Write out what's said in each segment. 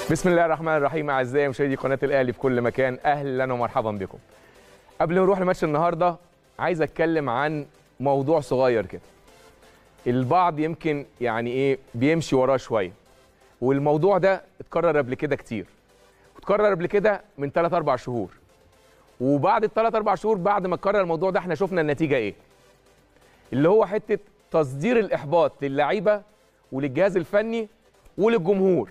بسم الله الرحمن الرحيم اعزائي مشاهدي قناه الاهلي في كل مكان اهلا ومرحبا بكم قبل ما نروح لماتش النهارده عايز اتكلم عن موضوع صغير كده البعض يمكن يعني ايه بيمشي وراه شويه والموضوع ده اتكرر قبل كده كتير اتكرر قبل كده من 3 4 شهور وبعد الثلاث اربع شهور بعد ما اتكرر الموضوع ده احنا شفنا النتيجه ايه اللي هو حته تصدير الاحباط للعيبه وللجهاز الفني وللجمهور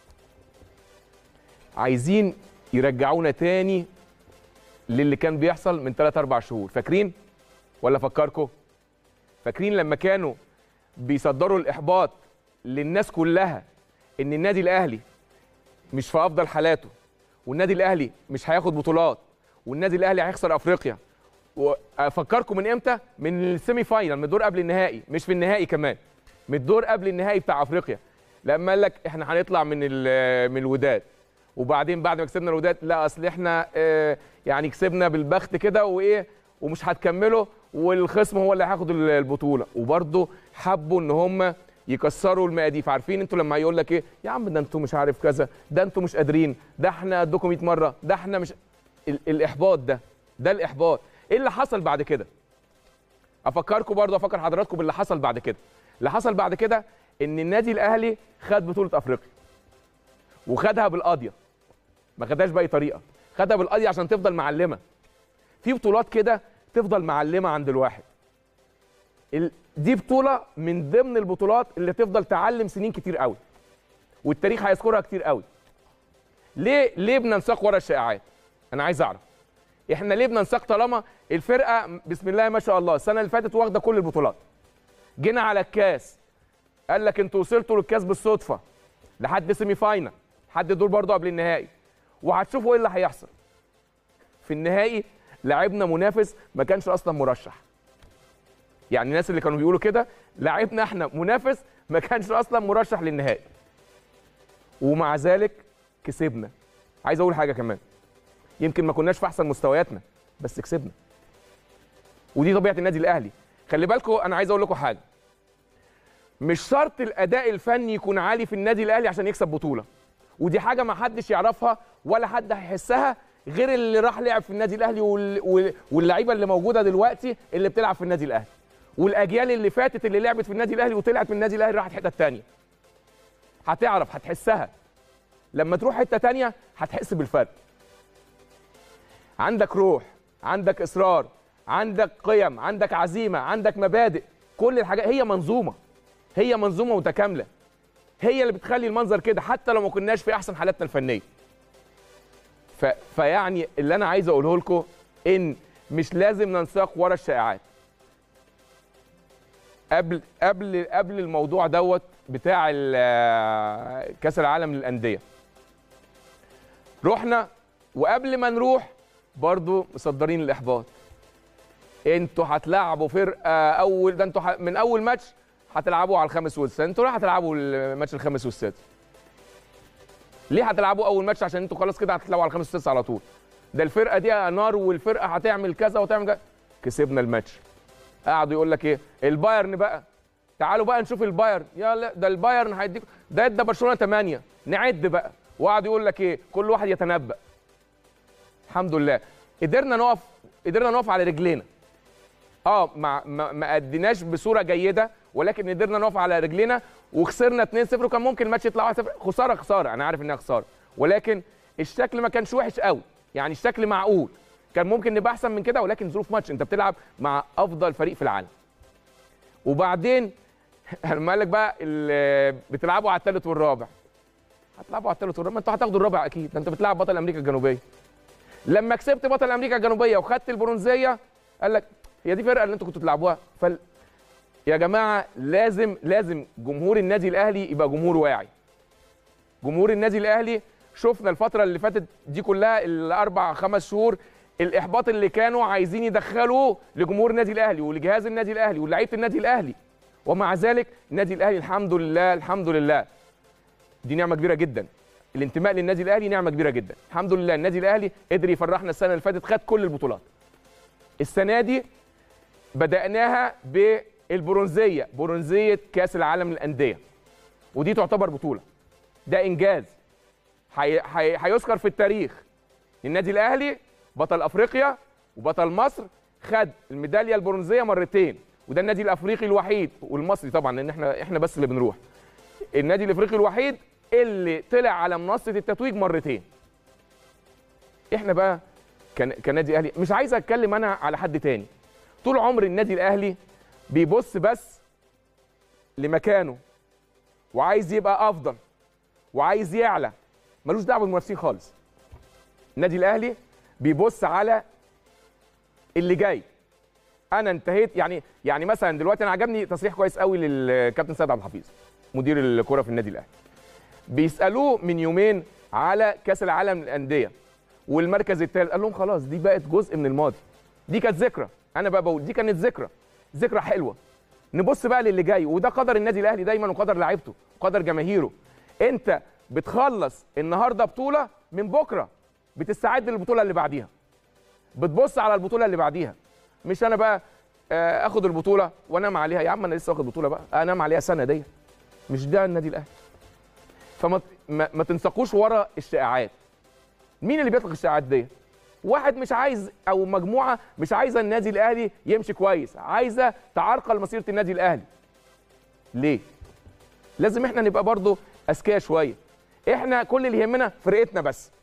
عايزين يرجعونا تاني للي كان بيحصل من 3 4 شهور فاكرين ولا فكركم فاكرين لما كانوا بيصدروا الاحباط للناس كلها ان النادي الاهلي مش في افضل حالاته والنادي الاهلي مش هياخد بطولات والنادي الاهلي هيخسر افريقيا وافكركم من امتى من السيمي فاينال من الدور قبل النهائي مش في النهائي كمان من الدور قبل النهائي بتاع افريقيا لما قال لك احنا هنطلع من من الوداد وبعدين بعد ما كسبنا الوداد لا اصل احنا اه يعني كسبنا بالبخت كده وايه ومش هتكملوا والخصم هو اللي هياخد البطوله وبرده حبوا ان هم يكسروا المقاديف عارفين انتوا لما يقول لك ايه يا عم ده انتوا مش عارف كذا ده انتوا مش قادرين ده احنا قدكم 100 مره ده احنا مش ال الاحباط ده ده الاحباط ايه اللي حصل بعد كده افكركم برضه افكر حضراتكم باللي حصل بعد كده اللي حصل بعد كده ان النادي الاهلي خد بطوله افريقيا وخدها بالقاضيه ما خدهاش باي طريقه خدها بالقاضيه عشان تفضل معلمه في بطولات كده تفضل معلمه عند الواحد دي بطوله من ضمن البطولات اللي تفضل تعلم سنين كتير قوي والتاريخ هيذكرها كتير قوي ليه ليه بننساق ورا الشائعات انا عايز اعرف احنا ليه بننساق طالما الفرقه بسم الله ما شاء الله السنه اللي فاتت واخده كل البطولات جينا على الكاس قال لك انتوا وصلتوا للكاس بالصدفه لحد سيمي فاينل لحد دور برضه قبل النهائي وهتشوفوا ايه اللي هيحصل في النهائي لعبنا منافس ما كانش اصلا مرشح يعني الناس اللي كانوا بيقولوا كده لعبنا احنا منافس ما كانش اصلا مرشح للنهائي ومع ذلك كسبنا عايز اقول حاجه كمان يمكن ما كناش في احسن مستوياتنا بس كسبنا ودي طبيعه النادي الاهلي خلي بالكم انا عايز اقول لكم حاجه مش شرط الاداء الفني يكون عالي في النادي الاهلي عشان يكسب بطوله ودي حاجه ما حدش يعرفها ولا حد هيحسها غير اللي راح لعب في النادي الاهلي واللعيبه اللي موجوده دلوقتي اللي بتلعب في النادي الاهلي والاجيال اللي فاتت اللي لعبت في النادي الاهلي وطلعت من النادي الاهلي راحت حته ثانيه هتعرف هتحسها لما تروح حته ثانيه هتحس بالفرق عندك روح عندك اصرار عندك قيم عندك عزيمه عندك مبادئ كل الحاجات هي منظومه هي منظومه متكامله هي اللي بتخلي المنظر كده حتى لو ما كناش في احسن حالاتنا الفنيه ف... فيعني اللي انا عايز اقوله لكم ان مش لازم ننساق ورا الشائعات قبل قبل قبل الموضوع دوت بتاع كاس العالم للانديه رحنا وقبل ما نروح برضو مصدرين الاحباط انتوا هتلعبوا فرقه اول ده انتوا من اول ماتش هتلعبوا على الخامس والسادس انتوا ليه هتلعبوا الماتش الخامس والسادس ليه هتلعبوا اول ماتش عشان انتوا خلاص كده هتلعبوا على الخامس والسادس على طول ده الفرقه دي نار والفرقه هتعمل كذا وتعمل كذا كسبنا الماتش قعدوا يقول لك ايه البايرن بقى تعالوا بقى نشوف البايرن يا لا ده البايرن هيديك ده ادى برشلونه 8 نعد بقى وقعدوا يقول لك ايه كل واحد يتنبأ الحمد لله قدرنا نقف قدرنا نقف على رجلينا اه ما ما, ما اديناش بصوره جيده ولكن قدرنا نقف على رجلينا وخسرنا 2-0 وكان ممكن الماتش يطلع 1-0 خساره خساره انا عارف انها خساره ولكن الشكل ما كانش وحش قوي يعني الشكل معقول كان ممكن نبقى احسن من كده ولكن ظروف ماتش انت بتلعب مع افضل فريق في العالم وبعدين لما قال لك بقى بتلعبوا على الثالث والرابع هتلعبوا على الثالث والرابع ما انتوا هتاخدوا الرابع اكيد ده انت بتلعب بطل امريكا الجنوبيه لما كسبت بطل امريكا الجنوبيه وخدت البرونزيه قال لك هي دي فرقه اللي انتوا كنتوا تلعبوها فل... يا جماعه لازم لازم جمهور النادي الاهلي يبقى جمهور واعي جمهور النادي الاهلي شفنا الفتره اللي فاتت دي كلها الاربع خمس شهور الاحباط اللي كانوا عايزين يدخلوه لجمهور النادي الاهلي ولجهاز النادي الاهلي ولعيبه النادي الاهلي ومع ذلك النادي الاهلي الحمد لله الحمد لله دي نعمه كبيره جدا الانتماء للنادي الاهلي نعمه كبيره جدا الحمد لله النادي الاهلي قدر يفرحنا السنه اللي فاتت خد كل البطولات السنه دي بداناها بالبرونزيه برونزيه كاس العالم للانديه ودي تعتبر بطوله ده انجاز هي- هي- هيذكر في التاريخ النادي الاهلي بطل افريقيا وبطل مصر خد الميداليه البرونزيه مرتين وده النادي الافريقي الوحيد والمصري طبعا لان احنا احنا بس اللي بنروح النادي الافريقي الوحيد اللي طلع على منصه التتويج مرتين احنا بقى كان كنادي اهلي مش عايز اتكلم انا على حد تاني طول عمر النادي الاهلي بيبص بس لمكانه وعايز يبقى افضل وعايز يعلى ملوش دعوه بالمنافسين خالص النادي الاهلي بيبص على اللي جاي انا انتهيت يعني يعني مثلا دلوقتي انا عجبني تصريح كويس قوي للكابتن سيد عبد الحفيظ مدير الكره في النادي الاهلي بيسالوه من يومين على كاس العالم للانديه والمركز الثالث قال لهم خلاص دي بقت جزء من الماضي دي كانت ذكرى انا بقى بقول دي كانت ذكرى ذكرى حلوه نبص بقى للي جاي وده قدر النادي الاهلي دايما وقدر لعيبته وقدر جماهيره انت بتخلص النهارده بطوله من بكره بتستعد للبطوله اللي بعديها بتبص على البطوله اللي بعديها مش انا بقى آه، اخد البطوله وانام عليها يا عم انا لسه واخد بطوله بقى انام عليها سنه ديت مش ده النادي الاهلي فما ت- ما, ما تنسقوش ورا الشائعات مين اللي بيطلق الشائعات ديت واحد مش عايز او مجموعه مش عايزه النادي الاهلي يمشي كويس عايزه تعرقل مسيره النادي الاهلي ليه لازم احنا نبقى برضو اذكياء شويه احنا كل اللي يهمنا فرقتنا بس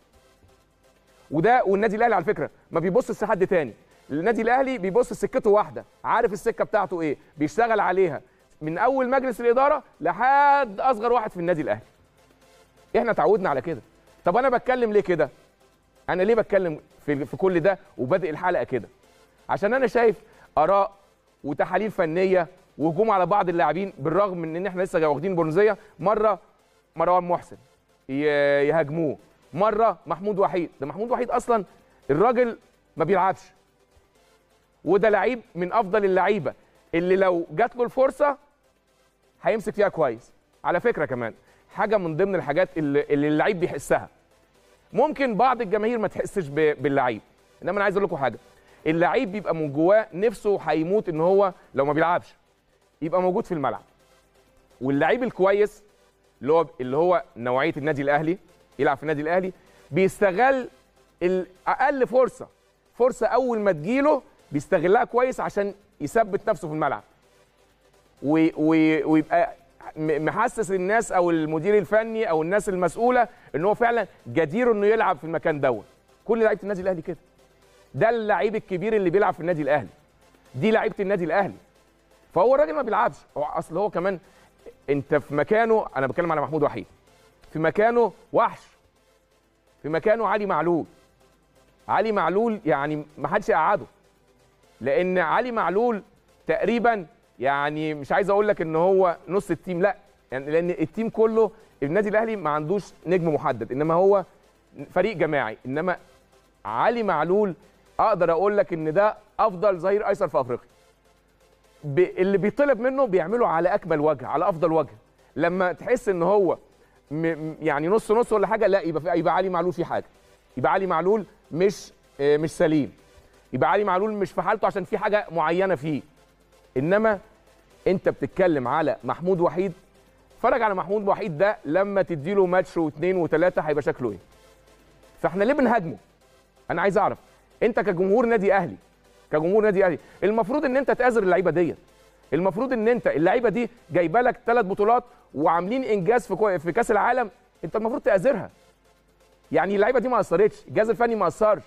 وده والنادي الاهلي على فكره ما بيبصش لحد تاني النادي الاهلي بيبص لسكته واحده عارف السكه بتاعته ايه بيشتغل عليها من اول مجلس الاداره لحد اصغر واحد في النادي الاهلي احنا اتعودنا على كده طب انا بتكلم ليه كده انا ليه بتكلم في, في كل ده وبادئ الحلقه كده عشان انا شايف اراء وتحاليل فنيه وهجوم على بعض اللاعبين بالرغم من ان احنا لسه واخدين برونزيه مره مروان محسن ي- يهاجموه مره محمود وحيد ده محمود وحيد اصلا الراجل ما بيلعبش وده لعيب من افضل اللعيبه اللي لو جات له الفرصه هيمسك فيها كويس على فكره كمان حاجه من ضمن الحاجات اللي, اللي اللعيب بيحسها ممكن بعض الجماهير ما تحسش ب- باللعيب انما انا عايز اقول لكم حاجه اللعيب بيبقى من جواه نفسه هيموت ان هو لو ما بيلعبش يبقى موجود في الملعب واللعيب الكويس اللي هو اللي هو نوعيه النادي الاهلي يلعب في النادي الاهلي بيستغل ال- اقل فرصه فرصه اول ما تجيله بيستغلها كويس عشان يثبت نفسه في الملعب و- و- ويبقى م- محسس الناس او المدير الفني او الناس المسؤوله ان هو فعلا جدير انه يلعب في المكان دوت كل لعيبه النادي الاهلي كده ده اللعيب الكبير اللي بيلعب في النادي الاهلي دي لعيبه النادي الاهلي فهو الراجل ما بيلعبش هو اصل هو كمان انت في مكانه انا بتكلم على محمود وحيد في مكانه وحش في مكانه علي معلول علي معلول يعني ما حدش يقعده لان علي معلول تقريبا يعني مش عايز اقول لك ان هو نص التيم لا يعني لان التيم كله النادي الاهلي ما عندوش نجم محدد انما هو فريق جماعي انما علي معلول اقدر اقول لك ان ده افضل ظهير ايسر في افريقيا ب... اللي بيطلب منه بيعمله على اكمل وجه على افضل وجه لما تحس ان هو م... م- يعني نص نص ولا حاجه لا يبقى في... يبقى علي معلول في حاجه يبقى علي معلول مش آه، مش سليم يبقى علي معلول مش في حالته عشان في حاجه معينه فيه انما انت بتتكلم على محمود وحيد اتفرج على محمود وحيد ده لما تديله ماتش واثنين وثلاثه هيبقى شكله ايه فاحنا ليه بنهاجمه انا عايز اعرف انت كجمهور نادي اهلي كجمهور نادي اهلي المفروض ان انت تآزر اللعيبه ديت المفروض ان انت اللعيبه دي جايبه لك ثلاث بطولات وعاملين انجاز في كو- في كاس العالم انت المفروض تآزرها يعني اللعيبه دي ما اثرتش الجهاز الفني ما اثرش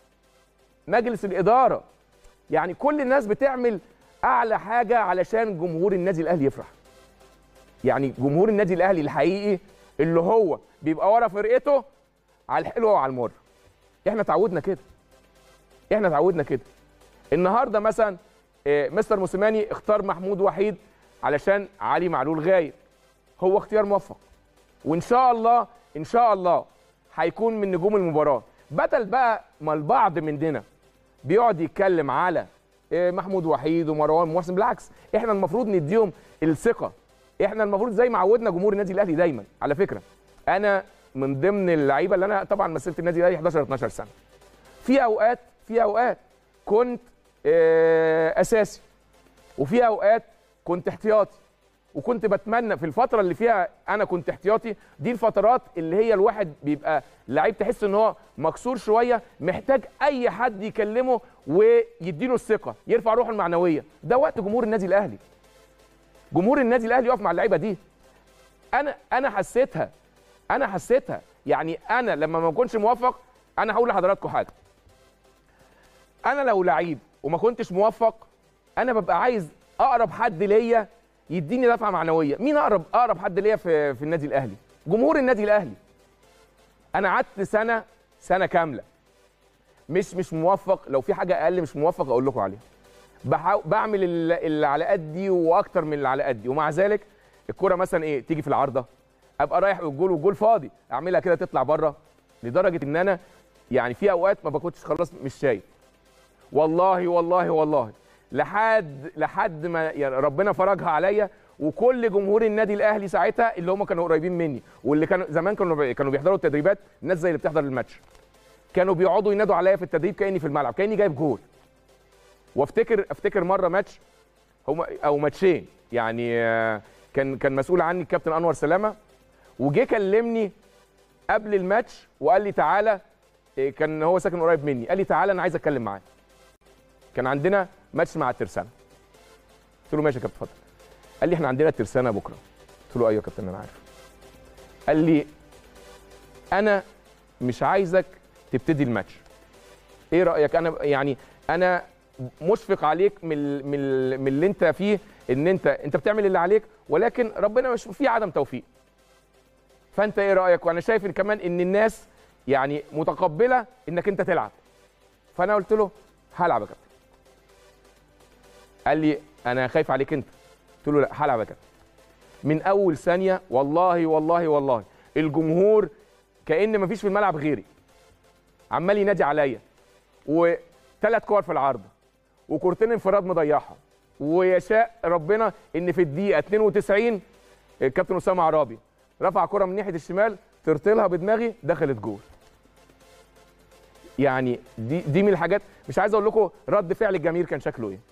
مجلس الاداره يعني كل الناس بتعمل اعلى حاجه علشان جمهور النادي الاهلي يفرح يعني جمهور النادي الاهلي الحقيقي اللي هو بيبقى ورا فرقته على الحلوه وعلى المر احنا اتعودنا كده احنا اتعودنا كده النهارده مثلا آه، مستر موسيماني اختار محمود وحيد علشان علي معلول غايب هو اختيار موفق وان شاء الله ان شاء الله هيكون من نجوم المباراه بدل بقى ما البعض مننا بيقعد يتكلم على آه، محمود وحيد ومروان محسن بالعكس احنا المفروض نديهم الثقه احنا المفروض زي ما عودنا جمهور النادي الاهلي دايما على فكره انا من ضمن اللعيبه اللي انا طبعا مثلت النادي الاهلي 11 12 سنه في اوقات في اوقات كنت آه، اساسي وفي اوقات كنت احتياطي وكنت بتمنى في الفتره اللي فيها انا كنت احتياطي دي الفترات اللي هي الواحد بيبقى لعيب تحس ان هو مكسور شويه محتاج اي حد يكلمه ويديله الثقه يرفع روحه المعنويه ده وقت جمهور النادي الاهلي جمهور النادي الاهلي يقف مع اللعيبه دي انا انا حسيتها انا حسيتها يعني انا لما ما اكونش موفق انا هقول لحضراتكم حاجه انا لو لعيب وما كنتش موفق انا ببقى عايز اقرب حد ليا يديني دفعه معنويه مين اقرب اقرب حد ليا في في النادي الاهلي جمهور النادي الاهلي انا قعدت سنه سنه كامله مش مش موفق لو في حاجه اقل مش موفق اقول لكم عليها بحاول بعمل ال- اللي على قدي واكتر من اللي على قدي ومع ذلك الكره مثلا ايه تيجي في العارضه ابقى رايح والجول والجول فاضي اعملها كده تطلع بره لدرجه ان انا يعني في اوقات ما بكونش خلاص مش شايف والله والله والله لحد لحد ما يعني ربنا فرجها عليا وكل جمهور النادي الاهلي ساعتها اللي هم كانوا قريبين مني واللي كانوا زمان كانوا كانوا بيحضروا التدريبات الناس زي اللي بتحضر الماتش كانوا بيقعدوا ينادوا عليا في التدريب كاني في الملعب كاني جايب جول وافتكر افتكر مره ماتش هم او ماتشين يعني آه، كان كان مسؤول عني الكابتن انور سلامه وجه كلمني قبل الماتش وقال لي تعالى إيه، كان هو ساكن قريب مني قال لي تعالى انا عايز اتكلم معاك كان عندنا ماتش مع الترسانه قلت له ماشي يا كابتن اتفضل قال لي احنا عندنا الترسانه بكره قلت له ايوه يا كابتن انا عارف قال لي انا مش عايزك تبتدي الماتش ايه رايك انا يعني انا مشفق عليك من ال- من ال- من اللي انت فيه ان انت انت بتعمل اللي عليك ولكن ربنا مش فيه عدم توفيق فانت ايه رايك وانا شايف ان كمان ان الناس يعني متقبله انك انت تلعب فانا قلت له هلعب يا كابتن قال لي انا خايف عليك انت قلت له لا هلعب يا كابتن من اول ثانيه والله والله والله الجمهور كان مفيش في الملعب غيري عمال ينادي عليا وثلاث كور في العارضه وكورتين انفراد مضيعهم ويشاء ربنا ان في الدقيقه 92 الكابتن اسامه عرابي رفع كره من ناحيه الشمال ترتلها بدماغي دخلت جول يعني دي دي من الحاجات مش عايز اقول لكم رد فعل الجماهير كان شكله ايه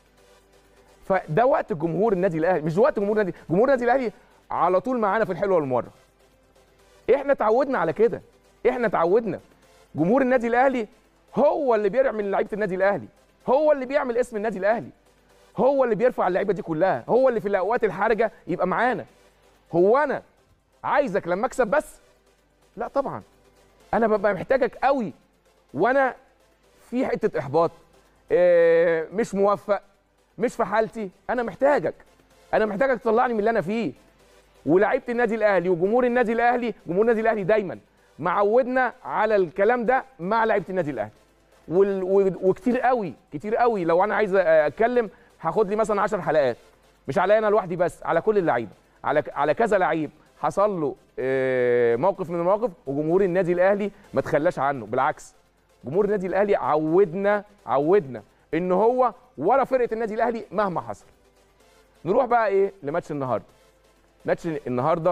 فده وقت جمهور النادي الاهلي مش وقت جمهور النادي جمهور النادي الاهلي على طول معانا في الحلوه والمره احنا اتعودنا على كده احنا اتعودنا جمهور النادي الاهلي هو اللي بيعمل لعيبه النادي الاهلي هو اللي بيعمل اسم النادي الاهلي هو اللي بيرفع اللعيبه دي كلها هو اللي في الاوقات الحرجه يبقى معانا هو انا عايزك لما اكسب بس لا طبعا انا ببقى محتاجك قوي وانا في حته احباط إيه مش موفق مش في حالتي انا محتاجك انا محتاجك تطلعني من اللي انا فيه ولاعيبه النادي الاهلي وجمهور النادي الاهلي جمهور النادي الاهلي دايما معودنا على الكلام ده مع لعيبه النادي الاهلي وال... و... وكتير قوي كتير قوي لو انا عايز اتكلم هاخد لي مثلا 10 حلقات مش عليا انا لوحدي بس على كل اللعيبه على على كذا لعيب حصل له آه، موقف من المواقف وجمهور النادي الاهلي ما تخلاش عنه بالعكس جمهور النادي الاهلي عودنا عودنا ان هو ورا فرقه النادي الاهلي مهما حصل نروح بقى ايه لماتش النهارده ماتش النهارده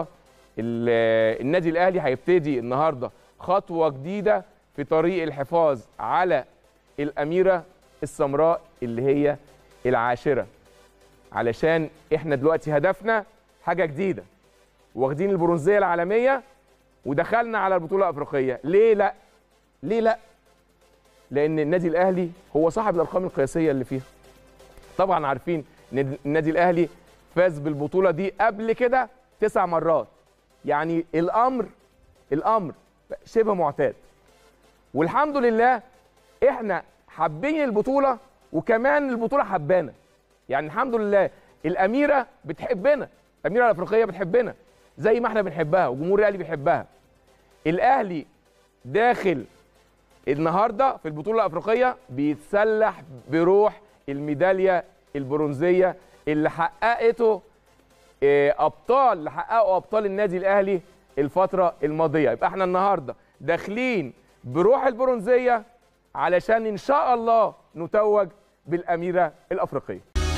ال- النادي الاهلي هيبتدي النهارده خطوه جديده في طريق الحفاظ على الاميره السمراء اللي هي العاشره علشان احنا دلوقتي هدفنا حاجه جديده واخدين البرونزيه العالميه ودخلنا على البطوله الافريقيه ليه لا ليه لا لان النادي الاهلي هو صاحب الارقام القياسيه اللي فيها طبعا عارفين ان النادي الاهلي فاز بالبطوله دي قبل كده تسع مرات يعني الامر الامر شبه معتاد والحمد لله احنا حابين البطوله وكمان البطوله حبانا يعني الحمد لله الاميره بتحبنا الاميره الافريقيه بتحبنا زي ما احنا بنحبها وجمهور الاهلي بيحبها الاهلي داخل النهارده في البطوله الافريقيه بيتسلح بروح الميداليه البرونزيه اللي حققته آه، ابطال اللي حققوا ابطال النادي الاهلي الفتره الماضيه يبقى احنا النهارده داخلين بروح البرونزيه علشان ان شاء الله نتوج بالاميره الافريقيه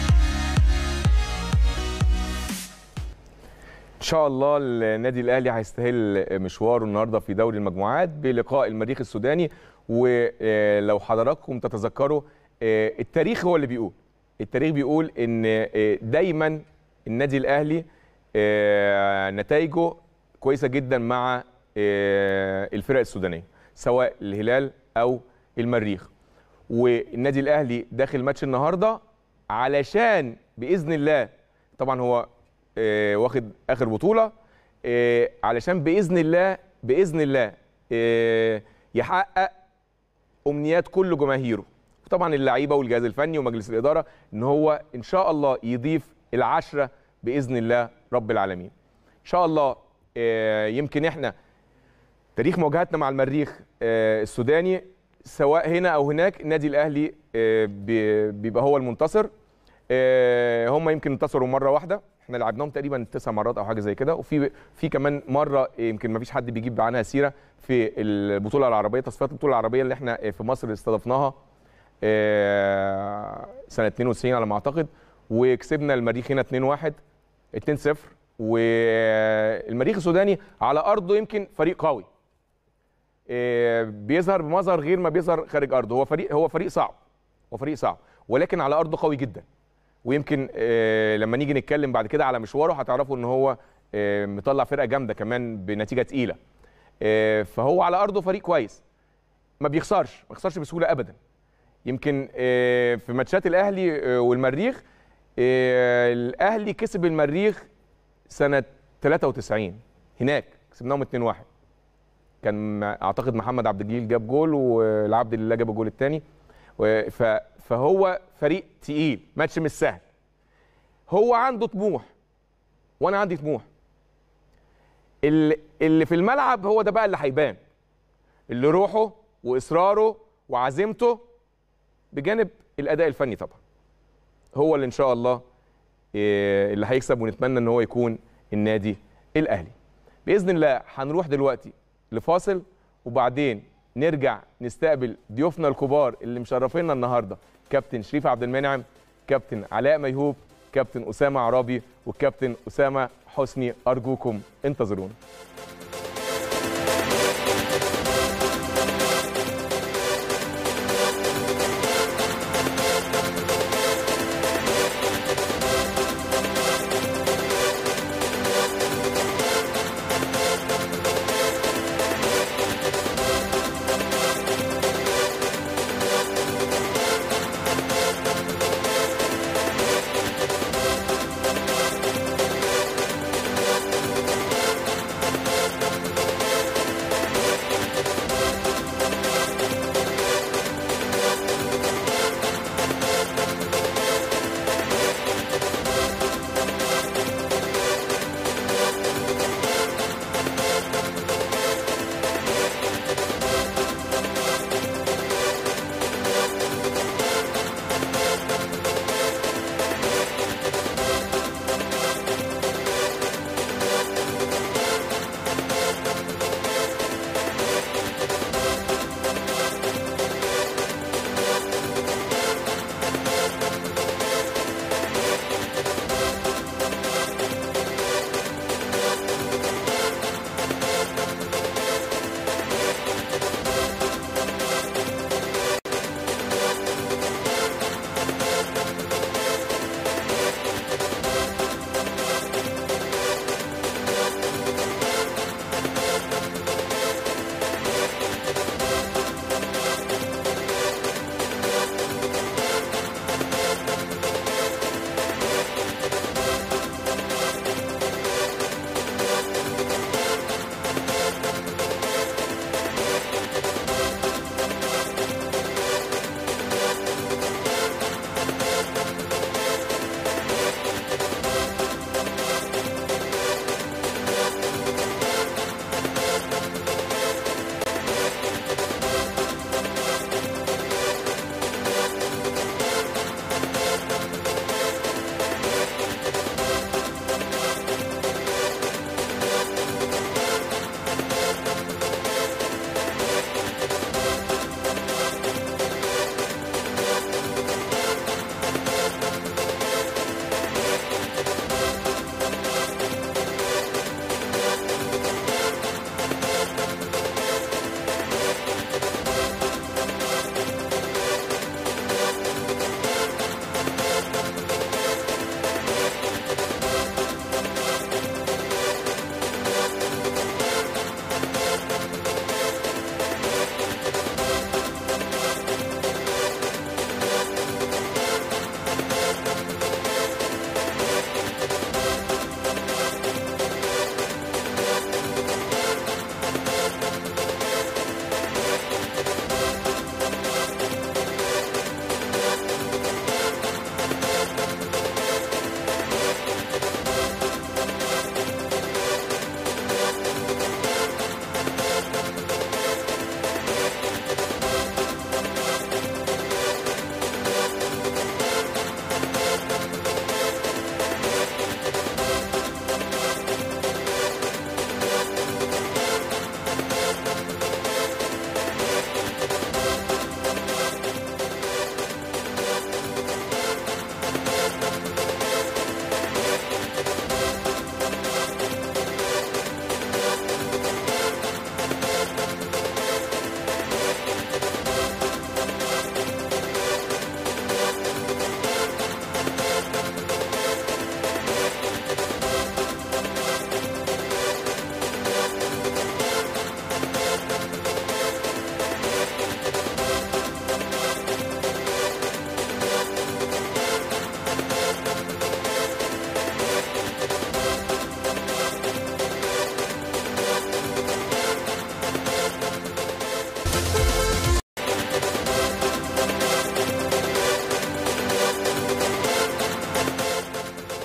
ان شاء الله النادي الاهلي هيستهل مشواره النهارده في دوري المجموعات بلقاء المريخ السوداني ولو حضراتكم تتذكروا آه، التاريخ هو اللي بيقول التاريخ بيقول ان آه، دايما النادي الاهلي آه، نتائجه كويسه جدا مع آه، الفرق السودانيه سواء الهلال او المريخ والنادي الاهلي داخل ماتش النهارده علشان باذن الله طبعا هو آه، واخد اخر بطوله آه، علشان باذن الله باذن الله آه، يحقق امنيات كل جماهيره وطبعا اللعيبه والجهاز الفني ومجلس الاداره ان هو ان شاء الله يضيف العشره باذن الله رب العالمين ان شاء الله آه، يمكن احنا تاريخ مواجهاتنا مع المريخ آه، السوداني سواء هنا او هناك النادي الاهلي آه، بي- بيبقى هو المنتصر آه، هم يمكن انتصروا مره واحده احنا لعبناهم تقريبا تسع مرات او حاجه زي كده وفي في كمان مره يمكن ما فيش حد بيجيب عنها سيره في البطوله العربيه تصفيات البطوله العربيه اللي احنا في مصر استضفناها آه، سنه 92 على ما اعتقد وكسبنا المريخ هنا 2-1 2-0 والمريخ السوداني على ارضه يمكن فريق قوي آه، بيظهر بمظهر غير ما بيظهر خارج ارضه هو فريق هو فريق صعب هو فريق صعب ولكن على ارضه قوي جدا ويمكن آه، لما نيجي نتكلم بعد كده على مشواره هتعرفوا ان هو آه، مطلع فرقه جامده كمان بنتيجه تقيله آه، فهو على ارضه فريق كويس ما بيخسرش ما بيخسرش بسهوله ابدا يمكن آه، في ماتشات الاهلي آه، والمريخ آه، الاهلي كسب المريخ سنه 93 هناك كسبناهم 2-1 كان اعتقد محمد عبد الجليل جاب جول والعبد لله جاب الجول الثاني فهو فريق تقيل ماتش مش سهل هو عنده طموح وانا عندي طموح اللي, اللي في الملعب هو ده بقى اللي هيبان اللي روحه واصراره وعزيمته بجانب الاداء الفني طبعا هو اللي ان شاء الله إيه، اللي هيكسب ونتمنى ان هو يكون النادي الاهلي باذن الله هنروح دلوقتي لفاصل وبعدين نرجع نستقبل ضيوفنا الكبار اللي مشرفينا النهارده كابتن شريف عبد المنعم كابتن علاء ميهوب كابتن اسامه عرابي والكابتن اسامه حسني ارجوكم انتظرونا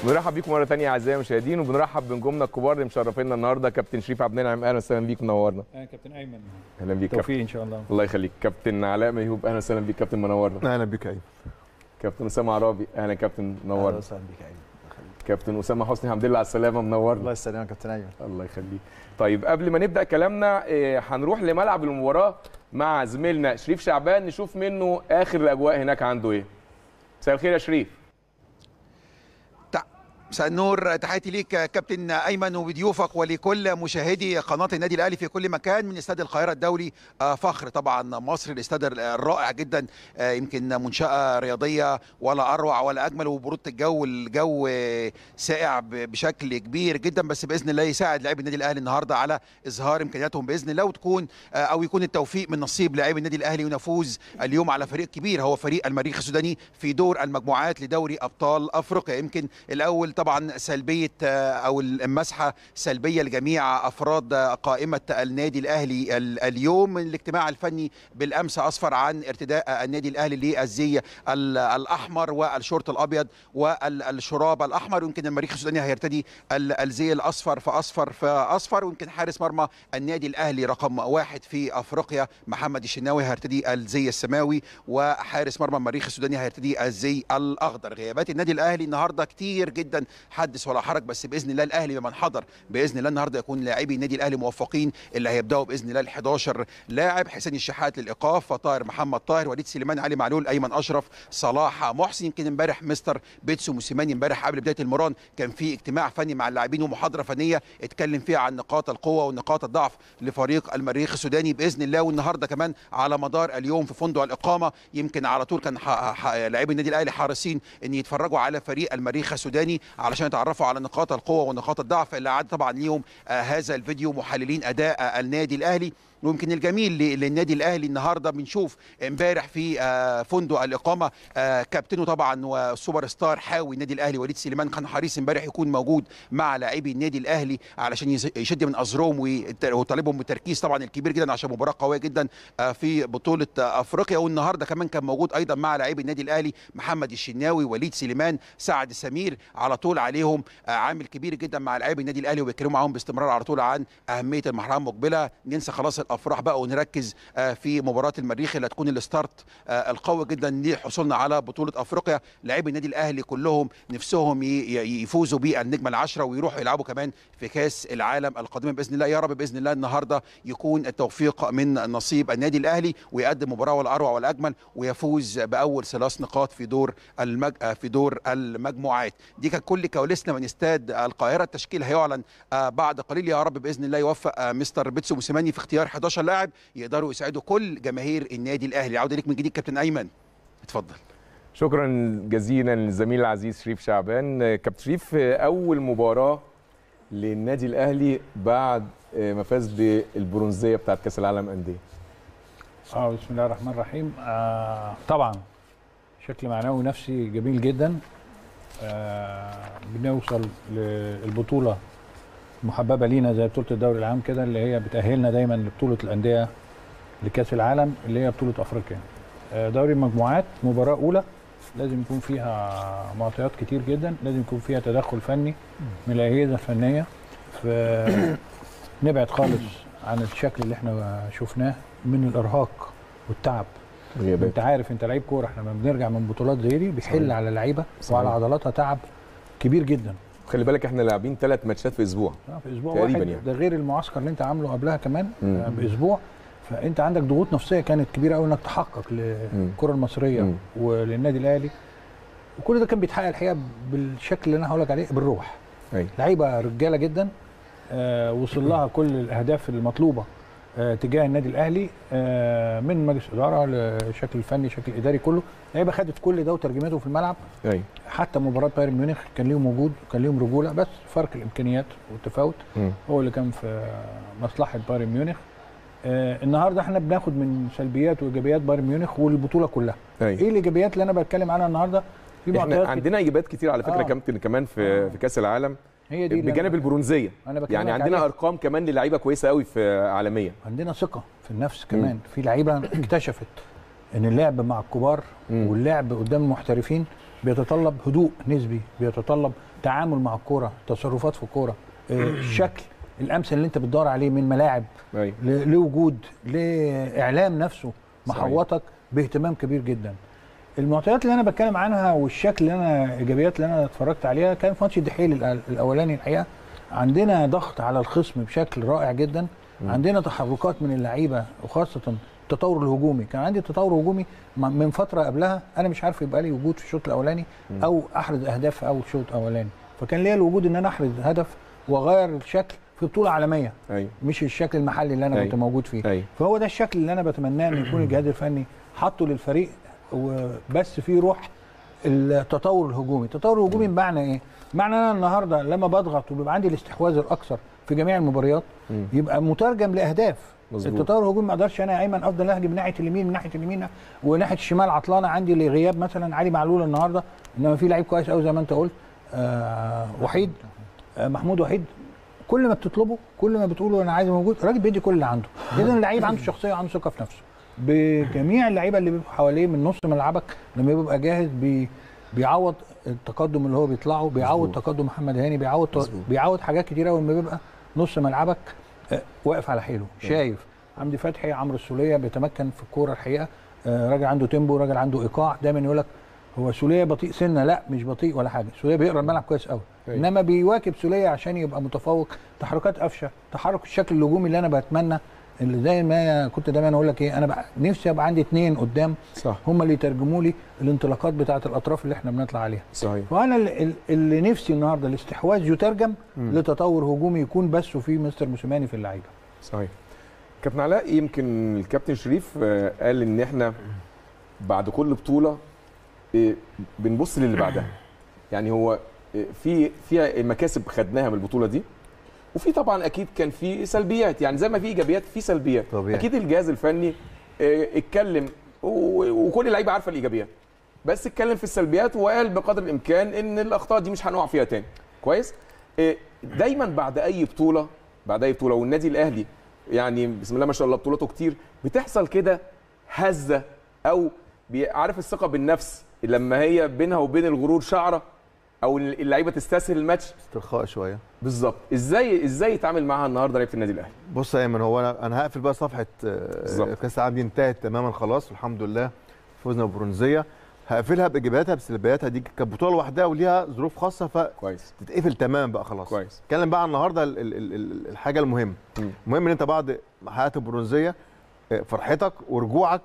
بنرحب بيكم مره ثانيه اعزائي المشاهدين وبنرحب بنجومنا الكبار اللي مشرفينا النهارده كابتن شريف عبد النعم اهلا وسهلا بيك منورنا انا كابتن ايمن اهلا بيك كابتن توفيق ان شاء الله الله يخليك كابتن علاء ميهوب اهلا وسهلا بيك كابتن منورنا اهلا بك ايمن كابتن اسامه عرابي اهلا كابتن اهلا منورنا وسهلا بك يا ايمن كابتن اسامه حسني الحمد لله على السلامه منورنا الله يسلمك يا كابتن ايمن الله يخليك طيب قبل ما نبدا كلامنا إيه، هنروح لملعب المباراه مع زميلنا شريف شعبان نشوف منه اخر الاجواء هناك عنده ايه مساء الخير يا شريف مساء النور تحياتي ليك كابتن ايمن وبضيوفك ولكل مشاهدي قناه النادي الاهلي في كل مكان من استاد القاهره الدولي آه، فخر طبعا مصر الاستاد الرائع جدا آه، يمكن منشاه رياضيه ولا اروع ولا اجمل وبروده الجو الجو آه، ساقع ب- بشكل كبير جدا بس باذن الله يساعد لاعبي النادي الاهلي النهارده على اظهار امكانياتهم باذن الله وتكون آه، او يكون التوفيق من نصيب لاعبي النادي الاهلي ونفوز اليوم على فريق كبير هو فريق المريخ السوداني في دور المجموعات لدوري ابطال افريقيا يمكن الاول طبعا سلبيه آه، او المسحه سلبيه لجميع افراد آه، قائمه النادي الاهلي ال- اليوم الاجتماع الفني بالامس اسفر عن ارتداء النادي الاهلي للزي ال- الاحمر والشورت الابيض والشراب الاحمر يمكن المريخ السوداني هيرتدي ال- الزي الاصفر فاصفر فاصفر ويمكن حارس مرمى النادي الاهلي رقم واحد في افريقيا محمد الشناوي هيرتدي الزي السماوي وحارس مرمى المريخ السوداني هيرتدي الزي الاخضر غيابات النادي الاهلي النهارده كتير جدا حدث ولا حرج بس باذن الله الاهلي بمن حضر باذن الله النهارده يكون لاعبي النادي الاهلي موفقين اللي هيبداوا باذن الله ال 11 لاعب حسين الشحات للايقاف وطاهر محمد طاهر وليد سليمان علي معلول ايمن اشرف صلاح محسن يمكن امبارح مستر بيتسو موسيماني امبارح قبل بدايه المران كان في اجتماع فني مع اللاعبين ومحاضره فنيه اتكلم فيها عن نقاط القوه ونقاط الضعف لفريق المريخ السوداني باذن الله والنهارده كمان على مدار اليوم في فندق الاقامه يمكن على طول كان ح- ح- لاعبي النادي الاهلي حريصين ان يتفرجوا على فريق المريخ السوداني علشان يتعرفوا على نقاط القوه ونقاط الضعف اللي عاد طبعا ليهم آه، هذا الفيديو محللين اداء آه، النادي الاهلي ويمكن الجميل ل- للنادي الاهلي النهارده بنشوف امبارح في آه، فندق الاقامه آه، كابتنه طبعا وسوبر ستار حاوي النادي الاهلي وليد سليمان كان حريص امبارح يكون موجود مع لاعبي النادي الاهلي علشان يز- يشد من ازرهم ويت- ويطالبهم بالتركيز طبعا الكبير جدا عشان مباراه قويه جدا آه، في بطوله آه، افريقيا والنهارده كمان كان موجود ايضا مع لاعبي النادي الاهلي محمد الشناوي وليد سليمان سعد سمير على طول عليهم آه، عامل كبير جدا مع لاعبي النادي الاهلي وبيتكلموا معاهم باستمرار على طول عن اهميه المرحله المقبله ننسى خلاص الافراح بقى ونركز آه، في مباراه المريخ اللي هتكون الستارت آه، القوي جدا لحصولنا على بطوله افريقيا لاعبي النادي الاهلي كلهم نفسهم ي- ي- يفوزوا بالنجمه العشره ويروحوا يلعبوا كمان في كاس العالم القادمه باذن الله يا رب باذن الله النهارده يكون التوفيق من نصيب النادي الاهلي ويقدم مباراه ولا اروع ولا اجمل ويفوز باول ثلاث نقاط في دور المج... آه، في دور المجموعات دي كان كل كواليسنا من استاد القاهره التشكيل هيعلن آه، بعد قليل يا رب باذن الله يوفق آه، مستر بيتسو موسيماني في اختيار 11 لاعب يقدروا يساعدوا كل جماهير النادي الاهلي عوده ليك من جديد كابتن ايمن اتفضل شكرا جزيلا للزميل العزيز شريف شعبان آه، كابتن شريف آه، اول مباراه للنادي الاهلي بعد آه، ما فاز بالبرونزيه بتاعت كاس العالم انديه اه بسم الله الرحمن الرحيم آه طبعا شكل معنوي نفسي جميل جدا آه بنوصل للبطوله المحببه لينا زي بطوله الدوري العام كده اللي هي بتاهلنا دايما لبطوله الانديه لكاس العالم اللي هي بطوله افريقيا آه دوري المجموعات مباراه اولى لازم يكون فيها معطيات كتير جدا لازم يكون فيها تدخل فني من الاجهزه الفنيه فنبعد خالص عن الشكل اللي احنا شفناه من الارهاق والتعب غيابات انت عارف انت لعيب كوره احنا لما بنرجع من بطولات زي دي بيحل صحيح. على اللعيبه صحيح. وعلى عضلاتها تعب كبير جدا خلي بالك احنا لاعبين ثلاث ماتشات في اسبوع آه، في اسبوع تقريباً واحد يعني. ده غير المعسكر اللي انت عامله قبلها كمان مم. آه، باسبوع فانت عندك ضغوط نفسيه كانت كبيره قوي انك تحقق للكره المصريه مم. وللنادي الاهلي وكل ده كان بيتحقق الحقيقه بالشكل اللي انا هقول لك عليه بالروح ايوه لعيبه رجاله جدا آه وصل لها كل الاهداف المطلوبه آه تجاه النادي الاهلي آه من مجلس اداره لشكل الفني شكل الاداري كله لعيبه خدت كل ده وترجمته في الملعب ايوه حتى مباراه بايرن ميونخ كان ليهم وجود وكان ليهم رجوله بس فرق الامكانيات والتفاوت مم. هو اللي كان في مصلحه بايرن ميونخ آه النهارده احنا بناخد من سلبيات وايجابيات بايرن ميونخ والبطوله كلها ايوه ايه الايجابيات اللي انا بتكلم عنها النهارده في احنا معطيات عندنا ايجابيات كتير على فكره آه. كابتن كمان في آه. في كاس العالم هي دي اللي بجانب أنا- البرونزيه انا بكلمك يعني عندنا عليها. ارقام كمان للعيبه كويسه قوي في عالميا عندنا ثقه في النفس كمان في لعيبه اكتشفت ان اللعب مع الكبار مم. واللعب قدام المحترفين بيتطلب هدوء نسبي بيتطلب تعامل مع الكوره تصرفات في الكوره آه، الشكل الامثل اللي انت بتدور عليه من ملاعب ايوه ل- لوجود لاعلام نفسه صحيح. محوطك باهتمام كبير جدا المعطيات اللي انا بتكلم عنها والشكل اللي انا ايجابيات اللي انا اتفرجت عليها كان في ماتش الدحيل الأ- الاولاني الحقيقه عندنا ضغط على الخصم بشكل رائع جدا عندنا تحركات من اللعيبه وخاصه التطور الهجومي كان عندي تطور هجومي م- من فتره قبلها انا مش عارف يبقى لي وجود في الشوط الاولاني او احرز اهداف في اول شوط اولاني فكان ليا الوجود ان انا احرز هدف واغير الشكل في بطوله عالميه ايوه مش الشكل المحلي اللي انا أيوة. كنت موجود فيه ايوه فهو ده الشكل اللي انا بتمناه ان يكون الجهاز الفني حطه للفريق وبس فيه روح التطور الهجومي التطور الهجومي بمعنى ايه معنى انا النهارده لما بضغط وبيبقى عندي الاستحواذ الاكثر في جميع المباريات مم. يبقى مترجم لاهداف مظبوط. التطور الهجومي ما اقدرش انا يا ايمن افضل اهجم من ناحيه اليمين من ناحيه اليمين وناحيه الشمال عطلانه عندي لغياب مثلا علي معلول النهارده انما في لعيب كويس قوي زي ما انت قلت آه وحيد آه محمود وحيد كل ما بتطلبه كل ما بتقوله انا عايز موجود الراجل بيدي كل اللي عنده اذا اللعيب عنده شخصيه وعنده ثقه في نفسه بجميع اللعيبه اللي بيبقوا حواليه من نص ملعبك لما بيبقى جاهز بي بيعوض التقدم اللي هو بيطلعه بيعوض مظبوط. تقدم محمد هاني بيعوض مظبوط. بيعوض حاجات كتير قوي لما بيبقى نص ملعبك آه، واقف على حيله شايف حمدي فتحي عمرو السوليه بيتمكن في الكوره الحقيقه آه، راجل عنده تيمبو راجل عنده ايقاع دايما يقول لك هو سوليه بطيء سنه لا مش بطيء ولا حاجه سوليه بيقرا الملعب كويس قوي أيوة. انما بيواكب سوليه عشان يبقى متفوق تحركات قفشه تحرك الشكل الهجومي اللي انا بتمنى اللي زي ما كنت دايما اقول لك ايه انا بقى نفسي ابقى عندي اثنين قدام صح هم اللي يترجموا لي الانطلاقات بتاعه الاطراف اللي احنا بنطلع عليها صحيح وانا اللي, اللي نفسي النهارده الاستحواذ يترجم لتطور هجومي يكون بس فيه مستر موسيماني في اللعيبه صحيح كابتن علاء يمكن الكابتن شريف آه، قال ان احنا بعد كل بطوله آه، بنبص للي بعدها يعني هو آه، في في مكاسب خدناها من البطوله دي وفي طبعا اكيد كان في سلبيات يعني زي ما في ايجابيات في سلبيات طبيعي. اكيد الجهاز الفني آه، اتكلم و- وكل اللعيبه عارفه الايجابيات بس اتكلم في السلبيات وقال بقدر الامكان ان الاخطاء دي مش هنقع فيها تاني كويس آه، دايما بعد اي بطوله بعد اي بطوله والنادي الاهلي يعني بسم الله ما شاء الله بطولاته كتير بتحصل كده هزه او بي- عارف الثقه بالنفس لما هي بينها وبين الغرور شعره او اللعيبه تستسهل الماتش استرخاء شويه بالظبط ازاي ازاي يتعامل معاها النهارده لعيبه النادي الاهلي بص يا ايمن هو انا انا هقفل بقى صفحه آه، بالظبط. كاس العالم دي انتهت تماما خلاص والحمد لله فوزنا بالبرونزيه هقفلها بايجابياتها بسلبياتها دي كانت بطوله لوحدها وليها ظروف خاصه كويس فتتقفل تماما بقى خلاص كويس اتكلم بقى عن النهارده ال- ال- ال- ال- الحاجه المهمه مم. المهم ان انت بعد ما حققت البرونزيه آه، فرحتك ورجوعك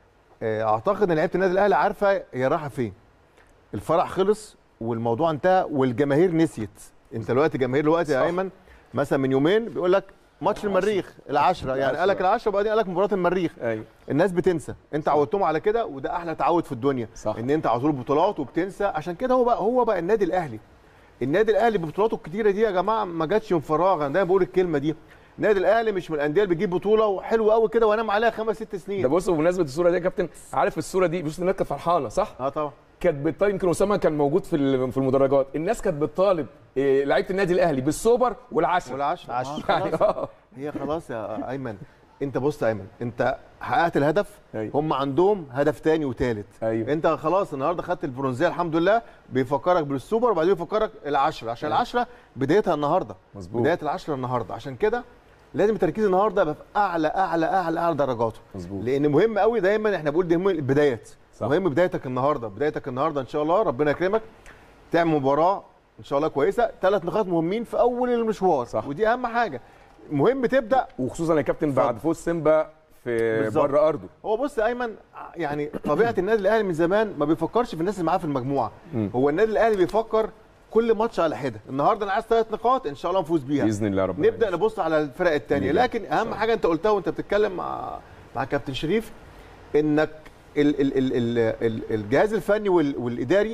آه، اعتقد ان لعيبه النادي الاهلي عارفه هي رايحه فين الفرح خلص والموضوع انتهى والجماهير نسيت انت دلوقتي جماهير دلوقتي يا صح. ايمن مثلا من يومين بيقول لك ماتش المريخ العشرة يعني قال لك العشرة وبعدين قال لك مباراة المريخ ايوه الناس بتنسى انت عودتهم على كده وده احلى تعود في الدنيا صح. ان انت على طول بطولات وبتنسى عشان كده هو بقى هو بقى النادي الاهلي النادي الاهلي ببطولاته الكتيره دي يا جماعه ما جاتش من فراغ انا دايما بقول الكلمه دي النادي الاهلي مش من الانديه اللي بتجيب بطوله وحلو قوي كده وانام عليها خمس ست ده سنين بص بمناسبه الصوره دي يا كابتن عارف الصوره دي بص الناس كانت فرحانه صح اه طبعا كانت بتطالب يمكن اسامه كان موجود في ال- في المدرجات الناس كانت بتطالب إيه، لعيبه النادي الاهلي بالسوبر والعشرة والعشرة يعني خلاص. اه هي خلاص يا ايمن انت بص يا ايمن انت حققت الهدف أيوة. هم عندهم هدف تاني وتالت أيوة. انت خلاص النهارده خدت البرونزيه الحمد لله بيفكرك بالسوبر وبعدين بيفكرك العشرة عشان أيوة. العشرة بدايتها النهارده مظبوط. بدايه العشرة النهارده عشان كده لازم التركيز النهارده يبقى في اعلى اعلى اعلى اعلى درجاته مظبوط. لان مهم قوي دايما احنا بنقول دي مهم البدايات صح. مهم بدايتك النهارده بدايتك النهارده ان شاء الله ربنا يكرمك تعمل مباراه ان شاء الله كويسه ثلاث نقاط مهمين في اول المشوار صح. ودي اهم حاجه مهم تبدا وخصوصا يا كابتن بعد فوز سيمبا في بالظبط. بره ارضه هو بص يا ايمن يعني طبيعه النادي الاهلي من زمان ما بيفكرش في الناس اللي معاه في المجموعه مم. هو النادي الاهلي بيفكر كل ماتش على حده النهارده انا عايز ثلاث نقاط ان شاء الله نفوز بيها باذن الله رب نبدا نبص على الفرق الثانيه نبدأ. لكن اهم حاجه انت قلتها وانت بتتكلم مع مع كابتن شريف انك ال ال ال ال ال الجهاز الفني وال والاداري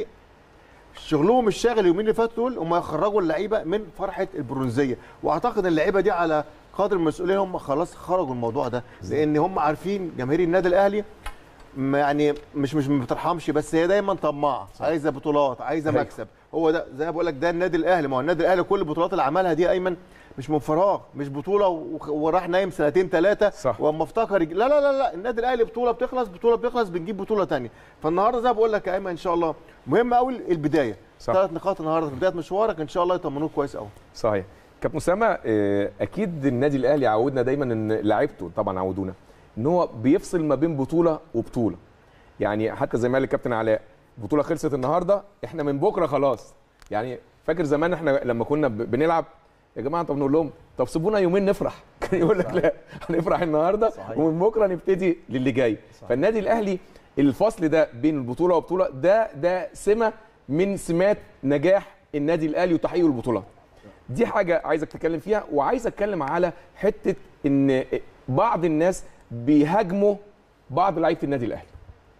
شغلهم الشاغل اليومين اللي فاتوا دول هم يخرجوا اللعيبه من فرحه البرونزيه واعتقد ان اللعيبه دي على قدر المسؤوليه هم خلاص خرجوا الموضوع ده لان هم عارفين جماهير النادي الاهلي ما يعني مش مش ما بترحمش بس هي دايما طماعه عايزه بطولات عايزه أيوة. مكسب هو ده زي ما بقول لك ده النادي الاهلي ما هو النادي الاهلي كل البطولات اللي عملها دي ايمن مش من فراغ مش بطوله وخ- وراح نايم سنتين ثلاثه صح. واما افتكر يج- لا لا لا لا النادي الاهلي بطوله بتخلص بطوله بتخلص بنجيب بطوله ثانيه فالنهارده زي ما بقول لك يا ايمن ان شاء الله مهم قوي البدايه صح. ثلاث نقاط النهارده في بدايه مشوارك ان شاء الله يطمنوك كويس قوي صحيح كابتن اسامه آه، اكيد النادي الاهلي عودنا دايما ان لعيبته طبعا عودونا ان هو بيفصل ما بين بطوله وبطوله يعني حتى زي ما قال الكابتن علاء البطوله خلصت النهارده احنا من بكره خلاص يعني فاكر زمان احنا لما كنا ب- بنلعب يا جماعه طب نقول لهم طب سيبونا يومين نفرح كان يقول لك لا هنفرح النهارده صحيح. ومن بكره نبتدي للي جاي فالنادي الاهلي الفصل ده بين البطوله وبطوله ده ده سمه من سمات نجاح النادي الاهلي وتحقيق البطولات دي حاجه عايزك تتكلم فيها وعايز اتكلم على حته ان بعض الناس بيهاجموا بعض لعيبه النادي الاهلي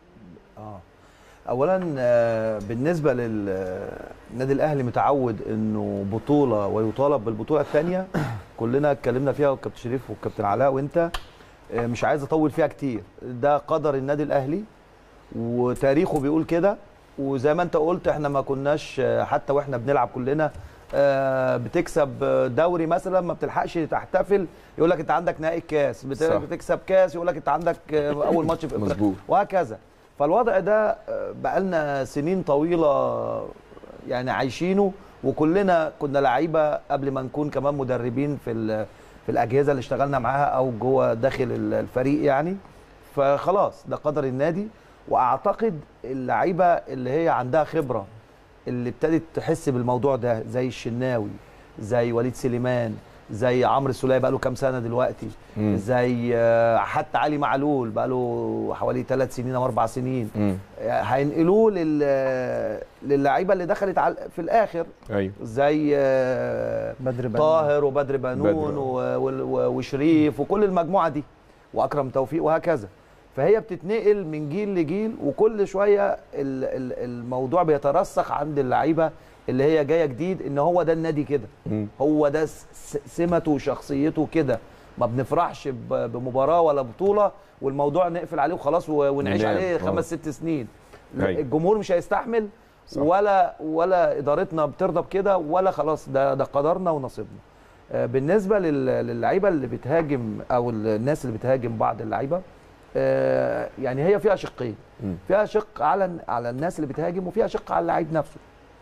اه اولا آه، بالنسبه للنادي الاهلي متعود انه بطوله ويطالب بالبطوله الثانيه كلنا اتكلمنا فيها والكابتن شريف والكابتن علاء وانت آه، مش عايز اطول فيها كتير ده قدر النادي الاهلي وتاريخه بيقول كده وزي ما انت قلت احنا ما كناش آه، حتى واحنا بنلعب كلنا آه، بتكسب آه، دوري مثلا ما بتلحقش تحتفل يقول لك انت عندك نهائي الكاس بت- صح. بتكسب كاس يقول لك انت عندك آه، اول ماتش في افريقيا مظبوط. وهكذا فالوضع ده آه، بقالنا سنين طويله يعني عايشينه وكلنا كنا لعيبه قبل ما نكون كمان مدربين في ال- في الاجهزه اللي اشتغلنا معاها او جوه داخل ال- الفريق يعني فخلاص ده قدر النادي واعتقد اللعيبه اللي هي عندها خبره اللي ابتدت تحس بالموضوع ده زي الشناوي زي وليد سليمان زي عمرو السوليه بقى له كام سنه دلوقتي مم. زي آه، حتى علي معلول بقى له حوالي ثلاث سنين او اربع سنين امم هينقلوه لل للعيبه اللي دخلت على في الاخر ايوه زي آه، بدر بنون. طاهر وبدر بنون بدر. و- و- و- وشريف وكل المجموعه دي واكرم توفيق وهكذا فهي بتتنقل من جيل لجيل وكل شويه ال- ال- الموضوع بيترسخ عند اللعيبه اللي هي جايه جديد ان هو ده النادي كده مم. هو ده س- سمته وشخصيته كده ما بنفرحش ب- بمباراه ولا بطوله والموضوع نقفل عليه وخلاص و- ونعيش ننام. عليه آه. خمس ست سنين أيوة. الجمهور مش هيستحمل صح. ولا ولا ادارتنا بترضى بكده ولا خلاص ده ده قدرنا ونصيبنا آه، بالنسبه لل- للعيبه اللي بتهاجم او الناس اللي بتهاجم بعض اللعيبه آه، يعني هي فيها شقين مم. فيها شق على على الناس اللي بتهاجم وفيها شق على اللعيب نفسه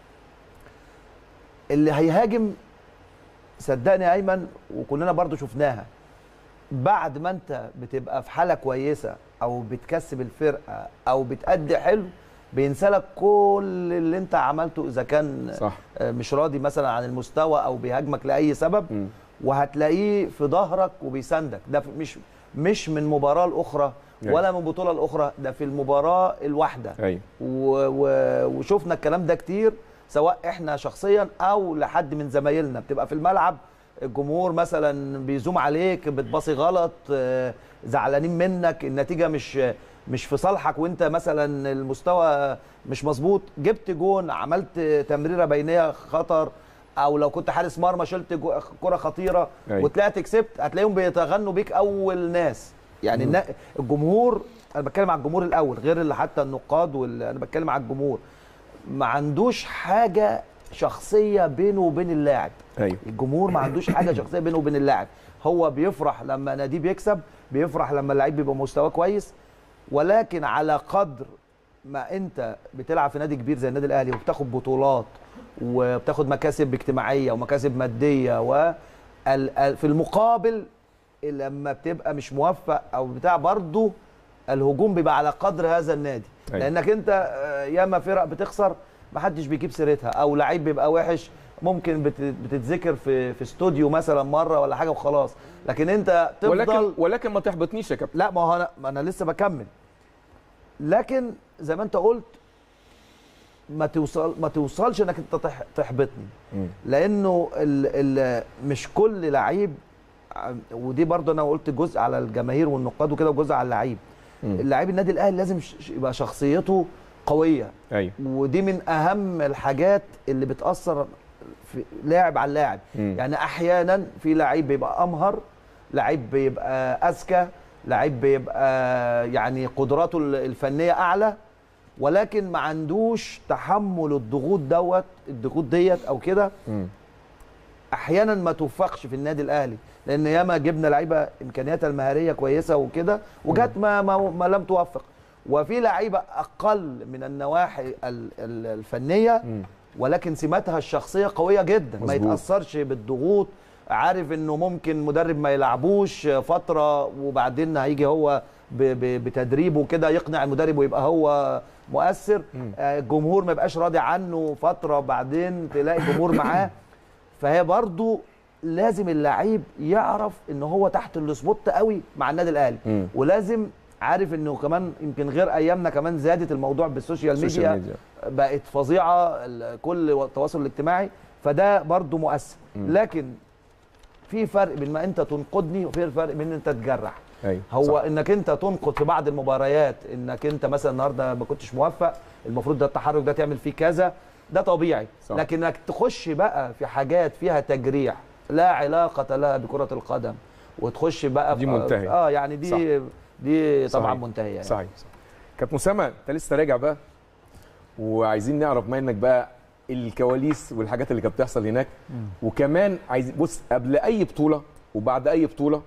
اللي هيهاجم صدقني يا ايمن وكلنا برضو شفناها بعد ما انت بتبقى في حاله كويسه او بتكسب الفرقه او بتأدي حلو بينسى لك كل اللي انت عملته اذا كان صح آه، مش راضي مثلا عن المستوى او بيهاجمك لاي سبب مم. وهتلاقيه في ظهرك وبيساندك ده في- مش مش من مباراه لاخرى أيوة. ولا من بطوله لاخرى ده في المباراه الواحده ايوه و... و... وشفنا الكلام ده كتير سواء احنا شخصيا او لحد من زمايلنا بتبقى في الملعب الجمهور مثلا بيزوم عليك بتباصي غلط آه، زعلانين منك النتيجه مش مش في صالحك وانت مثلا المستوى مش مظبوط جبت جون عملت تمريره بينيه خطر او لو كنت حارس مرمى شلت جو- كره خطيره أيوة. وطلعت كسبت هتلاقيهم بيتغنوا بيك اول ناس يعني النا- الجمهور انا بتكلم على الجمهور الاول غير اللي حتى النقاد وال... انا بتكلم على الجمهور ما عندوش حاجه شخصيه بينه وبين اللاعب ايوه الجمهور ما عندوش حاجه شخصيه بينه وبين اللاعب هو بيفرح لما ناديه بيكسب بيفرح لما اللعيب بيبقى مستواه كويس ولكن على قدر ما انت بتلعب في نادي كبير زي النادي الاهلي وبتاخد بطولات وبتاخد مكاسب اجتماعيه ومكاسب ماديه و ال- ال- في المقابل لما بتبقى مش موفق او بتاع برضه الهجوم بيبقى على قدر هذا النادي أيوة. لانك انت آه، ياما فرق بتخسر محدش بيجيب سيرتها او لعيب بيبقى وحش ممكن بت- بتتذكر في في استوديو مثلا مره ولا حاجه وخلاص لكن انت تفضل ولكن ولكن ما تحبطنيش يا كابتن لا ما هو انا ما انا لسه بكمل لكن زي ما انت قلت ما توصل ما توصلش انك انت تح- تحبطني مم. لانه ال ال مش كل لعيب عم- ودي برضه انا قلت جزء على الجماهير والنقاد وكده وجزء على اللعيب مم. اللعيب النادي الاهلي لازم ش- ش- يبقى شخصيته قويه ايوه ودي من اهم الحاجات اللي بتاثر في لاعب على اللاعب مم. يعني احيانا في لعيب بيبقى امهر لعيب بيبقى اذكى لعيب بيبقى يعني قدراته ال- الفنيه اعلى ولكن ما عندوش تحمل الضغوط دوت الضغوط ديت او كده مم. احيانا ما توفقش في النادي الاهلي لان ياما جبنا لعيبه امكانياتها المهاريه كويسه وكده وجت ما, ما, ما لم توفق وفي لعيبه اقل من النواحي ال- ال- الفنيه ولكن سماتها الشخصيه قويه جدا ما مظبوط. يتاثرش بالضغوط عارف انه ممكن مدرب ما يلعبوش فتره وبعدين هيجي هو ب- ب- بتدريبه كده يقنع المدرب ويبقى هو مؤثر آه، الجمهور ما يبقاش راضي عنه فتره بعدين تلاقي الجمهور معاه فهي برضو لازم اللعيب يعرف ان هو تحت السبوت قوي مع النادي الاهلي مم. ولازم عارف انه كمان يمكن غير ايامنا كمان زادت الموضوع بالسوشيال السوشيال ميديا, ميديا. بقت فظيعه ال- كل التواصل الاجتماعي فده برضو مؤثر لكن في فرق بين ما انت تنقدني وفي فرق بين ان انت تجرح ايوه هو صح. صح. انك انت تنقد في بعض المباريات انك انت مثلا النهارده ما كنتش موفق المفروض ده التحرك ده تعمل فيه كذا ده طبيعي صح. صح. لكن انك تخش بقى في حاجات فيها تجريح لا علاقه لها بكره القدم وتخش بقى دي في- منتهية. اه يعني دي صح. دي طبعا صحيح. منتهيه يعني. صحيح صح كابتن اسامه انت لسه راجع بقى وعايزين نعرف منك بقى الكواليس والحاجات اللي كانت بتحصل هناك وكمان عايز بص قبل اي بطوله وبعد اي بطوله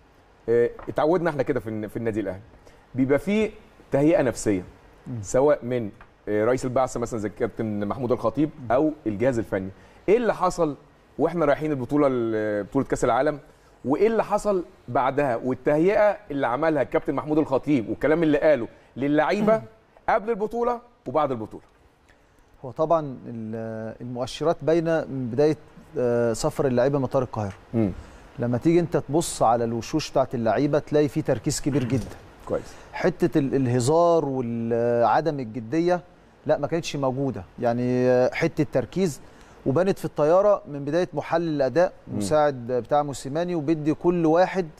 اه اتعودنا احنا كده في الن- في النادي الاهلي بيبقى فيه تهيئه نفسيه سواء من اه رئيس البعثه مثلا زي الكابتن محمود الخطيب او الجهاز الفني ايه اللي حصل واحنا رايحين البطوله ال- بطوله كاس العالم وايه اللي حصل بعدها والتهيئه اللي عملها الكابتن محمود الخطيب والكلام اللي قاله للعيبه قبل البطوله وبعد البطوله هو طبعا ال- المؤشرات باينه من بدايه آه، سفر اللعيبه مطار القاهره امم لما تيجي انت تبص على الوشوش بتاعت اللعيبه تلاقي في تركيز كبير جدا كويس حته ال- الهزار وعدم الجديه لا ما كانتش موجوده يعني آه، حته تركيز وبانت في الطياره من بدايه محلل الاداء مساعد بتاع موسيماني وبيدي كل واحد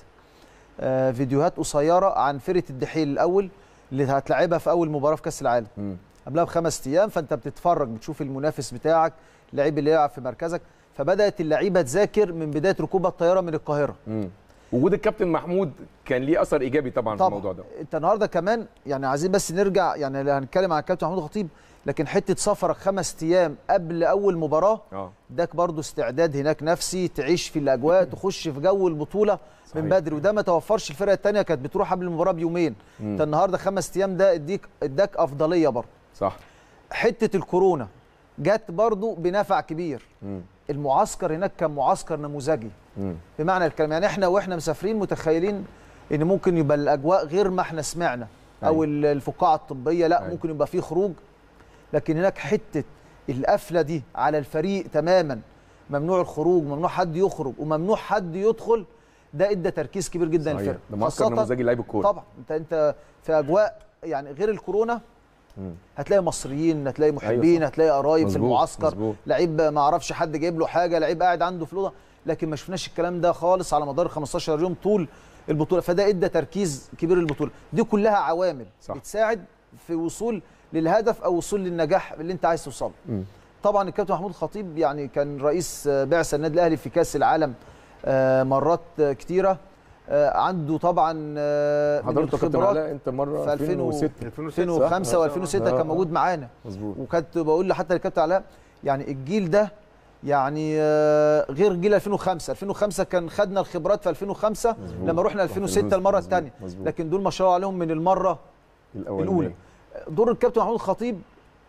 آه، فيديوهات قصيره عن فرقه الدحيل الاول اللي هتلعبها في اول مباراه في كاس العالم امم قبلها بخمس ايام فانت بتتفرج بتشوف المنافس بتاعك اللعيب اللي يلعب في مركزك فبدات اللعيبه تذاكر من بدايه ركوبها الطياره من القاهره امم وجود الكابتن محمود كان ليه اثر ايجابي طبعا, في طبعا الموضوع ده انت النهارده كمان يعني عايزين بس نرجع يعني هنتكلم عن الكابتن محمود الخطيب لكن حته سفرك خمس ايام قبل اول مباراه اه اداك برضو استعداد هناك نفسي تعيش في الاجواء تخش في جو البطوله صحيح. من بدري وده ما توفرش الفرقه الثانيه كانت بتروح قبل المباراه بيومين انت النهارده خمس ايام ده اديك اداك افضليه برضو صح حته الكورونا جت برضو بنفع كبير امم المعسكر هناك كان معسكر نموذجي امم بمعنى الكلام يعني احنا واحنا مسافرين متخيلين ان ممكن يبقى الاجواء غير ما احنا سمعنا او أيوة. ال- الفقاعه الطبيه لا أيوة. ممكن يبقى فيه خروج لكن هناك حته القفله دي على الفريق تماما ممنوع الخروج ممنوع حد يخرج وممنوع حد يدخل ده ادى تركيز كبير جدا صحيح للفرقه ده معسكر خاصة- نموذجي لعيب الكوره طبعا انت انت في اجواء يعني غير الكورونا مم. هتلاقي مصريين هتلاقي أيوة محبين صح. هتلاقي قرايب في مظبوط، المعسكر مظبوط. لعيب ما اعرفش حد جايب له حاجه لعيب قاعد عنده في الاوضه لكن ما شفناش الكلام ده خالص على مدار 15 يوم طول البطوله فده ادى تركيز كبير للبطوله دي كلها عوامل صح. بتساعد في وصول للهدف او وصول للنجاح اللي انت عايز توصل مم. طبعا الكابتن محمود الخطيب يعني كان رئيس آه، بعثه النادي الاهلي في كاس العالم آه، مرات آه، كتيره آه، عنده طبعا آه، من حضرتك يا كابتن الخبرات علاء انت مره في 2006 2005 و2006 آه. كان موجود معانا مظبوط وكنت بقول حتى للكابتن علاء يعني الجيل ده يعني آه، غير جيل 2005 2005 كان خدنا الخبرات في 2005 مظبوط. لما رحنا 2006 مظبوط. المره مظبوط. الثانيه مظبوط. لكن دول ما شاء الله عليهم من المره الاولى الاولى دور الكابتن محمود الخطيب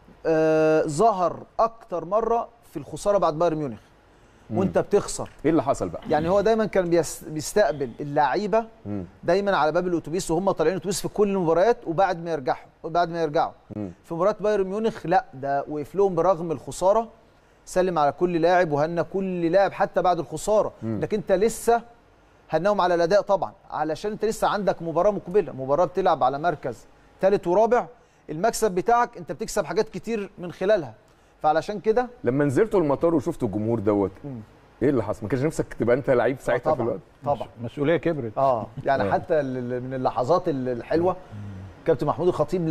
آه، ظهر اكتر مره في الخساره بعد بايرن ميونخ وانت بتخسر ايه اللي حصل بقى يعني هو دايما كان بيس- بيستقبل اللعيبه مم. دايما على باب الاتوبيس وهم طالعين الاتوبيس في كل المباريات وبعد ما يرجعوا وبعد ما يرجعوا مم. في مباراه بايرن ميونخ لا ده وقف لهم برغم الخساره سلم على كل لاعب وهنى كل لاعب حتى بعد الخساره لكن انت لسه هناهم على الاداء طبعا علشان انت لسه عندك مباراه مقبله مباراه بتلعب على مركز ثالث ورابع المكسب بتاعك انت بتكسب حاجات كتير من خلالها فعلشان كده لما نزلتوا المطار وشفتوا الجمهور دوت ايه اللي حصل ما كانش نفسك تبقى انت لعيب ساعتها في طبعا الوقت طبعا مسؤوليه كبرت اه يعني آه. حتى ال- ال- من اللحظات ال- الحلوه كابتن محمود الخطيب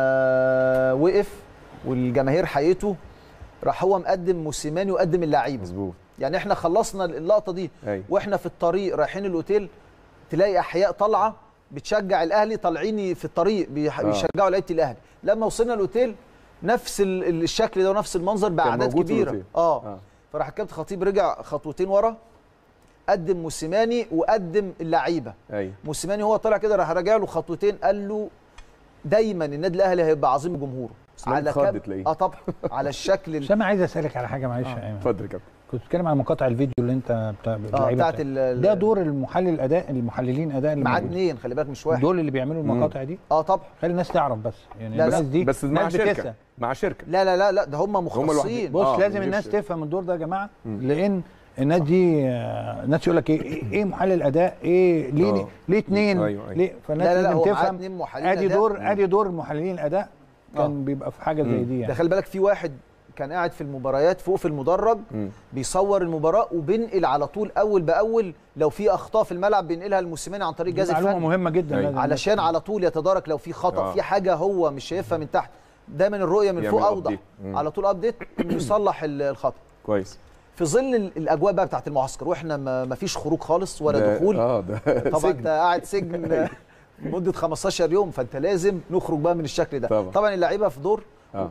لما وقف والجماهير حيته راح هو مقدم موسيماني وقدم اللعيبه مظبوط يعني احنا خلصنا اللقطه دي ايوه واحنا في الطريق رايحين الاوتيل تلاقي احياء طالعه بتشجع الاهلي طالعين في الطريق بيح- آه. بيشجعوا لعيبه الاهلي لما وصلنا الاوتيل نفس ال- الشكل ده ونفس المنظر باعداد موجود في كبيره الأوتيل. اه اه فراح الكابتن خطيب رجع خطوتين ورا قدم موسيماني وقدم اللعيبه ايوه موسيماني هو طلع كده راح راجع له خطوتين قال له دايما النادي الاهلي هيبقى عظيم جمهوره موسيماني اتخض تلاقيه. اه طبعا على الشكل ال- اسامه عايز اسالك على حاجه معلش يا ايمن اتفضل يا كابتن كنت بتتكلم عن مقاطع الفيديو اللي انت بتاع اه اللعيبة بتاعت بتاعت- ال- ده دور المحلل الاداء المحللين اداء اللي معاه موجودين. اتنين خلي بالك مش واحد دول اللي بيعملوا المقاطع دي اه طبعا خلي الناس تعرف بس يعني لا، الناس لا. دي بس مع ناس شركه بتسأل. مع شركه لا لا لا لا ده هم هم مختصين لوحدهم. بص آه، لازم مدير الناس شركة. تفهم الدور ده يا جماعه لان الناس دي آه، الناس يقول لك ايه ايه إيه محلل اداء ايه ليه آه. ليه اتنين أيوة، أيوة. ليه فالناس لا لا لا لازم هو معاه تفهم اتنين محللين ادي أداء. دور ادي دور محللين الاداء كان آه. بيبقى في حاجه زي مم. دي ده يعني خلي بالك في واحد كان قاعد في المباريات فوق في المدرج مم. بيصور المباراه وبينقل على طول اول باول لو في اخطاء في الملعب بينقلها الموسيماني عن طريق دي الجهاز معلومه الفني مهمه جدا أيوة. لازم علشان على طول يتدارك لو في خطا آه. في حاجه هو مش شايفها من تحت دايما الرؤيه من يعمل فوق اوضح update. مم. على طول ابديت انه يصلح ال- الخطا كويس في ظل ال- الاجواء بقى بتاعت المعسكر واحنا ما ما فيش خروج خالص ولا ده- دخول اه ده طبعا سجن. انت قاعد سجن مده 15 يوم فانت لازم نخرج بقى من الشكل ده طبعا. طبعا اللعيبه في دور آه.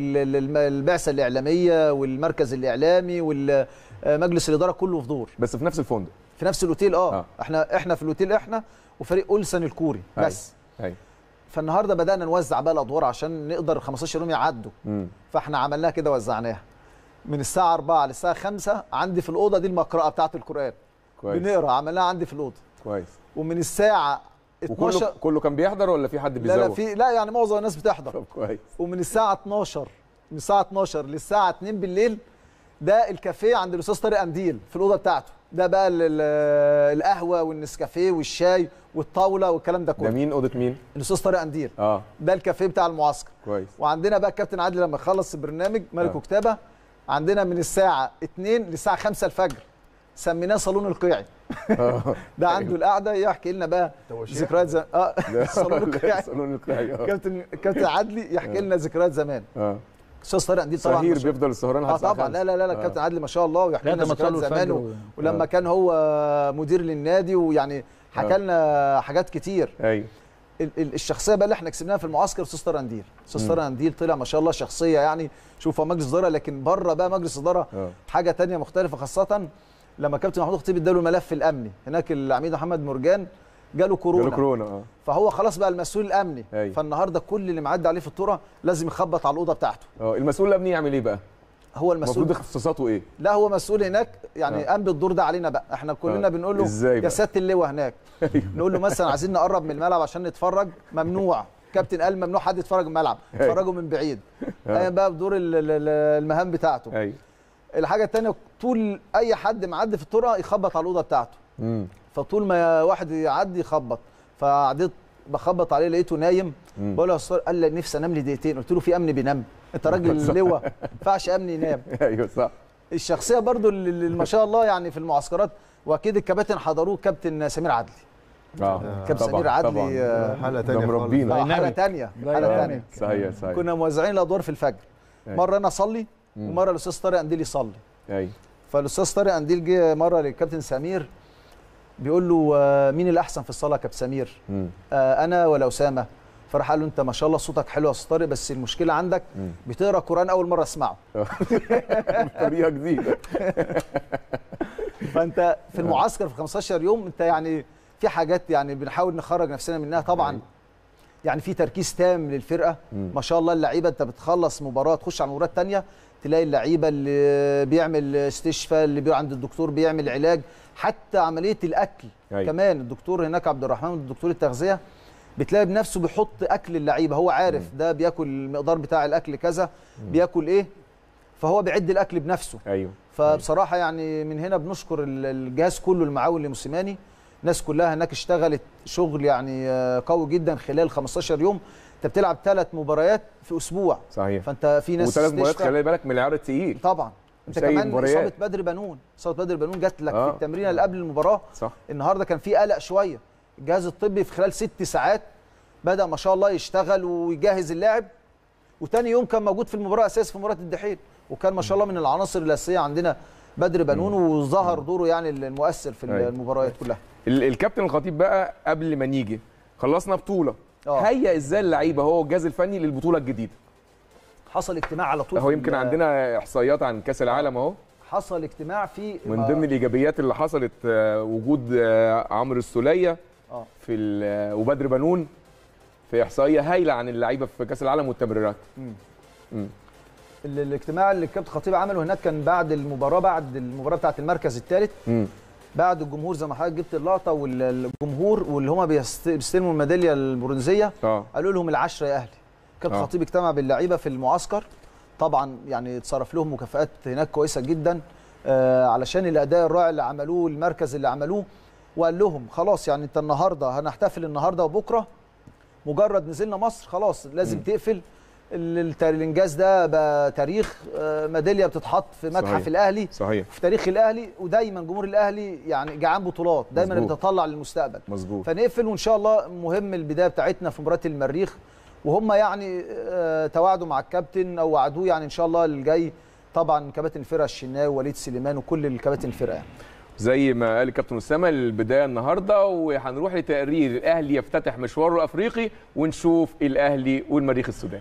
والبعثه الاعلاميه والمركز الاعلامي ومجلس الاداره كله في دور بس في نفس الفندق في نفس الاوتيل اه, آه. احنا احنا في الاوتيل احنا وفريق اولسن الكوري أيوة. بس ايوه فالنهارده بدانا نوزع بقى الادوار عشان نقدر 15 يوم يعدوا مم. فاحنا عملناها كده وزعناها من الساعه 4 للساعه 5 عندي في الاوضه دي المقرأه بتاعه القران كويس بنقرا عملناها عندي في الاوضه كويس ومن الساعه 12 وكله كله كان بيحضر ولا في حد لا بيزوق لا في لا يعني معظم الناس بتحضر طب كويس ومن الساعه 12 من الساعه 12 للساعه 2 بالليل ده الكافيه عند الاستاذ طارق قنديل في الاوضه بتاعته ده بقى ال- ال- القهوه والنسكافيه والشاي والطاوله والكلام ده ده كله مين اوضه مين الاستاذ طارق قنديل اه ده الكافيه بتاع المعسكر كويس وعندنا بقى الكابتن عادل لما يخلص البرنامج ملك آه. وكتابه عندنا من الساعه 2 للساعه 5 الفجر سميناه صالون القيعي اه ده عنده القعده يحكي لنا بقى ذكريات زمان اه صالون القيعي صالون القيعي اه كابتن كابتن عدلي يحكي لنا ذكريات زمان اه استاذ طارق قنديل طبعا سهير ما شاء- بيفضل السهران اه لحد الساعة طبعا خمسة. لا لا لا, لا آه. كابتن عادل ما شاء الله ويحكي لا لنا ده ما ذكريات تصلوا زمان الفجر و... و- ولما آه. كان هو مدير للنادي ويعني حكى لنا حاجات كتير ايوه ال- ال- الشخصيه بقى اللي احنا كسبناها في المعسكر استاذ طارق قنديل استاذ طارق قنديل طلع ما شاء الله شخصيه يعني شوف هو مجلس اداره لكن بره بقى مجلس اداره اه حاجه تانية مختلفه خاصه لما كابتن محمود خطيب اداله الملف الامني هناك العميد محمد مرجان جاله كورونا جاله كورونا اه فهو خلاص بقى المسؤول الامني أيوة. فالنهارده كل اللي معدي عليه في الطرق لازم يخبط على الاوضه بتاعته اه المسؤول الامني يعمل ايه بقى؟ هو المسؤول المفروض اختصاصاته ايه؟ لا هو مسؤول هناك يعني آه. قام بالدور ده علينا بقى احنا كلنا آه. بنقول له إزاي يا بقى؟ سياده اللواء هناك نقول له مثلا عايزين نقرب من الملعب عشان نتفرج ممنوع كابتن قال ممنوع حد يتفرج من الملعب أيوة. اتفرجوا من بعيد آه. قام بقى بدور ال- ال- ال- المهام بتاعته ايوه الحاجه الثانيه طول اي حد معدي في الطرقه يخبط على الاوضه بتاعته امم فطول ما واحد يعدي يخبط فعديت بخبط عليه لقيته نايم مم. بقول له يا استاذ قال لي نفسي انام لي دقيقتين قلت له في امن بينام انت راجل لواء ما ينفعش امن ينام ايوه صح الشخصيه برضو اللي اللي ما شاء الله يعني في المعسكرات واكيد الكباتن حضروه كابتن سمير عدلي اه كابتن طبعاً، سمير عدلي طبعاً. آه، حاله ده ثانيه مربينا. آه، حاله دايناميك. ثانيه حاله دايناميك. ثانيه صحيح صحيح كنا موزعين الادوار في الفجر أيوة. مره انا اصلي مم. ومره الاستاذ طارق قنديل يصلي ايوه فالاستاذ طارق قنديل جه مره للكابتن سمير بيقول له آه، مين الاحسن في الصلاه يا كابتن سمير امم آه، انا ولا اسامه فراح قال له انت ما شاء الله صوتك حلو يا استاذ طارق بس المشكله عندك مم. بتقرا قران اول مره اسمعه طريقه جديده فانت في المعسكر في 15 يوم انت يعني في حاجات يعني بنحاول نخرج نفسنا منها طبعا أيوة. يعني في تركيز تام للفرقه مم. ما شاء الله اللعيبه انت بتخلص مباراه تخش على مباراه تانية تلاقي اللعيبه اللي بيعمل استشفاء اللي بي عند الدكتور بيعمل علاج حتى عمليه الاكل أيوة. كمان الدكتور هناك عبد الرحمن دكتور التغذيه بتلاقي بنفسه بيحط اكل اللعيبه هو عارف ده بياكل المقدار بتاع الاكل كذا بياكل ايه فهو بيعد الاكل بنفسه ايوه فبصراحه يعني من هنا بنشكر ال- الجهاز كله المعاون لموسيماني الناس كلها هناك اشتغلت شغل يعني آه، قوي جدا خلال 15 يوم انت بتلعب ثلاث مباريات في اسبوع صحيح فانت في ناس وثلاث مباريات استشفى. خلي بالك من العيار التقيل طبعا انت مش أي كمان مباريات. اصابه بدر بنون اصابه بدر بنون جات لك آه. في التمرين اللي قبل المباراه صح النهارده كان في قلق شويه الجهاز الطبي في خلال ست ساعات بدا ما شاء الله يشتغل ويجهز اللاعب وتاني يوم كان موجود في المباراه اساسي في مباراه الدحيل وكان ما شاء الله من العناصر الاساسيه عندنا بدر بنون وظهر دوره يعني المؤثر في أيوة. المباريات كلها ال- الكابتن الخطيب بقى قبل ما نيجي خلصنا بطوله آه. هيا ازاي اللعيبه هو والجهاز الفني للبطوله الجديده حصل اجتماع على طول هو في يمكن ال- عندنا احصائيات عن كاس العالم اهو حصل اجتماع في من ضمن الايجابيات اللي حصلت آه، وجود آه، عمرو السوليه آه. في ال- وبدر بنون في احصائيه هايله عن اللعيبه في كاس العالم والتمريرات ال- الاجتماع اللي الكابتن خطيب عمله هناك كان بعد المباراه بعد المباراه بتاعه المركز الثالث مم. بعد الجمهور زي ما حضرتك جبت اللقطه والجمهور واللي هم بيستلموا الميداليه البرونزيه اه قالوا لهم العشره يا اهلي كابتن آه. خطيب اجتمع باللعيبه في المعسكر طبعا يعني اتصرف لهم مكافآت هناك كويسه جدا آه علشان الاداء الرائع اللي عملوه المركز اللي عملوه وقال لهم خلاص يعني انت النهارده هنحتفل النهارده وبكره مجرد نزلنا مصر خلاص لازم م. تقفل ال- الت- الانجاز ده بقى تاريخ آه، ميداليه بتتحط في متحف صحيح. الاهلي صحيح في تاريخ الاهلي ودايما جمهور الاهلي يعني جعان بطولات دايما مظبوط. بيتطلع للمستقبل مظبوط فنقفل وان شاء الله مهم البدايه بتاعتنا في مباراه المريخ وهم يعني آه، تواعدوا مع الكابتن او وعدوه يعني ان شاء الله الجاي طبعا كباتن الفرقه الشناوي وليد سليمان وكل الكباتن الفرقه يعني. زي ما قال الكابتن اسامه البدايه النهارده وهنروح لتقرير الاهلي يفتتح مشواره الافريقي ونشوف الاهلي والمريخ السوداني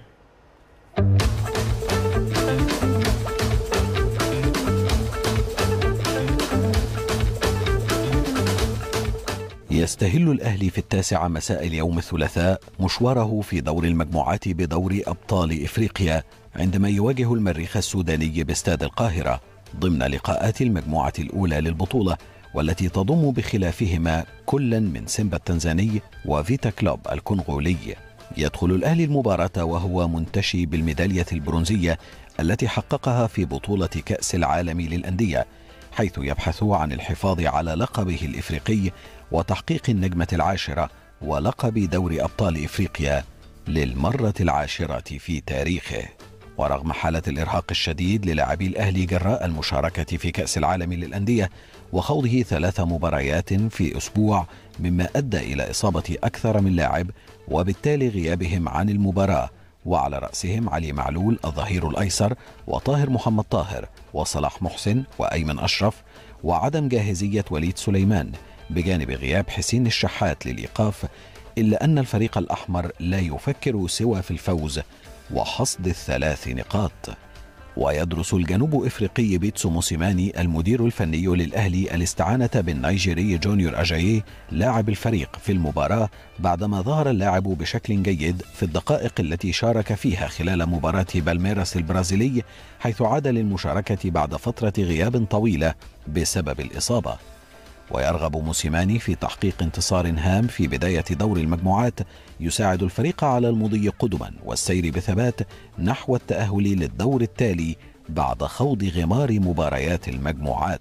يستهل الأهلي في التاسعة مساء اليوم الثلاثاء مشواره في دور المجموعات بدور أبطال إفريقيا عندما يواجه المريخ السوداني باستاد القاهرة ضمن لقاءات المجموعة الأولى للبطولة والتي تضم بخلافهما كلا من سيمبا التنزاني وفيتا كلوب الكونغولي يدخل الأهلي المباراة وهو منتشي بالميدالية البرونزية التي حققها في بطولة كأس العالم للأندية حيث يبحث عن الحفاظ على لقبه الإفريقي وتحقيق النجمة العاشرة ولقب دور أبطال إفريقيا للمرة العاشرة في تاريخه ورغم حالة الإرهاق الشديد للاعبي الأهلي جراء المشاركة في كأس العالم للأندية وخوضه ثلاث مباريات في أسبوع مما أدى إلى إصابة أكثر من لاعب وبالتالي غيابهم عن المباراة وعلى رأسهم علي معلول الظهير الأيسر وطاهر محمد طاهر وصلاح محسن وأيمن أشرف وعدم جاهزية وليد سليمان بجانب غياب حسين الشحات للإيقاف إلا أن الفريق الأحمر لا يفكر سوى في الفوز وحصد الثلاث نقاط ويدرس الجنوب افريقي بيتسو موسيماني المدير الفني للاهلي الاستعانه بالنيجيري جونيور اجاييه لاعب الفريق في المباراه بعدما ظهر اللاعب بشكل جيد في الدقائق التي شارك فيها خلال مباراه بالميراس البرازيلي حيث عاد للمشاركه بعد فتره غياب طويله بسبب الاصابه ويرغب موسيماني في تحقيق انتصار هام في بداية دور المجموعات يساعد الفريق على المضي قدما والسير بثبات نحو التأهل للدور التالي بعد خوض غمار مباريات المجموعات.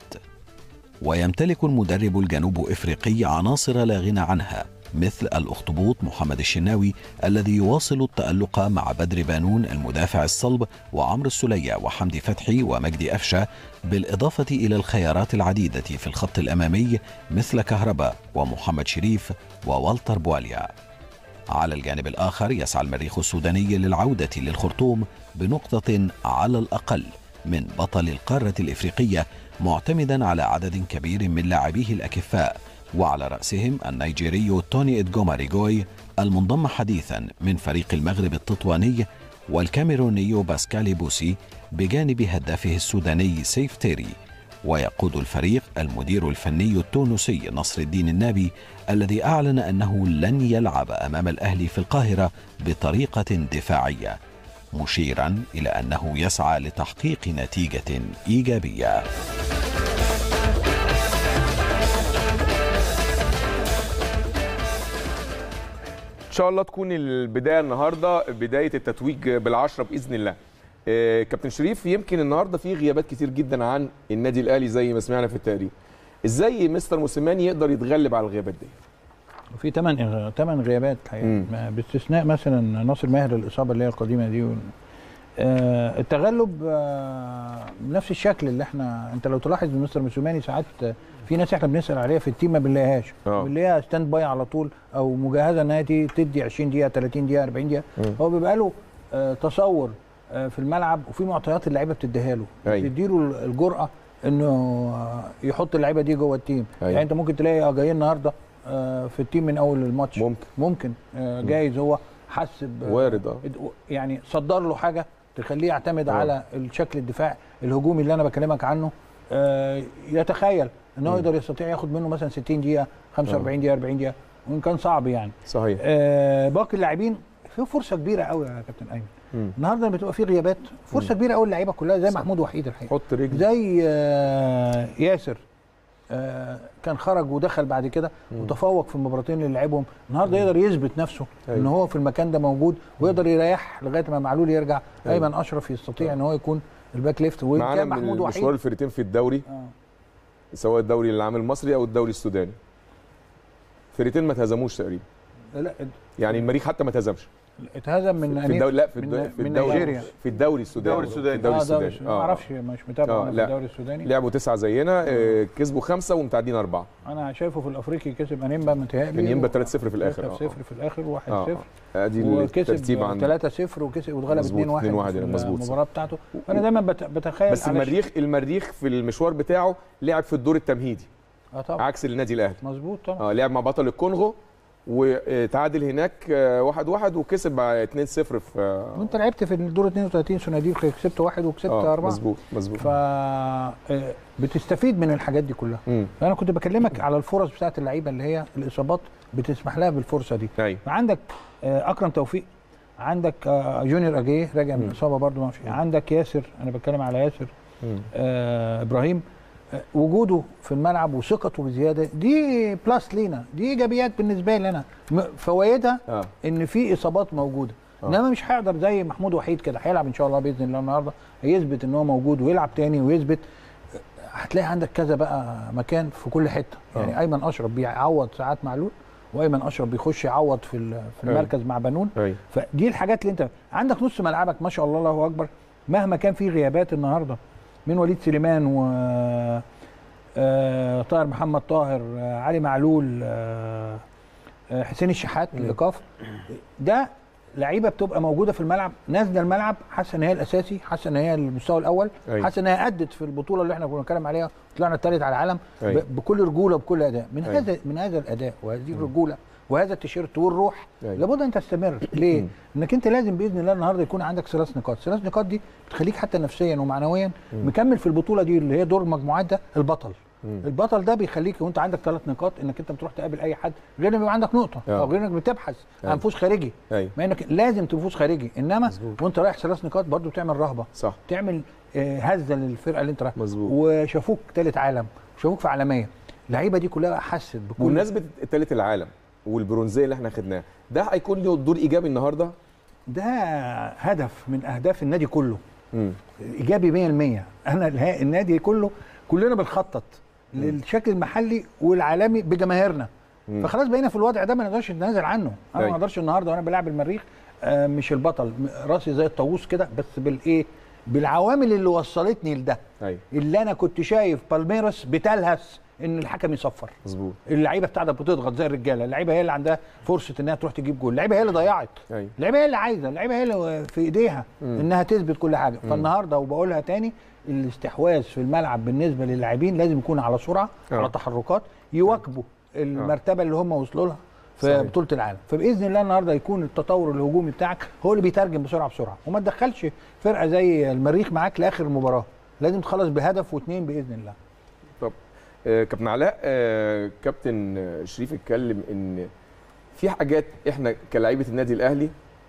ويمتلك المدرب الجنوب افريقي عناصر لا غنى عنها مثل الاخطبوط محمد الشناوي الذي يواصل التألق مع بدر بانون المدافع الصلب وعمرو السلية وحمدي فتحي ومجدي أفشة بالإضافة إلى الخيارات العديدة في الخط الأمامي مثل كهربا ومحمد شريف ووالتر بواليا على الجانب الآخر يسعى المريخ السوداني للعودة للخرطوم بنقطة على الأقل من بطل القارة الإفريقية معتمدا على عدد كبير من لاعبيه الأكفاء وعلى رأسهم النيجيري توني إدجوما ريغوي المنضم حديثا من فريق المغرب التطواني والكاميروني باسكالي بوسي بجانب هدافه السوداني سيف تيري ويقود الفريق المدير الفني التونسي نصر الدين النابي الذي أعلن أنه لن يلعب أمام الأهلي في القاهرة بطريقة دفاعية مشيرا إلى أنه يسعى لتحقيق نتيجة إيجابية ان شاء الله تكون البدايه النهارده بدايه التتويج بالعشره باذن الله آه، كابتن شريف يمكن النهارده في غيابات كتير جدا عن النادي الاهلي زي ما سمعنا في التقرير ازاي مستر موسيماني يقدر يتغلب على الغيابات دي في ثمان ثمان غيابات الحقيقه مم. ما- باستثناء مثلا ناصر ماهر الاصابه اللي هي القديمه دي وال- آه التغلب آه بنفس الشكل اللي احنا انت لو تلاحظ إن مستر موسيماني ساعات آه، في ناس احنا بنسال عليها في التيم ما بنلاقيهاش آه. بنلاقيها ستاند باي على طول او مجهزه انها تي- تدي 20 دقيقه 30 دقيقه 40 دقيقه مم. هو بيبقى له آه تصور آه في الملعب وفي معطيات اللعيبه بتديها له أيوة. بتديله الجرأه انه آه، يحط اللعيبه دي جوه التيم أيوة. يعني انت ممكن تلاقي آه، جاي النهارده آه، في التيم من اول الماتش ممكن ممكن آه، جايز هو حس ب- وارد اه يعني صدر له حاجه تخليه يعتمد آه. على الشكل الدفاع الهجومي اللي انا بكلمك عنه آه، يتخيل ان هو يقدر يستطيع ياخد منه مثلا 60 دقيقه 45 دقيقه 40 دقيقه وان كان صعب يعني صحيح آه، باقي اللاعبين في فرصه كبيره قوي يا كابتن ايمن مم. النهارده لما بتبقى في غيابات فرصه كبيره قوي اللعيبه كلها زي محمود وحيد الحقيقه حط رجل زي آه، ياسر آه، كان خرج ودخل بعد كده وتفوق في المباراتين اللي لعبهم النهارده يقدر يثبت نفسه أيوة. ان هو في المكان ده موجود ويقدر يريح لغايه ما معلول يرجع أيوة. ايمن اشرف يستطيع ان هو يكون الباك ليفت معانا وكان من محمود مشوار وحيد الفرقتين في الدوري آه. سواء الدوري العام المصري او الدوري السوداني فرقتين ما تهزموش تقريبا لا يعني المريخ حتى ما تهزمش اتهزم من في الدوري لا في من- الدوري في من الدوري نيجيريا. في الدوري السوداني الدوري السوداني. في الدوري آه، دوري السوداني ما اعرفش مش متابع آه، انا في لا. الدوري السوداني لعبوا تسعه زينا آه، كسبوا خمسه ومتعادلين اربعه انا شايفه في الافريقي كسب انيمبا متهيألي كان ينبا 3-0 في الاخر 3-0 في الاخر 1-0 اه ادي الترتيب وكسب عندنا 3-0 وكسب واتغلب 2-1 مظبوط، 2-1 في مظبوط، صح. المباراه بتاعته فانا دايما بت- بتخيل بس على المريخ المريخ في المشوار بتاعه لعب في الدور التمهيدي اه طبعا عكس النادي الاهلي مظبوط طبعا اه لعب مع بطل الكونغو وتعادل هناك آه، واحد واحد وكسب مع 2 0 في آه، وانت لعبت في الدور 32 صناديق كسبت واحد وكسبت اه اربعه مظبوط مظبوط ف آه، بتستفيد من الحاجات دي كلها مم. فانا كنت بكلمك على الفرص بتاعت اللعيبه اللي هي الاصابات بتسمح لها بالفرصه دي ايوه عندك آه، اكرم توفيق عندك آه، جونيور اجيه راجع من مم. اصابه برضو ما في عندك ياسر انا بتكلم على ياسر مم. آه ابراهيم آه وجوده في الملعب وثقته بزياده دي بلس لينا دي ايجابيات بالنسبه لي انا م- فوائدها اه ان في اصابات موجوده آه. انما مش هيقدر زي محمود وحيد كده هيلعب ان شاء الله باذن الله النهارده هيثبت ان هو موجود ويلعب تاني ويثبت هتلاقي عندك كذا بقى مكان في كل حته يعني آه. ايمن اشرف بيعوض ساعات معلول وايمن اشرف بيخش يعوض في ال- في أيوة. المركز مع بنون ايوه فدي الحاجات اللي انت عندك نص ملعبك ما شاء الله الله اكبر مهما كان في غيابات النهارده من وليد سليمان و آه، طاهر محمد طاهر آه، علي معلول آه، آه، حسين الشحات الايقاف ده لعيبه بتبقى موجوده في الملعب نازله الملعب حاسه ان هي الاساسي حاسه ان هي المستوى الاول أيوة. حاسه ان هي ادت في البطوله اللي احنا كنا بنتكلم عليها طلعنا الثالث على العالم أيوة. ب- بكل رجوله وبكل اداء من أيوة. هذا من هذا الاداء وهذه الرجوله وهذا التيشيرت والروح أيوة. لابد ان تستمر ليه؟ انك انت لازم باذن الله النهارده يكون عندك ثلاث نقاط، ثلاث نقاط دي بتخليك حتى نفسيا ومعنويا مكمل في البطوله دي اللي هي دور المجموعات ده البطل. مم. البطل ده بيخليك وانت عندك ثلاث نقاط انك انت بتروح تقابل اي حد غير ان يبقى عندك نقطه آه. او غير انك بتبحث عن أيوة. فوز خارجي ايوه ما انك لازم تفوز خارجي انما وانت رايح ثلاث نقاط برضو بتعمل رهبه صح تعمل آه، هزه للفرقه اللي انت رايح مظبوط. وشافوك ثالث عالم شافوك في عالميه اللعيبه دي كلها حست بكل بمناسبه الثالث العالم والبرونزيه اللي احنا خدناها ده هيكون له دور ايجابي النهارده ده هدف من اهداف النادي كله مم. ايجابي 100% انا الها- النادي كله كلنا بنخطط للشكل المحلي والعالمي بجماهيرنا مم. فخلاص بقينا في الوضع ده ما نقدرش نتنازل عنه انا أيوة. ما اقدرش النهارده وانا بلعب المريخ آه، مش البطل م- راسي زي الطاووس كده بس بالايه بالعوامل اللي وصلتني لده ايوه اللي انا كنت شايف بالميراس بتلهس ان الحكم يصفر مظبوط اللعيبه بتاعتك بتضغط زي الرجاله اللعيبه هي اللي عندها فرصه انها تروح تجيب جول اللعيبه هي اللي ضيعت ايوه اللعيبه هي اللي عايزه اللعيبه هي اللي في ايديها مم. انها تثبت كل حاجه فالنهارده وبقولها تاني الاستحواذ في الملعب بالنسبه للاعبين لازم يكون على سرعه آه. على تحركات يواكبوا المرتبه اللي هم وصلوا لها في صحيح. بطوله العالم فباذن الله النهارده يكون التطور الهجومي بتاعك هو اللي بيترجم بسرعه بسرعه وما تدخلش فرقه زي المريخ معاك لاخر المباراه لازم تخلص بهدف واثنين باذن الله طب آه كابتن علاء آه كابتن آه، شريف اتكلم ان في حاجات احنا كلاعيبه النادي الاهلي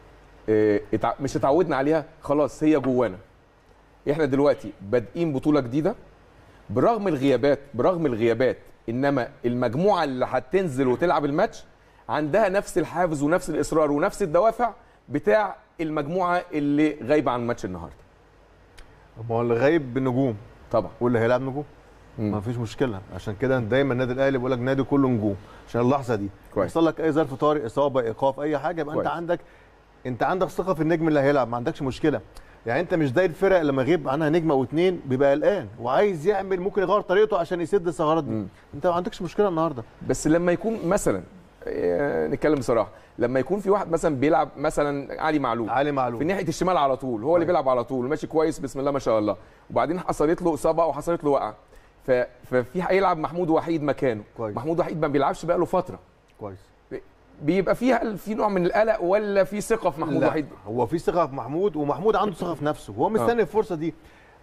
آه اتع... مش اتعودنا عليها خلاص هي جوانا احنا دلوقتي بادئين بطوله جديده برغم الغيابات برغم الغيابات انما المجموعه اللي هتنزل وتلعب الماتش عندها نفس الحافز ونفس الاصرار ونفس الدوافع بتاع المجموعه اللي غايبه عن ماتش النهارده ما هو اللي غايب بنجوم طبعا واللي هيلعب نجوم مم. ما فيش مشكله عشان كده دايما النادي الاهلي بيقول لك نادي كله نجوم عشان اللحظه دي كويس. يحصل لك اي ظرف طارئ اصابه ايقاف اي حاجه يبقى انت كويس. عندك انت عندك ثقه في النجم اللي هيلعب ما عندكش مشكله يعني انت مش زي الفرق لما يغيب عنها نجم او اتنين بيبقى قلقان وعايز يعمل ممكن يغير طريقته عشان يسد الثغرات دي مم. انت ما عندكش مشكله النهارده بس لما يكون مثلا آه، نتكلم بصراحه لما يكون في واحد مثلا بيلعب مثلا علي معلول علي في معلول ناحيه الشمال على طول هو اللي بيلعب على طول ماشي كويس بسم الله ما شاء الله وبعدين حصلت له اصابه او حصلت له وقعه ف... ففي هيلعب محمود وحيد مكانه كويس. محمود وحيد ما بيلعبش بقاله فتره كويس بيبقى فيها في نوع من القلق ولا في ثقه في محمود لا، وحيد هو في ثقه في محمود ومحمود عنده ثقه في نفسه هو مستني الفرصه دي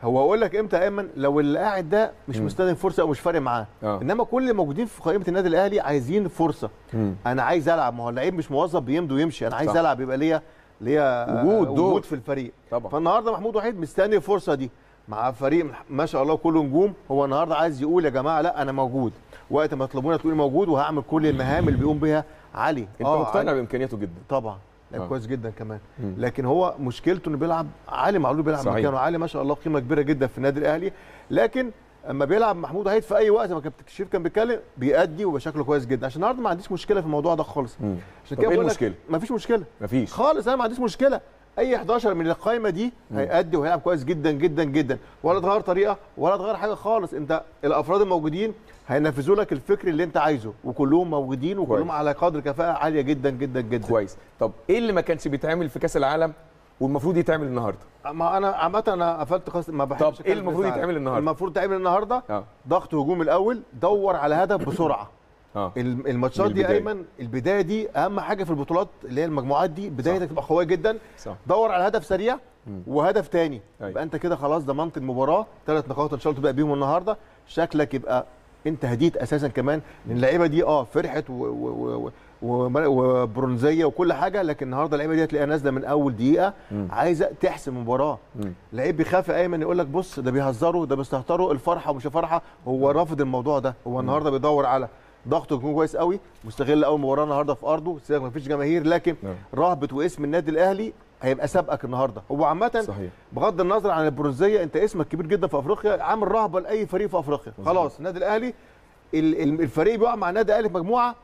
هو اقول لك امتى يا ايمن لو اللي قاعد ده مش مم. مستخدم فرصه او مش فارق معاه آه. انما كل اللي موجودين في قائمه النادي الاهلي عايزين فرصه مم. انا عايز العب ما هو اللعيب مش موظف بيمضي ويمشي انا عايز صح. العب يبقى ليا ليا آه، وجود، دور. وجود في الفريق طبعا فالنهارده محمود وحيد مستني الفرصه دي مع فريق ما شاء الله كله نجوم هو النهارده عايز يقول يا جماعه لا انا موجود وقت ما تطلبوني تقولي موجود وهعمل كل المهام اللي بيقوم بها علي انت آه، مقتنع علي. بامكانياته جدا طبعا لعيب آه. كويس جدا كمان مم. لكن هو مشكلته انه بيلعب علي معلول بيلعب صحيح. مكانه علي ما شاء الله قيمه كبيره جدا في النادي الاهلي لكن اما بيلعب محمود وحيد في اي وقت ما كابتن شريف كان بيتكلم بيأدي ويبقى شكله كويس جدا عشان النهارده ما عنديش مشكله في الموضوع ده خالص مم. عشان طب كده ايه بقول لك المشكله؟ ما فيش مشكله مفيش خالص انا ما عنديش مشكله اي 11 من القائمه دي هيأدي وهيلعب كويس جدا جدا جدا ولا تغير طريقه ولا تغير حاجه خالص انت الافراد الموجودين هينفذوا لك الفكر اللي انت عايزه وكلهم موجودين وكلهم كويس. على قدر كفاءه عاليه جدا جدا جدا كويس طب ايه اللي ما كانش بيتعمل في كاس العالم والمفروض يتعمل النهارده ما انا عامه انا قفلت قص ما بحبش طب أتكلم إيه المفروض في الساعة. يتعمل النهاردة؟ المفروض يتعمل النهارده اه ضغط هجوم الاول دور على هدف بسرعه اه الم- الماتشات من دي البداية. ايمن البدايه دي اهم حاجه في البطولات اللي هي المجموعات دي بدايتك تبقى قويه جدا صح دور على هدف سريع مم. وهدف تاني أيوة. يبقى انت كده خلاص ضمنت المباراه ثلاث نقاط ان شاء الله تبقى بيهم النهارده شكلك يبقى انت هديت اساسا كمان لان اللعيبه دي اه فرحت و- و- و- و- وبرونزيه وكل حاجه لكن النهارده اللعيبه دي هتلاقيها نازله من اول دقيقه مم. عايزه تحسم المباراه مم. لعيب بيخاف يا ايمن يقول لك بص ده بيهزروا ده بيستهتروا الفرحه ومش فرحه هو رافض الموضوع ده هو النهارده بيدور على ضغطه يكون كويس قوي مستغل اول مباراه النهارده في ارضه سيبك ما فيش جماهير لكن نعم. رهبه واسم النادي الاهلي هيبقى سابقك النهارده هو عامه صحيح بغض النظر عن البرونزيه انت اسمك كبير جدا في افريقيا عامل رهبه لاي فريق في افريقيا مظبوط. خلاص النادي الاهلي ال- ال- الفريق بيقع مع النادي الاهلي في مجموعه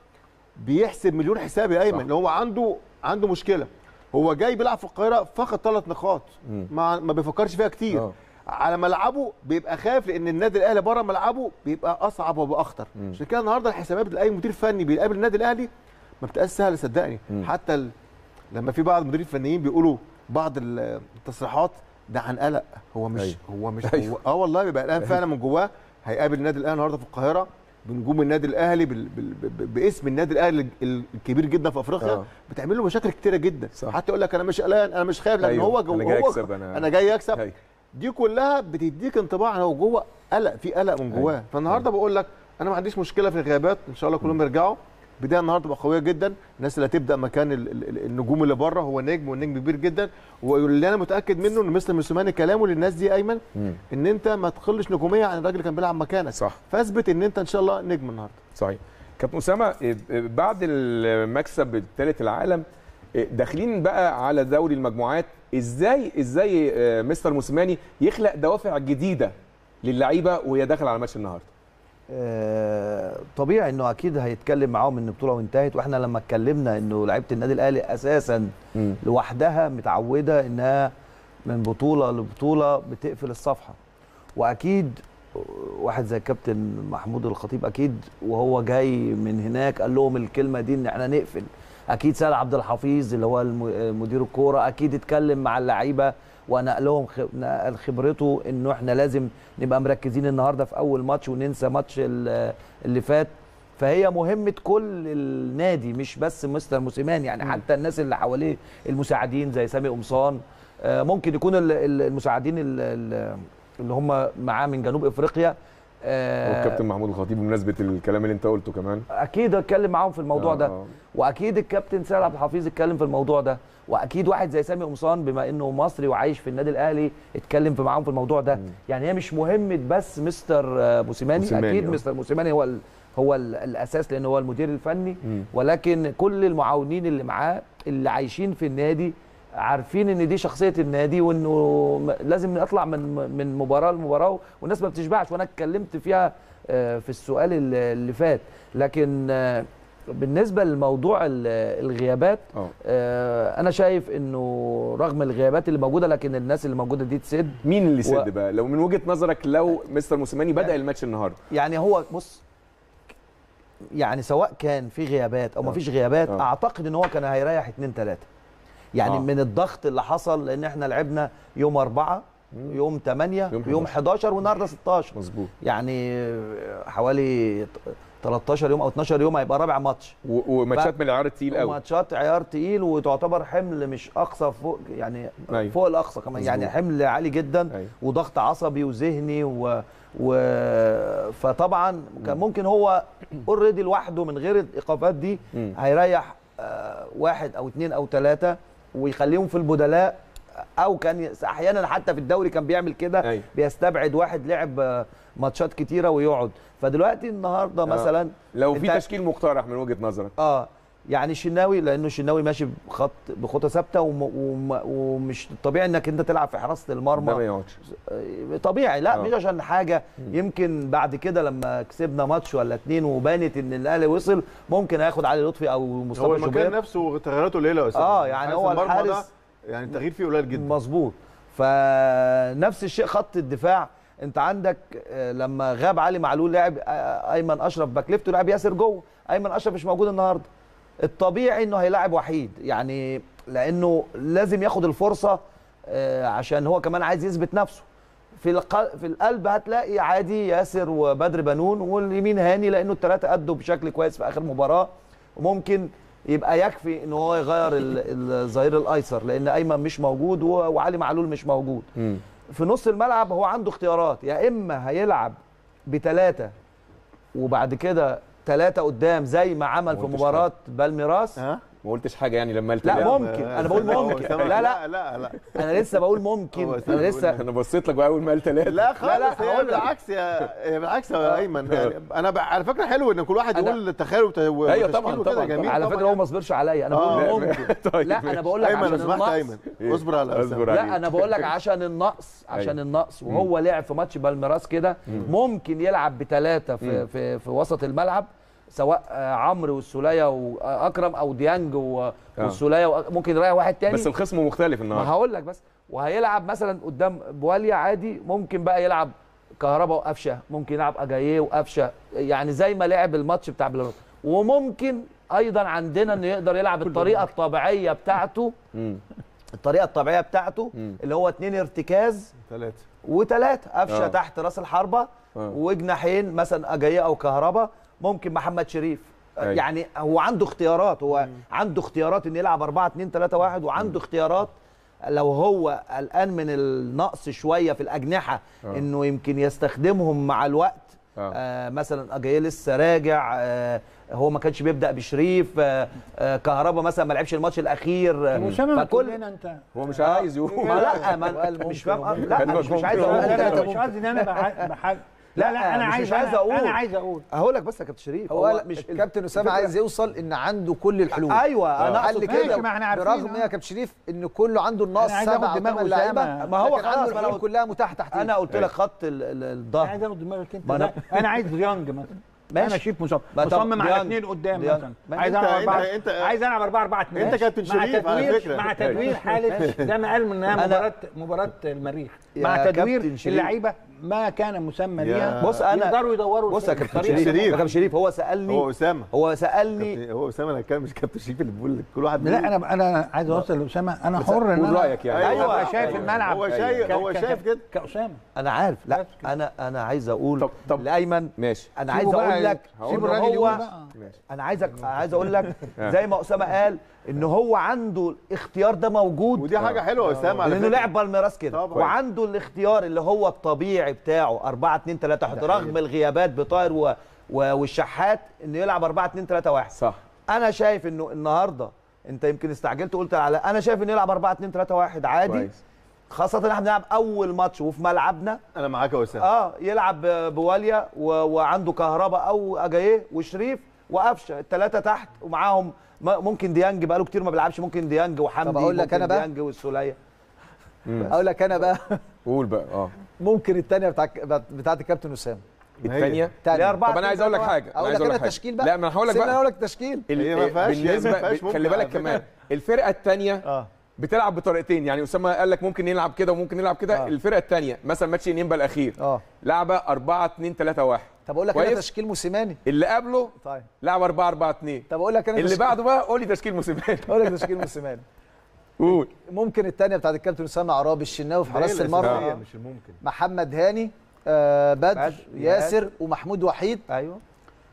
بيحسب مليون حساب يا ايمن صح. اللي هو عنده عنده مشكله هو جاي بيلعب في القاهره فقد ثلاث نقاط مم. ما ما بيفكرش فيها كتير آه. على ملعبه بيبقى خايف لان النادي الاهلي بره ملعبه بيبقى اصعب وباخطر مم. عشان كده النهارده الحسابات لاي مدير فني بيقابل النادي الاهلي ما بتبقاش سهله صدقني مم. حتى ال... لما في بعض المديرين الفنيين بيقولوا بعض ال- التصريحات ده عن قلق هو مش أيوة. هو مش أيوة. هو اه والله بيبقى قلقان فعلا من جواه هيقابل النادي الاهلي النهارده في القاهره بنجوم النادي الاهلي بال... بال... ب- باسم النادي الاهلي ال- الكبير جدا في افريقيا آه. بتعمل له مشاكل كتيره جدا صح. حتى يقول لك انا مش قلقان انا مش خايف لكن أيوة. هو جو أنا جاي هو أكسب، أنا- انا جاي اكسب أيوة. دي كلها بتديك انطباع ان هو جوه قلق في قلق من جواه أيوة. فالنهارده بقول لك انا ما عنديش مشكله في الغيابات ان شاء الله كلهم يرجعوا بدايه النهارده تبقى قويه جدا الناس اللي هتبدا مكان ال- ال- ال- النجوم اللي بره هو نجم والنجم كبير جدا واللي انا متاكد منه ان مستر موسيماني كلامه للناس دي ايمن مم. ان انت ما تقلش نجوميه عن الراجل اللي كان بيلعب مكانك صح فاثبت ان انت ان شاء الله نجم النهارده صحيح كابتن اسامه إيه، إيه، بعد المكسب الثالث العالم إيه، داخلين بقى على دوري المجموعات ازاي ازاي آه، مستر موسيماني يخلق دوافع جديده للعيبه وهي داخله على ماتش النهارده آه، طبيعي انه اكيد هيتكلم معاهم ان البطوله وانتهت واحنا لما اتكلمنا انه لعيبه النادي الاهلي اساسا مم. لوحدها متعوده انها من بطوله لبطوله بتقفل الصفحه واكيد واحد زي كابتن محمود الخطيب اكيد وهو جاي من هناك قال لهم الكلمه دي ان احنا نقفل اكيد سيد عبد الحفيظ اللي هو الم- مدير الكوره اكيد اتكلم مع اللعيبه ونقل لهم خ- نقل خبرته انه احنا لازم نبقى مركزين النهارده في اول ماتش وننسى ماتش ال- اللي فات فهي مهمه كل النادي مش بس مستر موسيمان يعني حتى الناس اللي حواليه المساعدين زي سامي قمصان آه، ممكن يكون ال- ال- المساعدين ال- ال- اللي هم معاه من جنوب افريقيا آه، والكابتن محمود الخطيب بمناسبه الكلام اللي انت قلته كمان اكيد اتكلم معاهم في الموضوع آه، ده آه. واكيد الكابتن سيد عبد الحفيظ اتكلم في الموضوع ده واكيد واحد زي سامي قمصان بما انه مصري وعايش في النادي الاهلي اتكلم في معاهم في الموضوع ده يعني هي مش مهمه بس مستر آه، موسيماني موسيماني، اكيد آه. مستر موسيماني هو ال هو ال الاساس لان هو المدير الفني مم. ولكن كل المعاونين اللي معاه اللي عايشين في النادي عارفين ان دي شخصيه النادي وانه م- لازم نطلع من من مباراه لمباراه والناس ما بتشبعش وانا اتكلمت فيها آه، في السؤال اللي اللي فات لكن آه، بالنسبه لموضوع ال- الغيابات اه آه، انا شايف انه رغم الغيابات اللي موجوده لكن الناس اللي موجوده دي تسد مين اللي يسد و- بقى لو من وجهه نظرك لو مستر موسيماني بدا الماتش النهارده يعني هو بص يعني سواء كان في غيابات او ما آه. فيش غيابات آه. اعتقد ان هو كان هيريح اتنين تلاته يعني آه. آه. من الضغط اللي حصل لان احنا لعبنا يوم أربعة يوم 8 يوم يوم 11 والنهارده 16 مظبوط يعني حوالي 13 يوم او 12 يوم هيبقى رابع ماتش و- وماتشات من العيار التقيل قوي ماتشات عيار تقيل وتعتبر حمل مش اقصى فوق يعني أيوة. فوق الاقصى كمان يعني مظبوط. حمل عالي جدا أيوة. وضغط عصبي وذهني و... و... فطبعا كان ممكن هو اوريدي لوحده من غير الايقافات دي مم. هيريح آه، واحد او اثنين او ثلاثه ويخليهم في البدلاء او كان ي- احيانا حتى في الدوري كان بيعمل كده أيوة. بيستبعد واحد لعب آه، ماتشات كتيره ويقعد فدلوقتي النهارده مثلا لو في أنت- تشكيل مقترح من وجهه نظرك اه يعني الشناوي لانه الشناوي ماشي بخط بخطى ثابته وم وم ومش طبيعي انك انت تلعب في حراسه ده ما المرمى يقعدش آه، طبيعي لا آه. مش عشان حاجه يمكن بعد كده لما كسبنا ماتش ولا اتنين وبانت ان الاهلي وصل ممكن هياخد علي لطفي او هو مصطفى المكان شوبير نفسه تغيراته قليله يا أستاذ. اه يعني حارس هو المرمى ده الحارس يعني التغيير فيه قليل جدا مظبوط فنفس الشيء خط الدفاع انت عندك آه، لما غاب علي معلول لعب آه، ايمن اشرف باك ليفت ولعب ياسر جوه ايمن اشرف مش موجود النهارده الطبيعي انه هيلاعب وحيد يعني لانه لازم ياخد الفرصه آه، عشان هو كمان عايز يثبت نفسه في الق- في القلب هتلاقي عادي ياسر وبدر بنون واليمين هاني لانه الثلاثه ادوا بشكل كويس في اخر مباراه وممكن يبقى يكفي ان هو يغير ال- الظهير الايسر لان ايمن مش موجود و- وعلي معلول مش موجود مم. في نص الملعب هو عنده اختيارات يا اما هيلعب بثلاثه وبعد كده ثلاثه قدام زي ما عمل في قلتش مباراه بالميراس ها ما قلتش حاجه يعني لما قلت لا لا. ممكن انا بقول هو ممكن سامع- لا لا لا لا انا لسه بقول ممكن هو انا سامع لسه انا بصيت لك بقى اول ما قال ثلاثه لا خالص لا، هي هقول لك. بالعكس يا هي بالعكس يا ايمن يعني انا ب- على فكره حلو ان كل واحد أنا- يقول تخيل وت- وتشكيل طبعاً، وكده طبعاً، جميل على طبعاً فكره هو ما صبرش عليا انا آه. بقول ممكن طيب لا انا بقول لك ايمن عشان لو سمحت النقص ايمن اصبر على اصبر أسامة. عليك. لا انا بقول لك عشان النقص عشان أيوة. النقص وهو لعب في ماتش بالميراس كده ممكن يلعب بثلاثه في, في في وسط الملعب سواء آه، عمرو والسوليه واكرم او ديانج و- والسوليه وأ- ممكن يريح واحد تاني بس الخصم مختلف ما النهارده هقول لك بس وهيلعب مثلا قدام بواليا عادي ممكن بقى يلعب كهربا وقفشه ممكن يلعب اجاييه وقفشه يعني زي ما لعب الماتش بتاع بلاد وممكن ايضا عندنا انه يقدر يلعب الطريقه الطبيعيه بتاعته مم. الطريقه الطبيعيه بتاعته مم. اللي هو اتنين ارتكاز ثلاثه وثلاثه قفشه آه. تحت راس الحربه آه. وجناحين مثلا اجاييه او كهربا ممكن محمد شريف أيوة. يعني هو عنده اختيارات هو عنده اختيارات ان يلعب 4 2 3 1 وعنده اختيارات لو هو قلقان من النقص شويه في الاجنحه آه. انه يمكن يستخدمهم مع الوقت آه. آه مثلا اجاييه لسه راجع آه هو ما كانش بيبدا بشريف آه آه كهربا مثلا ما لعبش الماتش الاخير آه اسامه ما تقول فكل لنا انت هو مش عايز يقول ما لا ما مش فاهم لا ممكن. مش, مش عايز ممكن. اقول لا لا كده. مش قصدي ان انا بح- بحاجه لا، لا لا انا مش- عايز مش عايز أنا- أقول. انا عايز اقول هقول لك بس يا كابتن شريف هو هو مش مش الكابتن اسامه الفكرة- عايز يوصل ان عنده كل الحلول ايوه انا قال اقصد لي ماشي، كده ما احنا عارفين، برغم آه. ايه يا كابتن شريف ان كله عنده النقص عايز سبعه آخد او دماغ ثمان لعيبه أسامة. ما هو لكن خلاص، عنده ما أنا الحلول قلت- كلها متاحه تحتيه انا قلت لك خط ال- ال- انا الظهر عايز اخد دماغك انت ما أنا- لا، انا عايز ديانج مثلا ماشي. انا شيف مصمم ما طب مصمم على ديانج- اثنين قدام ديانج. مثلا ما عايز أنت- العب أنت- اربعه أنت- عايز العب 4 4 2 أنت كابتن مع شريف على تدوير فكرة. مع تدوير حاله ده ما قال منها أنا- مباراه مباراه المريخ يا مع تدوير كابتن شريف. اللعيبه ما كان مسمى يا- ليها بص انا يقدروا يدوروا بص يا في كابتن الطريقة. شريف شريف. يا كابتن شريف هو سالني هو اسامه هو سالني كابتن- هو اسامه انا كان مش كابتن شريف اللي بيقول لك كل واحد لا بيقول. انا انا عايز اوصل لاسامه انا حر ان قول انا رايك يعني أيوة. أبقى شايف أيوة. الملعب هو شايف ك- هو ك- شايف كده كاسامه انا عارف لا بس كده. انا انا عايز اقول طب- طب- لايمن ماشي انا سيبه عايز بقى اقول لك سيبوا إن الراجل هو يقول بقى ماشي انا عايزك عايز اقول لك زي ما اسامه قال ان هو عنده الاختيار ده موجود ودي حاجه حلوه يا اسامه على لانه فكرة. لعب بالميراس كده طبعا. وعنده الاختيار اللي هو الطبيعي بتاعه 4 2 3 1 رغم الغيابات بطاهر و... و... والشحات انه يلعب 4 2 3 1 صح انا شايف انه النهارده انت يمكن استعجلت وقلت على انا شايف انه يلعب 4 2 3 1 عادي كويس خاصه ان احنا بنلعب اول ماتش وفي ملعبنا انا معاك يا اسامه اه يلعب ب- بواليا و... وعنده كهربا او اجاييه وشريف وقفشه الثلاثه تحت ومعاهم م- ممكن ديانج بقاله كتير ما بيلعبش ممكن ديانج وحمدي طب أقول لك ممكن أنا بقى؟ ديانج والسوليه اقول لك انا بقى قول بقى اه ممكن الثانيه بتاع بتاعت الكابتن اسامه الثانيه ليه أربعة طب انا عايز اقول لك حاجه اقول عايز لك انا حاجة. التشكيل بقى لا ما انا هقول لك سيبني بقى اقول لك التشكيل ال- هي ما فيهاش- بالنسبه ما فيهاش ب- ممكن خلي بالك على فكرة. كمان الفرقه الثانيه اه بتلعب بطريقتين يعني اسامه قال لك ممكن يلعب كده وممكن يلعب كده آه. الفرقه الثانيه مثلا ماتش انيمبا الاخير اه لعبه 4 2 3 1 طب اقول لك انا كويس. تشكيل موسيماني اللي قبله طيب لعب 4 4 2 طب اقول لك انا اللي تشكيل- بعده بقى قول لي تشكيل موسيماني اقول لك تشكيل موسيماني قول ممكن الثانيه بتاعت الكابتن اسامه عرابي الشناوي في ده هي حراسه الأساسية، المرمى مش الممكن محمد هاني آه بدر بدر، ياسر ومحمود وحيد ايوه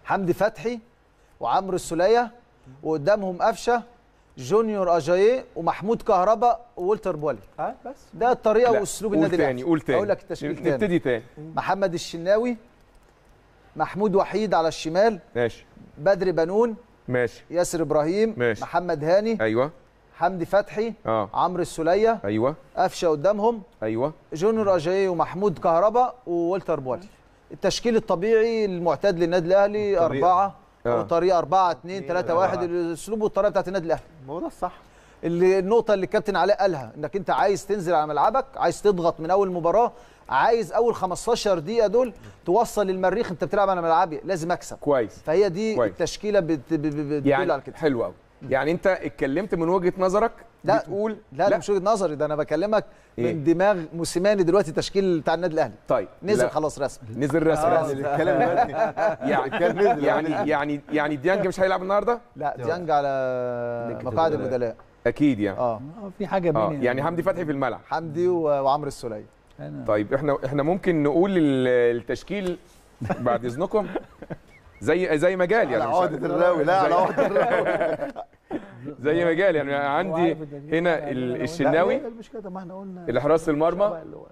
حمدي فتحي وعمرو السوليه وقدامهم قفشه جونيور اجاييه ومحمود كهربا وولتر بولي اه بس ده الطريقه لا، واسلوب قول النادي تاني الاهلي قول تاني اقول لك التشكيل تاني نبتدي تاني محمد الشناوي محمود وحيد على الشمال ماشي بدر بنون ماشي ياسر ابراهيم ماشي. محمد هاني ايوه حمدي فتحي اه عمرو السوليه ايوه قفشه قدامهم ايوه جونيور اجاي ومحمود كهربا وولتر بولي التشكيل الطبيعي المعتاد للنادي الاهلي الطريقة. أربعة آه. أو طريقة أربعة اتنين تلاتة واحد الأسلوب والطريقة بتاعت النادي الأهلي ما هو ده الصح اللي النقطة اللي الكابتن علاء قالها إنك أنت عايز تنزل على ملعبك عايز تضغط من أول مباراة عايز أول 15 دقيقة دول توصل المريخ أنت بتلعب على ملعبي لازم أكسب كويس فهي دي كويس. التشكيلة بت- ب- ب- بتدل يعني على كده حلو قوي يعني انت اتكلمت من وجهه نظرك لا، بتقول لا, لا مش وجهة نظري ده أنا بكلمك إيه؟ من دماغ موسيماني دلوقتي التشكيل بتاع النادي الأهلي طيب نزل لا، خلاص رسمي نزل رسمي يعني اللي اتكلم دلوقتي يعني كان نزل يعني يعني يعني ديانج مش هيلعب النهارده لا ديانج على دكة مقاعد البدلاء. البدلاء اكيد يعني اه آه، في حاجه اه بيني يعني حمدي فتحي في الملعب حمدي و- وعمرو السوليه أنا- طيب احنا احنا ممكن نقول ال- التشكيل بعد اذنكم زي زي ما قال على يعني مش- عقدة الراوي لا على عقدة الراوي زي ما قال يعني عندي هنا ال- الشناوي لا، مش كده ما احنا قلنا الحراس المرمى شبه اللي هو-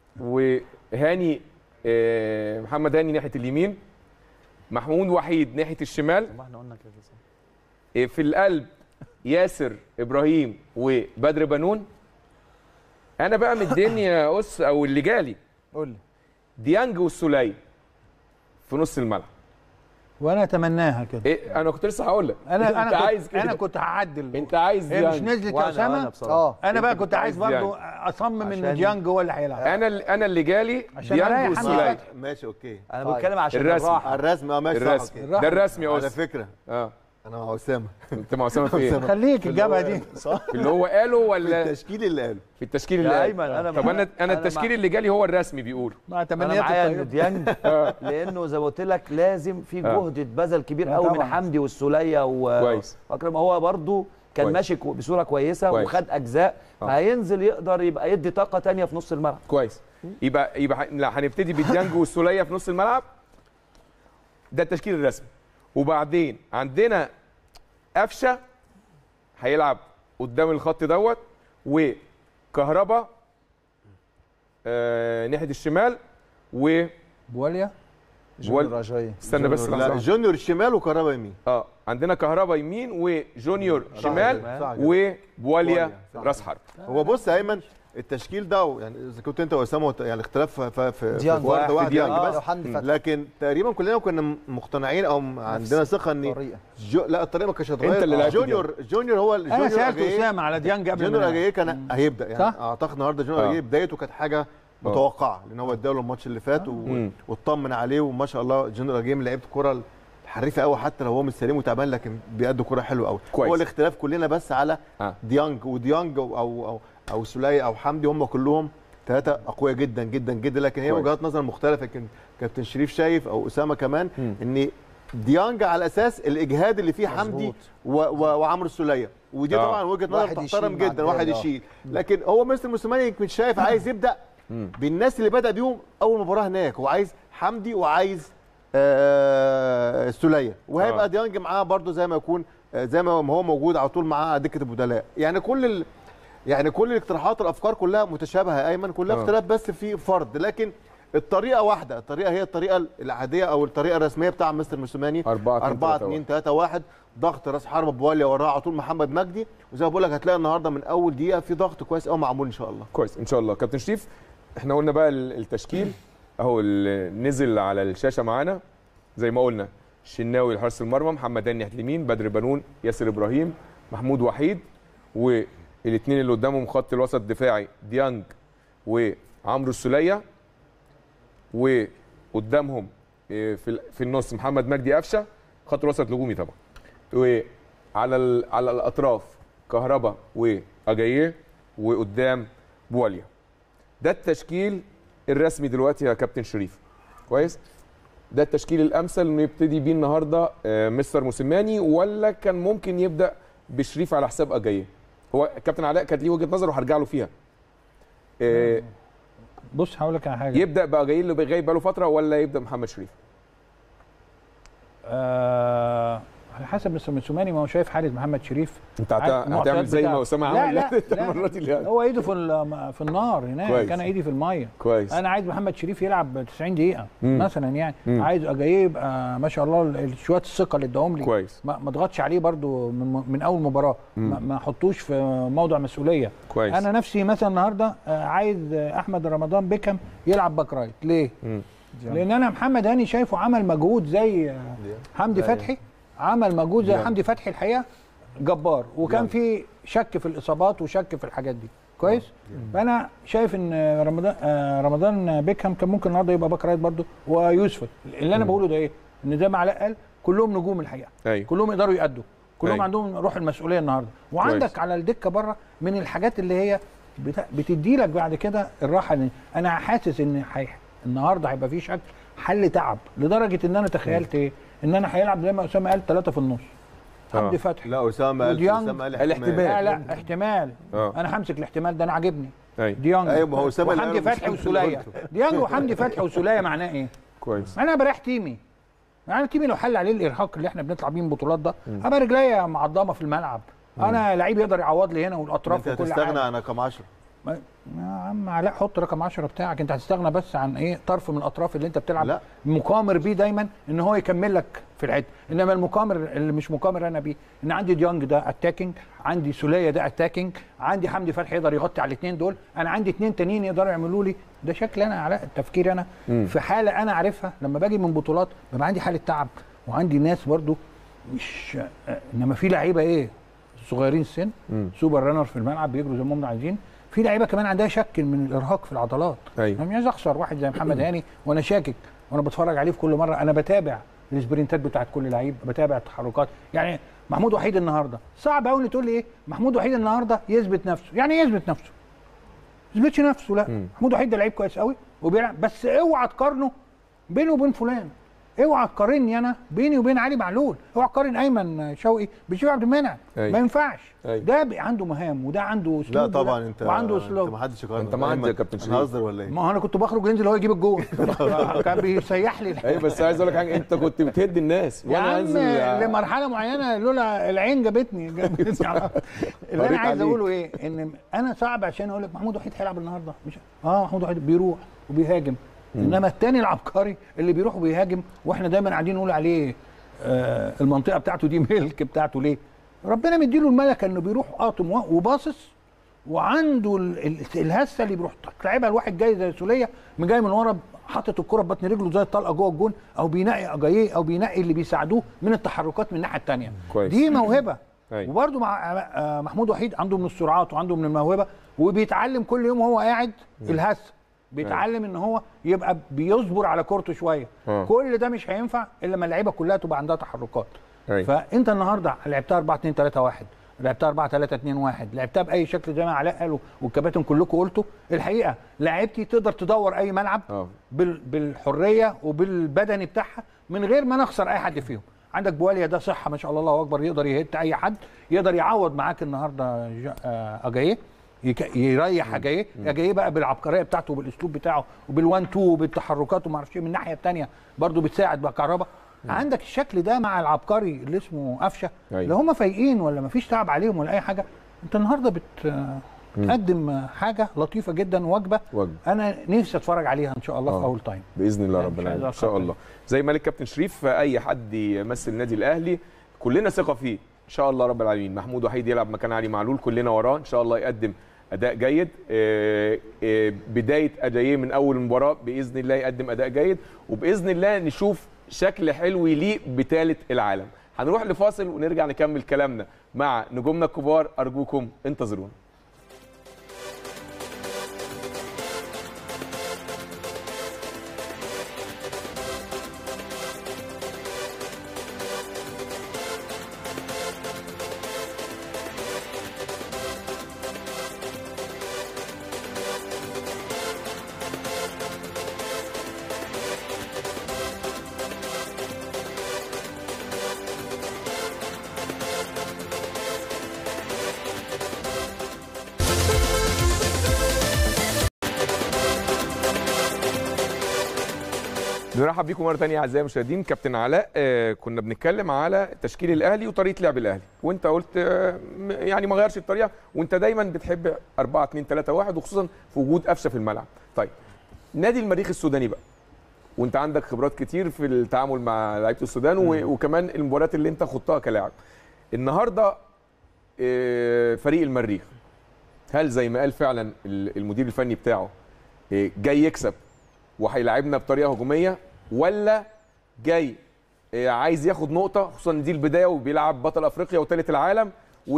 وهاني آه، محمد هاني ناحيه اليمين محمود وحيد ناحيه الشمال ما احنا قلنا كده صح آه، في القلب ياسر ابراهيم وبدر بنون انا بقى مديني يا اس او اللي جالي قول لي ديانج والسوليه في نص الملعب وانا اتمناها كده ايه انا كنت لسه هقول لك انا انت انا عايز كنت كده انا كنت هعدل انت عايز هي مش ديانج نزلت يا وانا وانا اسامه بصراحه اه انا بقى أنت كنت عايز عايز برضو اصمم ان عشان- ديانج هو اللي هيلعب انا اللي انا اللي جالي عشان ديانج أريح والسوليه حمدي ماشي اوكي انا طيب. بتكلم عشان الرسم. الراحه على الرسم اه ماشي صح الرسم اوكي ده الرسم يا على اس فكره اه انا مع اسامه انت مع اسامه في ايه؟ خليك الجبهه دي صح في اللي هو قاله ولا التشكيل اللي قاله في التشكيل يا اللي ايمن انا طب انا انا مع- التشكيل اللي جالي هو الرسمي بيقول مع انا تمنيات معايا الطيب. ان ديانج لانه زي ما قلت لك لازم في آه. جهد اتبذل كبير آه قوي من طبعاً. حمدي والسوليه و... كويس. واكرم هو برضو كان كويس. ماشي كو- بصوره كويسه كويس. وخد اجزاء آه. فهينزل يقدر يبقى يدي طاقه تانية في نص الملعب كويس يبقى يبقى ح- لا هنبتدي بديانج والسوليه في نص الملعب ده التشكيل الرسمي وبعدين عندنا قفشه هيلعب قدام الخط دوت وكهربا آه ناحيه الشمال و بواليا جونيور اجاي استنى بس لا لحظه جونيور الشمال وكهربا يمين اه عندنا كهربا يمين وجونيور شمال صح كده. وبواليا صح. راس حرب هو بص يا ايمن التشكيل ده يعني اذا كنت انت واسامه وت- يعني الاختلاف في في في ديانج. في واحد واحد ديانج. ديانج اه بس حمدي فتحي لكن تقريبا كلنا كنا مقتنعين او عندنا ثقه ان طريقه جو لا الطريقه ما كانتش هتتغير انت اللي لعبت جونيور جونيور هو انا جونيور سالت أجاييه- اسامه على ديانج قبل جونيور ما اجاييه كان هيبدا يعني صح؟ اعتقد النهارده جونيور آه. اجاييه بدايته كانت حاجه متوقعه لان هو اداله الماتش اللي فات و- مم. واطمن عليه وما شاء الله جونيور اجاييه من لعيبه الكوره الحريفه قوي حتى لو هو مش سليم وتعبان لكن بيأدي كوره حلوه قوي كويس. هو الاختلاف كلنا بس على آه. ديانج وديانج او او او, أو سوليه او حمدي هم كلهم ثلاثه اقوياء جدا جدا جدا لكن هي كويس. وجهات نظر مختلفه لكن كابتن شريف شايف او اسامه كمان مم. ان ديانج على اساس الاجهاد اللي فيه حمدي مظبوط. و- و- وعمرو السوليه ودي آه. طبعا وجهه نظر واحد تحترم يشيل مع جدا التاني، واحد آه. يشيل لكن هو مستر موسيماني يمكن شايف عايز يبدا مم. بالناس اللي بدا بيهم اول مباراه هناك هو عايز حمدي وعايز آه السوليه وهيبقى آه. ديانج معاه برده زي ما يكون آه زي ما هو موجود على طول معاه على دكه البدلاء يعني كل ال... يعني كل الاقتراحات الافكار كلها متشابهه يا ايمن كلها آه. اختلاف بس في فرد لكن الطريقه واحده الطريقه هي الطريقه العاديه او الطريقه الرسميه بتاع مستر موسيماني 4 4 2 3 1 ضغط راس حربه بواليا وراه على طول محمد مجدي وزي ما بقول لك هتلاقي النهارده من اول دقيقه في ضغط كويس قوي معمول ان شاء الله كويس ان شاء الله كابتن شريف احنا قلنا بقى ال- التشكيل اهو اللي نزل على الشاشه معانا زي ما قلنا الشناوي لحارس المرمى محمد هاني ناحيه اليمين بدر بنون ياسر ابراهيم محمود وحيد والاثنين اللي قدامهم خط الوسط الدفاعي ديانج وعمرو السوليه وقدامهم إيه، في ال- في النص محمد مجدي قفشه خط الوسط الهجومي طبعا وعلى ال- على الاطراف كهربا واجاييه وقدام بواليا ده التشكيل الرسمي دلوقتي يا كابتن شريف كويس ده التشكيل الامثل انه يبتدي بيه النهارده آه، مستر موسيماني ولا كان ممكن يبدا بشريف على حساب اجاييه هو كابتن علاء كانت ليه وجهه نظر وهرجع له فيها آه، بص هقول لك على حاجه يبدا باجاييه اللي غايب بقاله فتره ولا يبدا محمد شريف آه على حسب مستر موسيماني ما هو شايف حاله محمد شريف انت عارف هت- المعطيات هتعمل زي ما بتاعته. اسامه لا عمل لا لا المره دي اللي هو ايده في ال- في النار هناك كويس. انا ايدي في الميه كويس انا عايز محمد شريف يلعب 90 دقيقه مم. مثلا يعني مم. عايز اجايه يبقى ما شاء الله ال- شويه الثقه اللي اداهم لي كويس ما ما اضغطش عليه برضو من, من اول مباراه مم. ما ما احطوش في موضع مسؤوليه كويس انا نفسي مثلا النهارده آه، عايز آه، احمد رمضان بيكم يلعب باك رايت ليه مم. لان انا محمد هاني شايفه عمل مجهود زي آه، حمدي زي- فتحي عمل مجهود زي ديانج. حمدي فتحي الحقيقه جبار وكان ديانج. في شك في الاصابات وشك في الحاجات دي كويس فانا شايف ان آه، رمضان آه، رمضان بيكهام كان ممكن النهارده يبقى باك رايت برده ويوسف اللي انا بقوله ده ايه ان زي ما علاء قال كلهم نجوم الحقيقه ايوه كلهم يقدروا يأدوا كلهم أيوة. عندهم روح المسؤوليه النهارده وعندك كويس. على الدكه بره من الحاجات اللي هي بت- بتدي لك بعد كده الراحه إن انا حاسس ان حي... النهارده هيبقى في شكل حل تعب لدرجه ان انا تخيلت ايه ان انا هيلعب زي ما اسامه قال ثلاثه في النص آه. حمدي فتحي لا اسامه قال وديانج اسامه قال الاحتمال. لا لا احتمال اه انا همسك الاحتمال ده انا عاجبني ايوه ديانج ايوه ما هو اسامه اللي وحمدي قاله مش فتحي أنت اللي وسوليه قلته. ديانج وحمدي فتحي وسوليه معناه ايه؟ كويس انا بريح تيمي يعني تيمي لو حل عليه الارهاق اللي احنا بنطلع بيه من البطولات ده ابقى رجليا معضمه في الملعب انا لعيب يقدر يعوض لي هنا والاطراف انت وكل هتستغنى حاجه عن رقم 10 ما- يا عم علاء حط رقم 10 بتاعك انت هتستغنى بس عن ايه طرف من الاطراف اللي انت بتلعب لا. مقامر بيه دايما ان هو يكمل لك في العد انما المقامر اللي مش مقامر انا بيه ان عندي ديانج ده اتاكينج عندي سوليه ده اتاكينج عندي حمدي فتحي يقدر يغطي على الاثنين دول انا عندي اثنين تانيين يقدروا يعملوا لي ده شكل انا علاء التفكير انا مم. في حاله انا عارفها لما باجي من بطولات بيبقى عندي حاله تعب وعندي ناس برضو مش آه، انما في لعيبه ايه صغيرين السن مم. سوبر رانر في الملعب بيجروا زي ما هم عايزين في لعيبه كمان عندها شك من الارهاق في العضلات ايوه انا مش عايز اخسر واحد زي محمد هاني وانا شاكك وانا بتفرج عليه في كل مره انا بتابع السبرنتات بتاعت كل لعيب بتابع التحركات يعني محمود وحيد النهارده صعب قوي تقول لي ايه محمود وحيد النهارده يثبت نفسه يعني ايه يثبت نفسه ما يثبتش نفسه لا مم. محمود وحيد ده لعيب كويس قوي وبيلعب بس اوعى تقارنه بينه وبين فلان اوعى تقارني انا بيني وبين علي معلول اوعى تقارن ايمن شوقي بشوقي عبد المنعم أيوة. ما ينفعش أيوة. ده بي- عنده مهام وده عنده اسلوب لا وده- طبعا انت وعنده انت اسلوب ما حدش يقارن انت ما عندك يا كابتن شريف. هنهزر ولا ايه؟ ما هو انا كنت بخرج ينزل هو يجيب الجول كان بيسيح لي ايوه بس عايز اقول لك حاجه انت كنت بتهد الناس يا عم انزل لمرحله معينه لولا العين جابتني جابتني اللي قريت انا عايز عليك. اقوله ايه ان انا صعب عشان اقول لك محمود وحيد هيلعب النهارده مش اه محمود وحيد بيروح وبيهاجم انما التاني العبقري اللي بيروح وبيهاجم واحنا دايما قاعدين نقول عليه آه المنطقه بتاعته دي ملك بتاعته ليه ربنا مديله الملكه انه بيروح قاطم و- وباصص وعنده ال- ال- الهسه اللي بيروح لعيبها الواحد جاي زي سوليه من جاي من ورا حاطط الكره ببطن رجله زي الطلقه جوه الجون او بينقي اجاييه او بينقي اللي بيساعدوه من التحركات من الناحيه الثانيه كويس. دي موهبه أيوة. وبرده مع آه، محمود وحيد عنده من السرعات وعنده من الموهبه وبيتعلم كل يوم وهو قاعد الهس بيتعلم ان هو يبقى بيصبر على كورته شويه آه. كل ده مش هينفع الا لما اللعيبه كلها تبقى عندها تحركات أيوة. فانت النهارده لعبتها 4 2 3 1 لعبتها 4 3 2 1 لعبتها باي شكل زي ما علاء قالوا والكباتن كلكم قلتوا الحقيقه لعيبتي تقدر تدور اي ملعب اه بال بالحريه وبالبدني بتاعها من غير ما نخسر اي حد فيهم عندك بواليا ده صحه ما شاء الله الله اكبر يقدر يهت اي حد يقدر يعوض معاك النهارده جا- آه، اجاييه يك- يريح اجاييه اجاييه بقى بالعبقريه بتاعته وبالاسلوب بتاعه وبالوان تو وبالتحركات وما اعرفش إيه من الناحيه الثانيه برضه بتساعد بقى كهربا عندك الشكل ده مع العبقري اللي اسمه قفشه أيوة. لا هم فايقين ولا ما فيش تعب عليهم ولا اي حاجه انت النهارده بت بتقدم حاجه لطيفه جدا وجبه وجبة. انا نفسي اتفرج عليها ان شاء الله آه. في اول تايم باذن الله يعني رب مش عايز العالمين ان أخاف شاء يعني. الله زي ما قال الكابتن شريف اي حد يمثل النادي الاهلي كلنا ثقه فيه ان شاء الله رب العالمين محمود وحيد يلعب مكان علي معلول كلنا وراه ان شاء الله يقدم اداء جيد آه، آه، بدايه ادايه من اول مباراه باذن الله يقدم اداء جيد وباذن الله نشوف شكل حلو يليق بثالث العالم هنروح لفاصل ونرجع نكمل كلامنا مع نجومنا الكبار ارجوكم انتظرونا بنرحب بيكم مره ثانيه اعزائي المشاهدين كابتن علاء آه، كنا بنتكلم على تشكيل الاهلي وطريقه لعب الاهلي وانت قلت آه، م- يعني ما غيرش الطريقه وانت دايما بتحب 4 2 3 1 وخصوصا في وجود قفشه في الملعب طيب نادي المريخ السوداني بقى وانت عندك خبرات كتير في التعامل مع لعيبه السودان و- وكمان المباريات اللي انت خضتها كلاعب النهارده آه، فريق المريخ هل زي ما قال فعلا ال- المدير الفني بتاعه آه، جاي يكسب وهيلاعبنا بطريقه هجوميه ولا جاي آه، عايز ياخد نقطه خصوصا إن دي البدايه وبيلعب بطل افريقيا وثالث العالم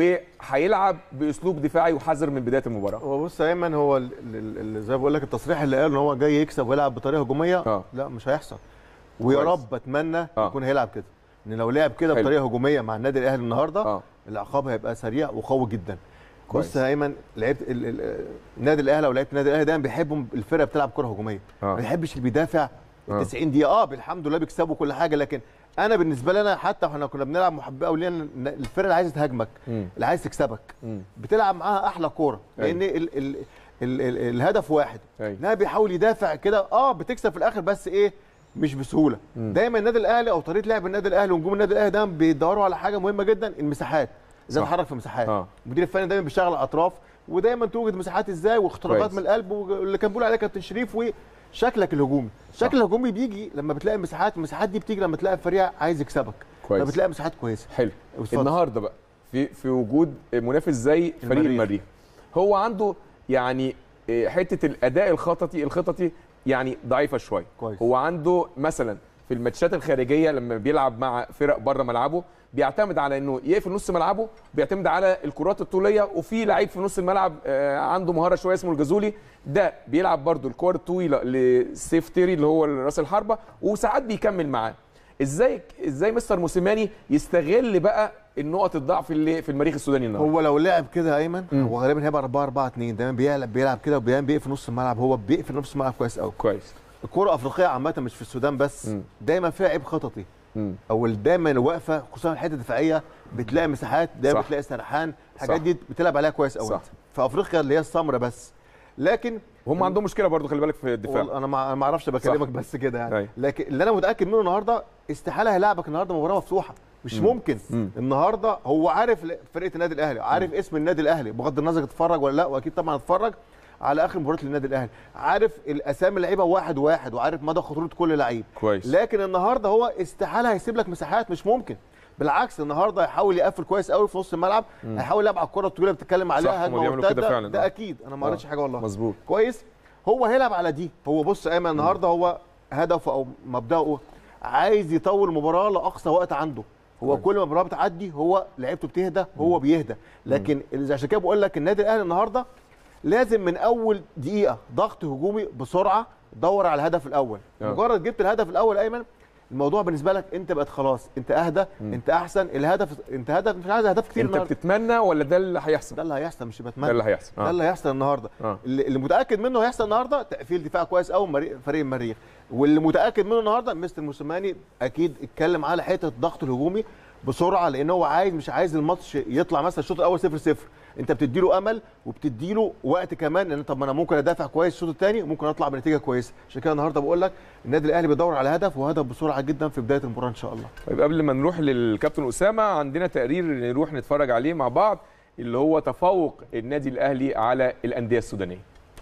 وهيلعب باسلوب دفاعي وحذر من بدايه المباراه هو بص يا ايمن هو ال- ال- ال- زي ما بقول لك التصريح اللي قال ان هو جاي يكسب ويلعب بطريقه هجوميه آه. لا مش هيحصل ويا كويس. رب اتمنى آه. يكون هيلعب كده ان لو لعب كده حلو. بطريقه هجوميه مع النادي الاهلي النهارده اه العقاب هيبقى سريع وقوي جدا كويس. بص يا ايمن لعيبه ال- ال- النادي الاهلي او لعيبه النادي الاهلي دايما بيحبوا الفرقه بتلعب كره هجوميه آه. ما بيحبش اللي بيدافع آه. ال 90 دقيقه اه الحمد لله بيكسبوا كل حاجه لكن انا بالنسبه لي انا حتى احنا كنا بنلعب محبه قوي لينا إن الفرقه اللي عايزه تهاجمك مم. اللي عايز تكسبك مم. بتلعب معاها احلى كوره أيوة. لان ال ال ال ال الهدف واحد أيوة. انها بيحاول يدافع كده اه بتكسب في الاخر بس ايه مش بسهوله دايما النادي الاهلي او طريقه لعب النادي الاهلي ونجوم النادي الاهلي دايما بيدوروا على حاجه مهمه جدا المساحات ازاي صح. نتحرك في مساحات آه. المدير الفني دايما بيشتغل على الاطراف ودايما توجد مساحات ازاي واختراقات كويس. من القلب واللي كان بيقول عليها كابتن شريف وشكلك الهجومي شكل الهجومي بيجي لما بتلاقي مساحات المساحات دي بتيجي لما تلاقي فريق عايز يكسبك كويس. لما بتلاقي مساحات كويسه حلو اتفضل. النهارده بقى في في وجود منافس زي فريق المريخ. المريخ هو عنده يعني إيه، حته الاداء الخططي الخططي يعني ضعيفه شويه كويس. هو عنده مثلا في الماتشات الخارجيه لما بيلعب مع فرق بره ملعبه بيعتمد على انه يقفل نص ملعبه بيعتمد على الكرات الطوليه وفي لعيب في نص الملعب آه، عنده مهاره شويه اسمه الجازولي ده بيلعب برده الكور الطويله لسيف تيري اللي هو راس الحربه وساعات بيكمل معاه ازاي ازاي مستر موسيماني يستغل بقى النقط الضعف اللي في المريخ السوداني النهارده هو لو لعب كده يا ايمن هو غالبا هيبقى 4 4 2 دايما بيلعب بيلعب كده ودايما بيقفل نص الملعب هو بيقفل نص الملعب كويس قوي كويس الكره الافريقيه عامه مش في السودان بس مم. دايما فيها عيب خططي مم. او دايما الوقفه خصوصا الحته الدفاعيه بتلاقي مساحات دايما صح. بتلاقي سرحان الحاجات صح. دي بتلعب عليها كويس قوي صح. في افريقيا اللي هي السمراء بس لكن هم عندهم مشكله برضو خلي بالك في الدفاع والله انا ما أنا ما اعرفش بكلمك بس كده يعني أيوة. لكن اللي انا متاكد منه النهارده استحاله هيلاعبك النهارده مباراه مفتوحه مش ممكن مم. النهارده هو عارف ل- فرقه النادي الاهلي عارف اسم النادي الاهلي بغض النظر تتفرج ولا لا واكيد طبعا هتتفرج على اخر مباراه للنادي الاهلي عارف الاسامي اللعيبه واحد واحد وعارف مدى خطوره كل لعيب كويس لكن النهارده هو استحاله هيسيب لك مساحات مش ممكن بالعكس النهارده هيحاول يقفل كويس قوي في نص الملعب هيحاول يلعب على الكره الطويله اللي بتتكلم صح، عليها هما هجمه بيعملوا كده مرتده فعلا، ده آه. اكيد انا ما آه. قريتش حاجه والله مظبوط كويس هو هيلعب على دي هو بص يا ايمن النهارده هو هدفه او مبداه عايز يطول المباراه لاقصى وقت عنده هو كويس. كل ما المباراه بتعدي هو لعيبته بتهدى هو بيهدى لكن اللي عشان كده بقول لك النادي الاهلي النهارده لازم من اول دقيقه ضغط هجومي بسرعه دور على الهدف الاول آه. مجرد جبت الهدف الاول ايمن الموضوع بالنسبه لك انت بقت خلاص انت اهدى انت احسن الهدف انت هدف مش عايز اهداف كتير انت النهارده بتتمنى ولا ده اللي هيحصل ده اللي هيحصل مش بتمنى ده اللي هيحصل ده آه. اللي هيحصل النهارده آه. اللي اللي متاكد منه هيحصل النهارده تقفيل دفاع كويس قوي مري- فريق المريخ واللي متاكد منه النهارده مستر موسيماني اكيد اتكلم على حته الضغط الهجومي بسرعه لان هو عايز مش عايز الماتش يطلع مثلا الشوط الاول 0 0 انت بتدي له امل وبتدي له وقت كمان ان طب ما انا ممكن ادافع كويس الشوط الثاني ممكن اطلع بنتيجه كويسه عشان كده النهارده بقول لك النادي الاهلي بيدور على هدف وهدف بسرعه جدا في بدايه المباراه ان شاء الله طيب قبل ما نروح للكابتن اسامه عندنا تقرير نروح نتفرج عليه مع بعض اللي هو تفوق النادي الاهلي على الانديه السودانيه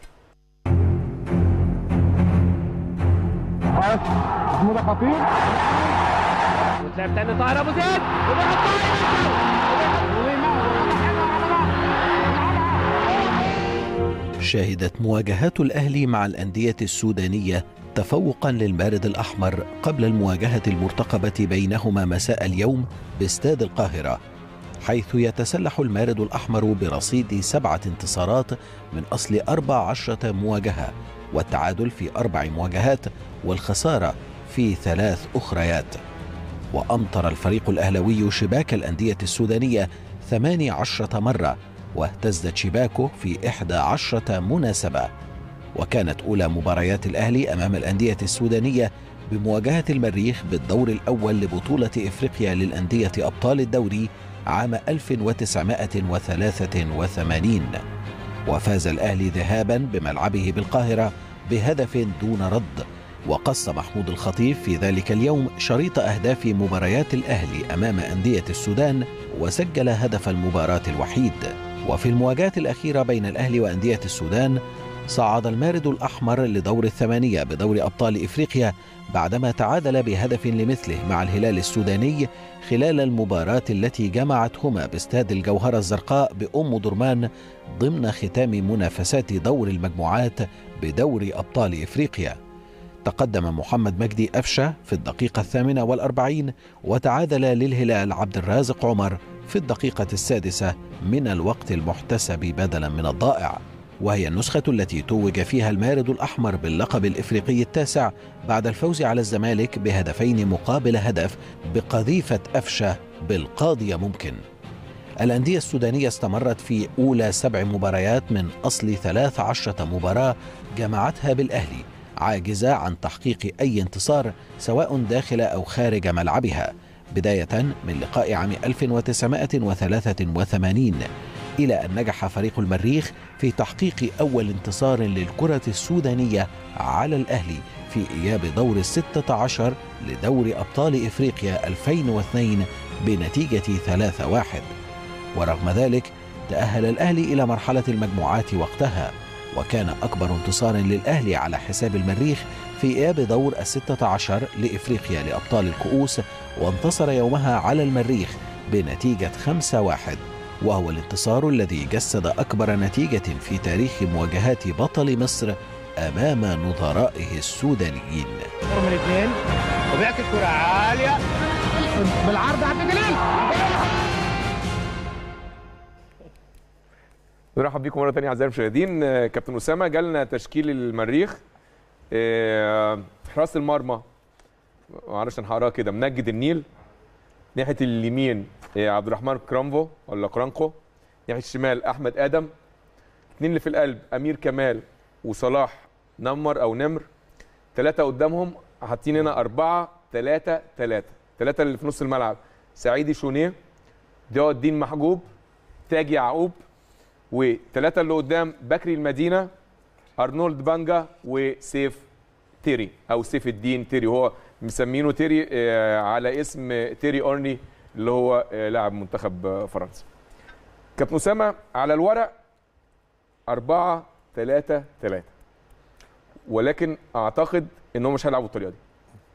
محمود خطيب وتلعب تاني طاهر ابو زيد شهدت مواجهات الأهلي مع الأندية السودانية تفوقا للمارد الأحمر قبل المواجهة المرتقبة بينهما مساء اليوم باستاد القاهرة حيث يتسلح المارد الأحمر برصيد سبعة انتصارات من أصل أربع عشرة مواجهة والتعادل في أربع مواجهات والخسارة في ثلاث أخريات وأمطر الفريق الأهلوي شباك الأندية السودانية ثماني عشرة مرة واهتزت شباكه في إحدى عشرة مناسبة وكانت أولى مباريات الأهلي أمام الأندية السودانية بمواجهة المريخ بالدور الأول لبطولة إفريقيا للأندية أبطال الدوري عام 1983 وفاز الأهلي ذهابا بملعبه بالقاهرة بهدف دون رد وقص محمود الخطيب في ذلك اليوم شريط أهداف مباريات الأهلي أمام أندية السودان وسجل هدف المباراة الوحيد وفي المواجهة الأخيرة بين الأهلي وأندية السودان صعد المارد الأحمر لدور الثمانية بدور أبطال إفريقيا بعدما تعادل بهدف لمثله مع الهلال السوداني خلال المباراة التي جمعتهما باستاد الجوهرة الزرقاء بأم درمان ضمن ختام منافسات دور المجموعات بدور أبطال إفريقيا تقدم محمد مجدي أفشة في الدقيقة الثامنة والأربعين وتعادل للهلال عبد الرازق عمر في الدقيقة السادسة من الوقت المحتسب بدلا من الضائع وهي النسخة التي توج فيها المارد الأحمر باللقب الإفريقي التاسع بعد الفوز على الزمالك بهدفين مقابل هدف بقذيفة أفشة بالقاضية ممكن الأندية السودانية استمرت في أولى سبع مباريات من أصل ثلاث عشرة مباراة جمعتها بالأهلي عاجزة عن تحقيق أي انتصار سواء داخل أو خارج ملعبها بداية من لقاء عام 1983 إلى أن نجح فريق المريخ في تحقيق أول انتصار للكرة السودانية على الأهلي في إياب دور الستة عشر لدور أبطال إفريقيا 2002 بنتيجة 3-1 ورغم ذلك تأهل الأهلي إلى مرحلة المجموعات وقتها وكان أكبر انتصار للأهلي على حساب المريخ في إياب دور الستة عشر لإفريقيا لأبطال الكؤوس وانتصر يومها على المريخ بنتيجة 5-1 وهو الانتصار الذي جسد أكبر نتيجة في تاريخ مواجهات بطل مصر أمام نظرائه السودانيين من اثنين وبيعكس كرة عالية بالعرض عبد الجليل نرحب بيكم مره ثانيه اعزائي المشاهدين آه، كابتن اسامه جالنا تشكيل المريخ آه، حراس المرمى معلش انا هقراها كده منجد النيل ناحيه اليمين آه، عبد الرحمن كرامفو ولا كرانكو ناحيه الشمال احمد ادم اثنين اللي في القلب امير كمال وصلاح نمر او نمر ثلاثه قدامهم حاطين هنا أربعة ثلاثة ثلاثة ثلاثة اللي في نص الملعب سعيدي شونيه ضياء الدين محجوب تاج يعقوب وثلاثة اللي قدام بكري المدينة أرنولد بانجا وسيف تيري أو سيف الدين تيري هو مسمينه تيري آه، على اسم تيري أورني اللي هو آه، لاعب منتخب آه، فرنسا كابتن أسامة على الورق أربعة ثلاثة ثلاثة ولكن أعتقد إنهم مش هيلعبوا بالطريقة دي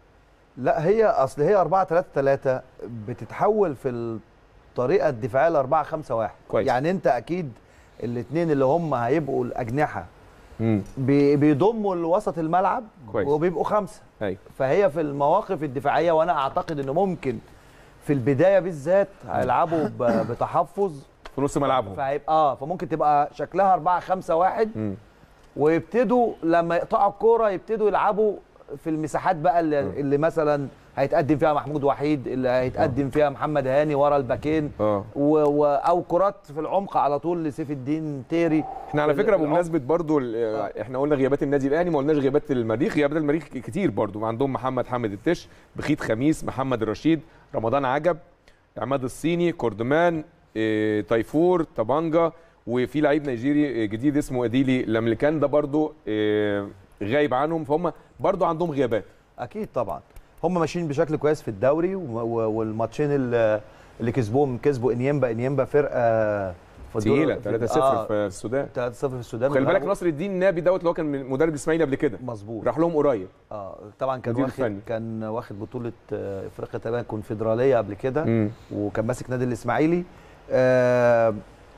لا هي اصل هي 4 3 3 بتتحول في الطريقه الدفاعيه ل 4 5 1 كويس. يعني انت اكيد الاثنين اللي هم هيبقوا الاجنحه امم بي- بيضموا لوسط الملعب كويس. وبيبقوا خمسه أيوه فهي في المواقف الدفاعيه وانا اعتقد انه ممكن في البدايه بالذات هيلعبوا ب- بتحفظ في نص ملعبهم فهيبقى اه فممكن تبقى شكلها 4 5 1 مم. ويبتدوا لما يقطعوا الكوره يبتدوا يلعبوا في المساحات بقى اللي, اللي مثلا هيتقدم فيها محمود وحيد اللي هيتقدم فيها محمد هاني ورا الباكين اه و... و... او كرات في العمق على طول لسيف الدين تيري احنا على في فكره العمق. بمناسبه برضو ال- احنا قلنا غيابات النادي الاهلي ما قلناش غيابات المريخ غيابات المريخ كتير برضو عندهم محمد حامد التش بخيت خميس محمد الرشيد رمضان عجب عماد الصيني كوردمان اه، تيفور طبانجا وفي لعيب نيجيري اه، جديد اسمه اديلي لامليكان ده برضو اه، غايب عنهم فهم برضو عندهم غيابات اكيد طبعا هم ماشيين بشكل كويس في الدوري و... و... والماتشين اللي, اللي كسبوهم كسبوا انيمبا انيمبا فرقه في الدور- تقيله في- 3-0 آه، في السودان 3-0 في السودان خلي بالك وغلبوا- نصر الدين نابي دوت اللي هو كان من مدرب الاسماعيلي قبل كده مظبوط راح لهم قريب اه طبعا كان مدير واخد فني. كان واخد بطوله آه، افريقيا تقريبا كونفدراليه قبل كده مم. وكان ماسك نادي الاسماعيلي آه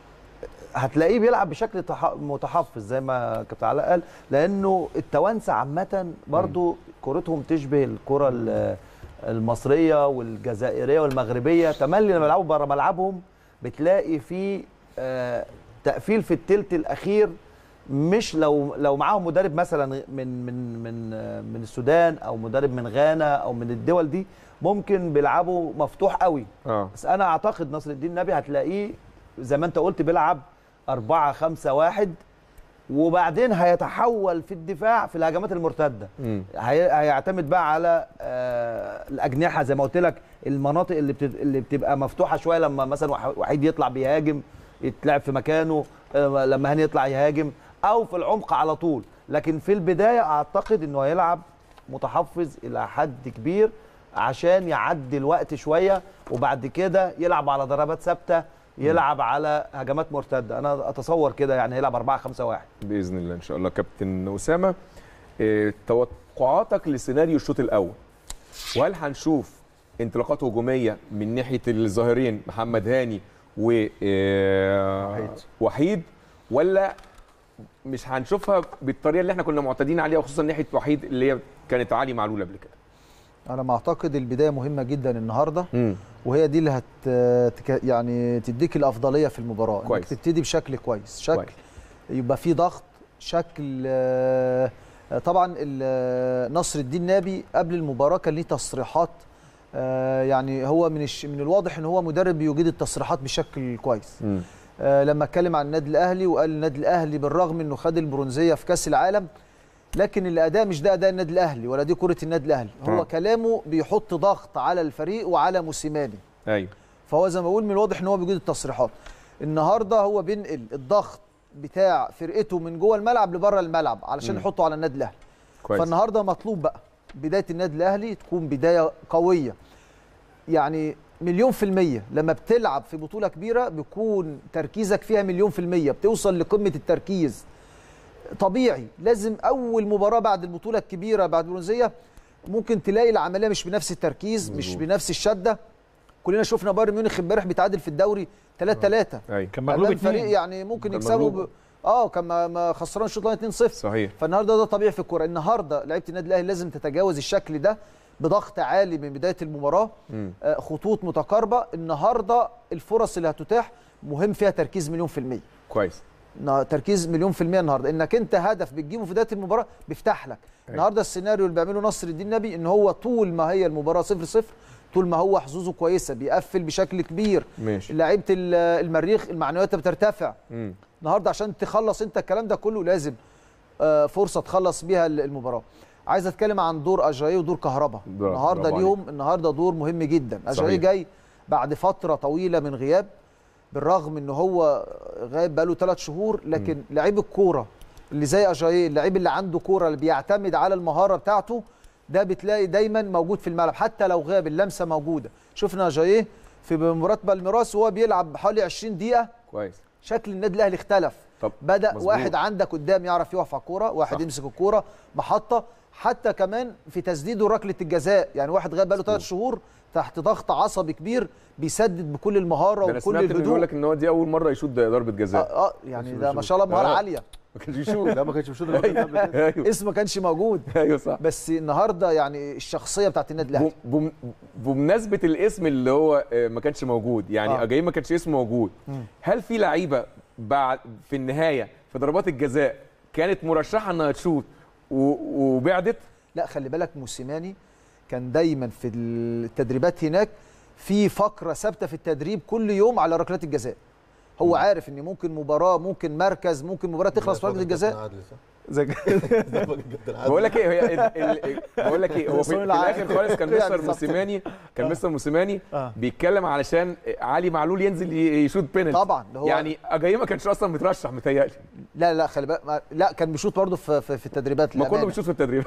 هتلاقيه بيلعب بشكل تح- متحفظ زي ما كابتن علاء قال لانه التوانسه عامه برضو كورتهم تشبه الكره ال- المصريه والجزائريه والمغربيه تملي لما يلعبوا بره ملعبهم بتلاقي في آه تقفيل في التلت الاخير مش لو لو معاهم مدرب مثلا من من من آه، من السودان او مدرب من غانا او من الدول دي ممكن بيلعبوا مفتوح قوي اه بس انا اعتقد نصر الدين نبي هتلاقيه زي ما انت قلت بيلعب 4 5 1 وبعدين هيتحول في الدفاع في الهجمات المرتده مم. هي- هيعتمد بقى على آه الاجنحه زي ما قلت لك المناطق اللي بتد... اللي بتبقى مفتوحه شويه لما مثلا وح- وحيد يطلع بيهاجم يتلعب في مكانه آه لما هاني يطلع يهاجم او في العمق على طول لكن في البدايه اعتقد انه هيلعب متحفظ الى حد كبير عشان يعدي الوقت شويه وبعد كده يلعب على ضربات ثابته يلعب على هجمات مرتده انا اتصور كده يعني هيلعب 4 5 1 باذن الله ان شاء الله كابتن اسامه إيه توقعاتك لسيناريو الشوط الاول وهل هنشوف انطلاقات هجوميه من ناحيه الظاهرين محمد هاني و إيه، وحيد. وحيد ولا مش هنشوفها بالطريقه اللي احنا كنا معتادين عليها وخصوصا ناحيه وحيد اللي هي كانت علي معلول قبل كده انا ما اعتقد البدايه مهمه جدا النهارده امم وهي دي اللي هت تك- يعني تديك الافضليه في المباراه انك كويس. تبتدي بشكل كويس شكل كويس. يبقى في ضغط شكل آه، طبعا ال- نصر الدين نابي قبل المباراه كان ليه تصريحات آه، يعني هو من الش- من الواضح ان هو مدرب بيجيد التصريحات بشكل كويس امم آه، لما اتكلم عن النادي الاهلي وقال النادي الاهلي بالرغم انه خد البرونزيه في كاس العالم لكن الاداء مش ده اداء النادي الاهلي ولا دي كره النادي الاهلي هو آه. كلامه بيحط ضغط على الفريق وعلى موسيماني ايوه فهو زي ما بقول من الواضح ان هو بيجيد التصريحات النهارده هو بينقل الضغط بتاع فرقته من جوه الملعب لبره الملعب علشان مم. يحطه على النادي الاهلي كويس فالنهارده مطلوب بقى بدايه النادي الاهلي تكون بدايه قويه يعني مليون في المية لما بتلعب في بطولة كبيرة بيكون تركيزك فيها مليون في المية بتوصل لقمة التركيز طبيعي لازم أول مباراة بعد البطولة الكبيرة بعد البرونزية ممكن تلاقي العملية مش بنفس التركيز مش مظبوط. بنفس الشدة كلنا شفنا بايرن ميونخ امبارح بيتعادل في الدوري 3 3 ايوه كان مغلوب امام فريق اتنين يعني ممكن كان يكسبوا مغلوب. ب... اه كان ما- ما خسران الشوط الاولاني 2 0 صحيح فالنهارده ده طبيعي في الكوره النهارده لعيبه النادي الاهلي لازم تتجاوز الشكل ده بضغط عالي من بدايه المباراه امم آه، خطوط متقاربه النهارده الفرص اللي هتتاح مهم فيها تركيز مليون في الميه كويس نا- تركيز مليون في الميه النهارده انك انت هدف بتجيبه في بدايه المباراه بيفتح لك النهارده السيناريو اللي بيعمله نصر الدين نبي ان هو طول ما هي المباراه 0 0 طول ما هو حظوظه كويسه بيقفل بشكل كبير ماشي لعيبه ال- المريخ المعنويات بترتفع امم النهارده عشان تخلص انت الكلام ده كله لازم آه، فرصه تخلص بيها ال- المباراه عايز اتكلم عن دور اجاي ودور كهربا برافو النهارده عليك. ليهم النهارده دور مهم جدا اجاي صحيح. جاي بعد فتره طويله من غياب بالرغم ان هو غايب بقاله ثلاث شهور لكن لعيب الكوره اللي زي اجاي اللعيب اللي عنده كوره اللي بيعتمد على المهاره بتاعته ده بتلاقي دايما موجود في الملعب حتى لو غاب اللمسه موجوده شفنا اجاي في مباراه بالميراس وهو بيلعب حوالي 20 دقيقه كويس شكل النادي الاهلي اختلف طب بدا مظبوط. واحد عندك قدام يعرف يقف على الكوره واحد صح. صح. يمسك الكوره محطه حتى كمان في تسديده ركله الجزاء يعني واحد غاب بقاله ثلاث شهور تحت ضغط عصبي كبير بيسدد بكل المهاره ده انا وبكل سمعت انه بيقول الهدوء لك ان هو دي اول مره يشوط ضربه آه, جزاء اه يعني بس ده ما بيشوط. شاء الله مهاره آه. عاليه ما كانش يشوط لا ما كانش بيشوط الوقت قبل كده ايوه اسمه ما كانش موجود ايوه صح بس النهارده يعني الشخصيه بتاعت النادي الاهلي بم- بم- بمناسبه الاسم اللي هو آه، ما كانش موجود يعني آه. اجاي ما كانش اسمه موجود هل في لعيبه بعد في النهايه في ضربات الجزاء كانت مرشحه انها تشوط و- وبعدت لا خلي بالك موسيماني كان دايما في التدريبات هناك في فقره ثابته في التدريب كل يوم على ركلات الجزاء هو عارف ان ممكن مباراه ممكن مركز ممكن مباراه تخلص في ركله الجزاء زي بقول لك ايه هي ال- ال- بقول لك ايه هو في, في صوني العاب. الاخر خالص كان يعني مستر بالظبط. موسيماني كان آه. مستر موسيماني آه. بيتكلم علشان علي معلول ينزل ي- يشوط بينالتي طبعا ده هو يعني اجاي ما كانش اصلا مترشح متهيألي لا لا خلي بالك ما- لا كان بيشوط برضه في, في, في التدريبات ما كله للأمانة. بيشوط في التدريب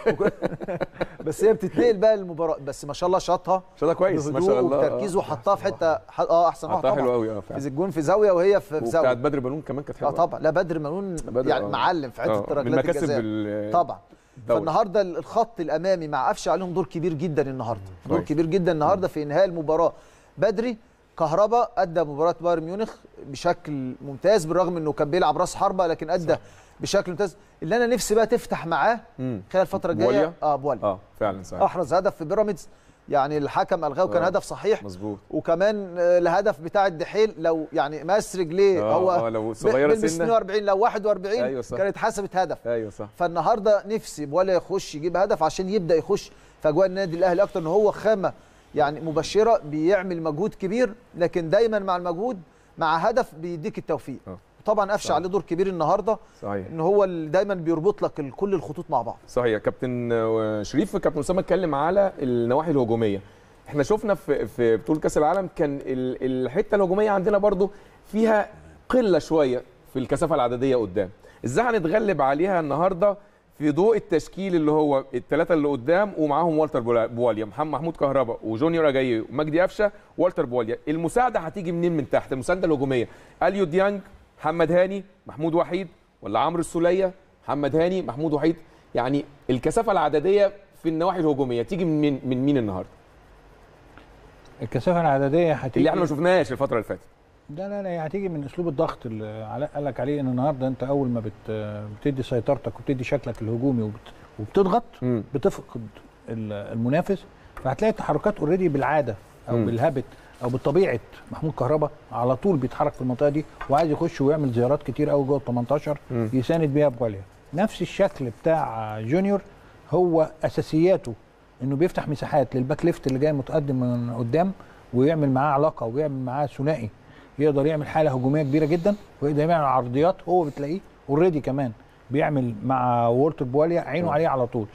بس هي بتتنقل بقى للمباراه بس ما شاء الله شاطها شاطها كويس ما شاء بهدوء الله وبتركيز وحطها في حته ح- اه احسن واحد حطها حلو طبعا قوي اه فعلا في الجون في زاويه وهي في في وبتاعت زاويه بدر بنون كمان كانت اه حلوه طبعا لا بدر منون بدر، يعني آه. معلم في حته آه، من ركلات مكاسب الجزاء ال- طبعا الدوري. فالنهارده الخط الامامي مع قفشه عليهم دور كبير جدا النهارده دور كويس. كبير جدا النهارده في انهاء المباراه بدري كهربا ادى مباراه بايرن ميونخ بشكل ممتاز بالرغم انه كان بيلعب راس حربه لكن ادى صح. بشكل ممتاز اللي انا نفسي بقى تفتح معاه مم. خلال الفتره بواليا؟ الجايه اه بواليا اه فعلا صحيح احرز هدف في بيراميدز يعني الحكم الغاه وكان آه. هدف صحيح مظبوط وكمان آه، الهدف بتاع الدحيل لو يعني ماس رجليه آه، هو آه، لو ب- صغيرة بيلبس سنة. 42 لو 41 أيوة صح. كانت حسبت هدف ايوه صح فالنهارده نفسي ولا يخش يجيب هدف عشان يبدا يخش في اجواء النادي الاهلي اكتر ان هو خامه يعني مبشره بيعمل مجهود كبير لكن دايما مع المجهود مع هدف بيديك التوفيق آه. طبعا قفشه صح. عليه دور كبير النهارده صحيح ان هو اللي دايما بيربط لك ال- كل الخطوط مع بعض صحيح كابتن آه، شريف كابتن اسامه اتكلم على النواحي الهجوميه احنا شفنا في في بطوله كاس العالم كان ال- الحته الهجوميه عندنا برضو فيها قله شويه في الكثافه العدديه قدام ازاي هنتغلب عليها النهارده في ضوء التشكيل اللي هو الثلاثه اللي قدام ومعاهم والتر بولا- بواليا محمد محمود كهربا وجونيور اجايي ومجدي قفشه والتر بواليا المساعده هتيجي منين من تحت المساعده الهجوميه اليو ديانج محمد هاني محمود وحيد ولا عمرو السوليه محمد هاني محمود وحيد يعني الكثافه العدديه في النواحي الهجوميه تيجي من مين من مين النهارده الكثافه العدديه هتيجي اللي احنا ما شفناهاش الفتره اللي فاتت لا لا لا هي هتيجي من اسلوب الضغط اللي علاء قال لك عليه ان النهارده انت اول ما بت بتدي سيطرتك وبتدي شكلك الهجومي وبت وبتضغط مم. بتفقد ال- المنافس فهتلاقي التحركات اوريدي بالعاده او مم. بالهابت او بطبيعه محمود كهربا على طول بيتحرك في المنطقه دي وعايز يخش ويعمل زيارات كتير قوي جوه ال 18 مم. يساند بيها بواليا نفس الشكل بتاع جونيور هو اساسياته انه بيفتح مساحات للباك ليفت اللي جاي متقدم من قدام ويعمل معاه علاقه ويعمل معاه ثنائي يقدر يعمل حاله هجوميه كبيره جدا ويقدر يعمل عرضيات هو بتلاقيه اوريدي كمان بيعمل مع وولتر بواليا عينه عليه على طول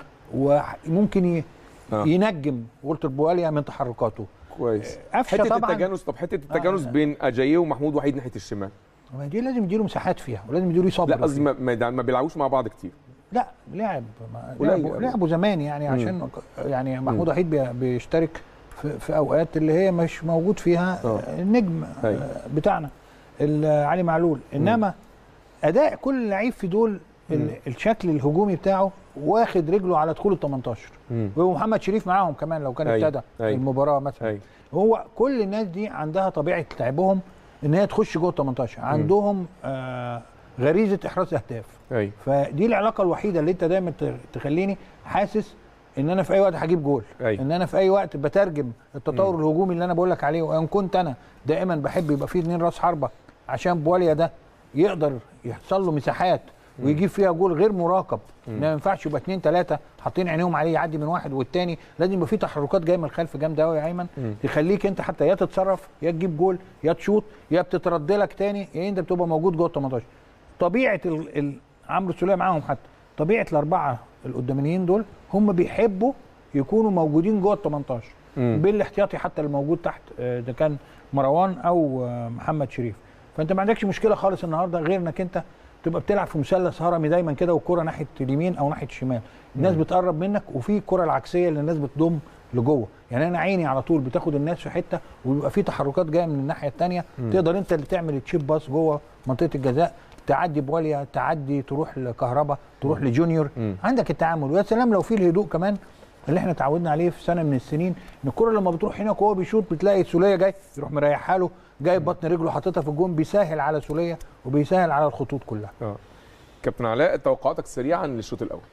وممكن ي... آه. ينجم وولتر بواليا من تحركاته كويس قفشه حته طبعا التجانس طب حته التجانس آه. بين اجاييه ومحمود وحيد ناحيه الشمال ما دي لازم يديله مساحات فيها ولازم يديله صبر لا قصدي فيها. ما, ما, ما بيلعبوش مع بعض كتير لا لعب ما- قليل لعبوا, أوي. لعبوا زمان يعني عشان يعني محمود وحيد بي- بيشترك في, في اوقات اللي هي مش موجود فيها آه. النجم أيوة. آه، بتاعنا ال- علي معلول انما اداء كل لعيب في دول ال- الشكل الهجومي بتاعه واخد رجله على دخول ال 18 مم. ومحمد شريف معاهم كمان لو كان أيوة. ابتدى أيوة. المباراه مثلا أيوة. هو كل الناس دي عندها طبيعه لعبهم ان هي تخش جوه ال 18 عندهم آه غريزه احراز اهداف ايوه فدي العلاقه الوحيده اللي انت دايما ت- تخليني حاسس ان انا في اي وقت هجيب جول أيوة. ان انا في اي وقت بترجم التطور الهجومي اللي انا بقول لك عليه وان كنت انا دائما بحب يبقى فيه اتنين راس حربه عشان بواليا ده يقدر يحصل له مساحات ويجيب فيها جول غير مراقب ما ينفعش يبقى اتنين تلاته حاطين عينيهم عليه يعدي من واحد والتاني لازم يبقى فيه تحركات جايه من الخلف جامده قوي يا ايمن تخليك انت حتى يا تتصرف يا تجيب جول يا تشوط يا بتترد لك تاني يا انت بتبقى موجود جوه ال 18 طبيعه ال... ال... عمرو السوليه معاهم حتى طبيعه الاربعه القدامانيين دول هم بيحبوا يكونوا موجودين جوه ال 18 مم. بالاحتياطي حتى اللي موجود تحت آه، ده كان مروان او آه، محمد شريف فانت ما عندكش مشكله خالص النهارده غير انك انت تبقى بتلعب في مثلث هرمي دايما كده والكره ناحيه اليمين او ناحيه الشمال الناس بتقرب منك وفي الكره العكسيه اللي الناس بتضم لجوه يعني انا عيني على طول بتاخد الناس في حته ويبقى في تحركات جايه من الناحيه الثانيه تقدر انت اللي تعمل تشيب باس جوه منطقه الجزاء تعدي بواليا تعدي تروح لكهربا تروح لجونيور مم. عندك التعامل ويا سلام لو في الهدوء كمان اللي احنا اتعودنا عليه في سنه من السنين ان الكره لما بتروح هناك وهو بيشوط بتلاقي سوليه جاي يروح مريحها له جاي بطن رجله حاططها في الجون بيسهل على سوليه وبيسهل على الخطوط كلها اه كابتن علاء توقعاتك سريعا للشوط الاول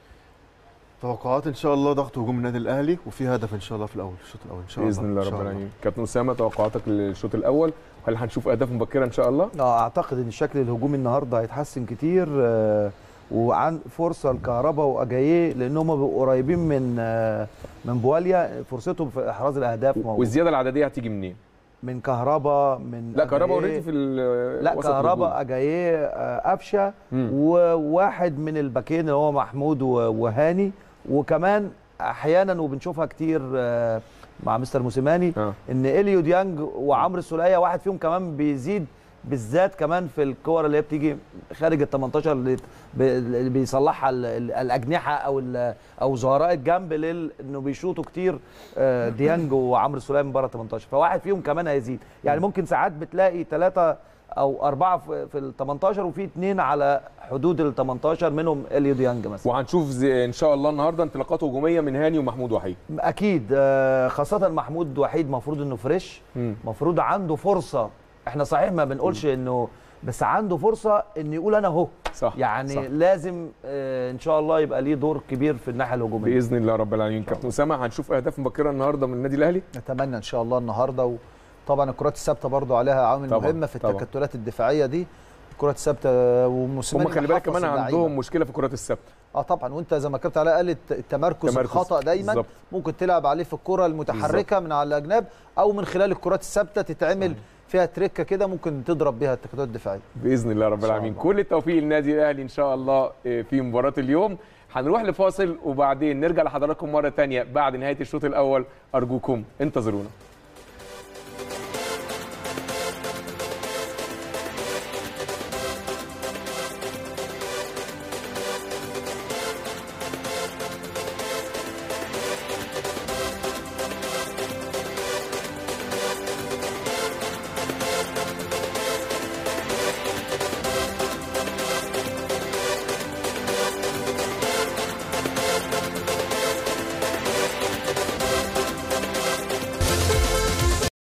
توقعات ان شاء الله ضغط هجوم النادي الاهلي وفي هدف ان شاء الله في الاول الشوط الاول ان شاء الله باذن الله إن شاء رب العالمين كابتن اسامه توقعاتك للشوط الاول هل هنشوف اهداف مبكره ان شاء الله اه اعتقد ان الشكل الهجومي النهارده هيتحسن كتير آه، وعن فرصه لكهربا واجاييه لان هم بيبقوا قريبين من آه، من بواليا فرصتهم في احراز الاهداف موجوده والزياده العدديه هتيجي منين من كهربا من لا كهربا أجاييه. اوريدي في ال- لا وسط الهجوم. كهربا اجاييه آه، قفشه مم. وواحد من الباكين اللي هو محمود و- وهاني وكمان احيانا وبنشوفها كتير آه، مع مستر موسيماني اه ان اليو ديانج وعمرو السوليه واحد فيهم كمان بيزيد بالذات كمان في الكور اللي هي بتيجي خارج ال 18 اللي ب- اللي بيصلحها ال- ال- الاجنحه او ال- او زهراء الجنب لل انه بيشوطوا كتير آه، ديانج وعمرو السوليه من بره 18 فواحد فيهم كمان هيزيد يعني ممكن ساعات بتلاقي ثلاثه او اربعه في في ال 18 وفي اثنين على حدود ال 18 منهم اليو ديانج مثلا وهنشوف زي ان شاء الله النهارده انطلاقات هجوميه من هاني ومحمود وحيد اكيد آه، خاصه محمود وحيد مفروض انه فريش مم. مفروض عنده فرصه احنا صحيح ما بنقولش انه بس عنده فرصه انه يقول انا اهو صح يعني صح. لازم آه، ان شاء الله يبقى ليه دور كبير في الناحيه الهجوميه باذن الله رب العالمين كابتن اسامه هنشوف اهداف مبكره النهارده من النادي الاهلي نتمنى ان شاء الله النهارده وطبعا الكرات الثابته برضو عليها عوامل طبعاً، مهمه في طبعاً. التكتلات الدفاعيه دي الكرات الثابته وموسيماني هم خلي بالك محفظ كمان اللعيبة. عندهم مشكله في الكرات الثابته اه طبعا وانت زي ما كابتن علاء قال الت- التمركز تمركز، الخطا دايما بالظبط. ممكن تلعب عليه في الكره المتحركه من على الاجناب او من خلال الكرات الثابته تتعمل فيها تريكه كده ممكن تضرب بيها التكتلات الدفاعيه باذن الله رب شاء العالمين الله. كل التوفيق للنادي الاهلي ان شاء الله آه، في مباراه اليوم هنروح لفاصل وبعدين نرجع لحضراتكم مره تانية بعد نهايه الشوط الاول ارجوكم انتظرونا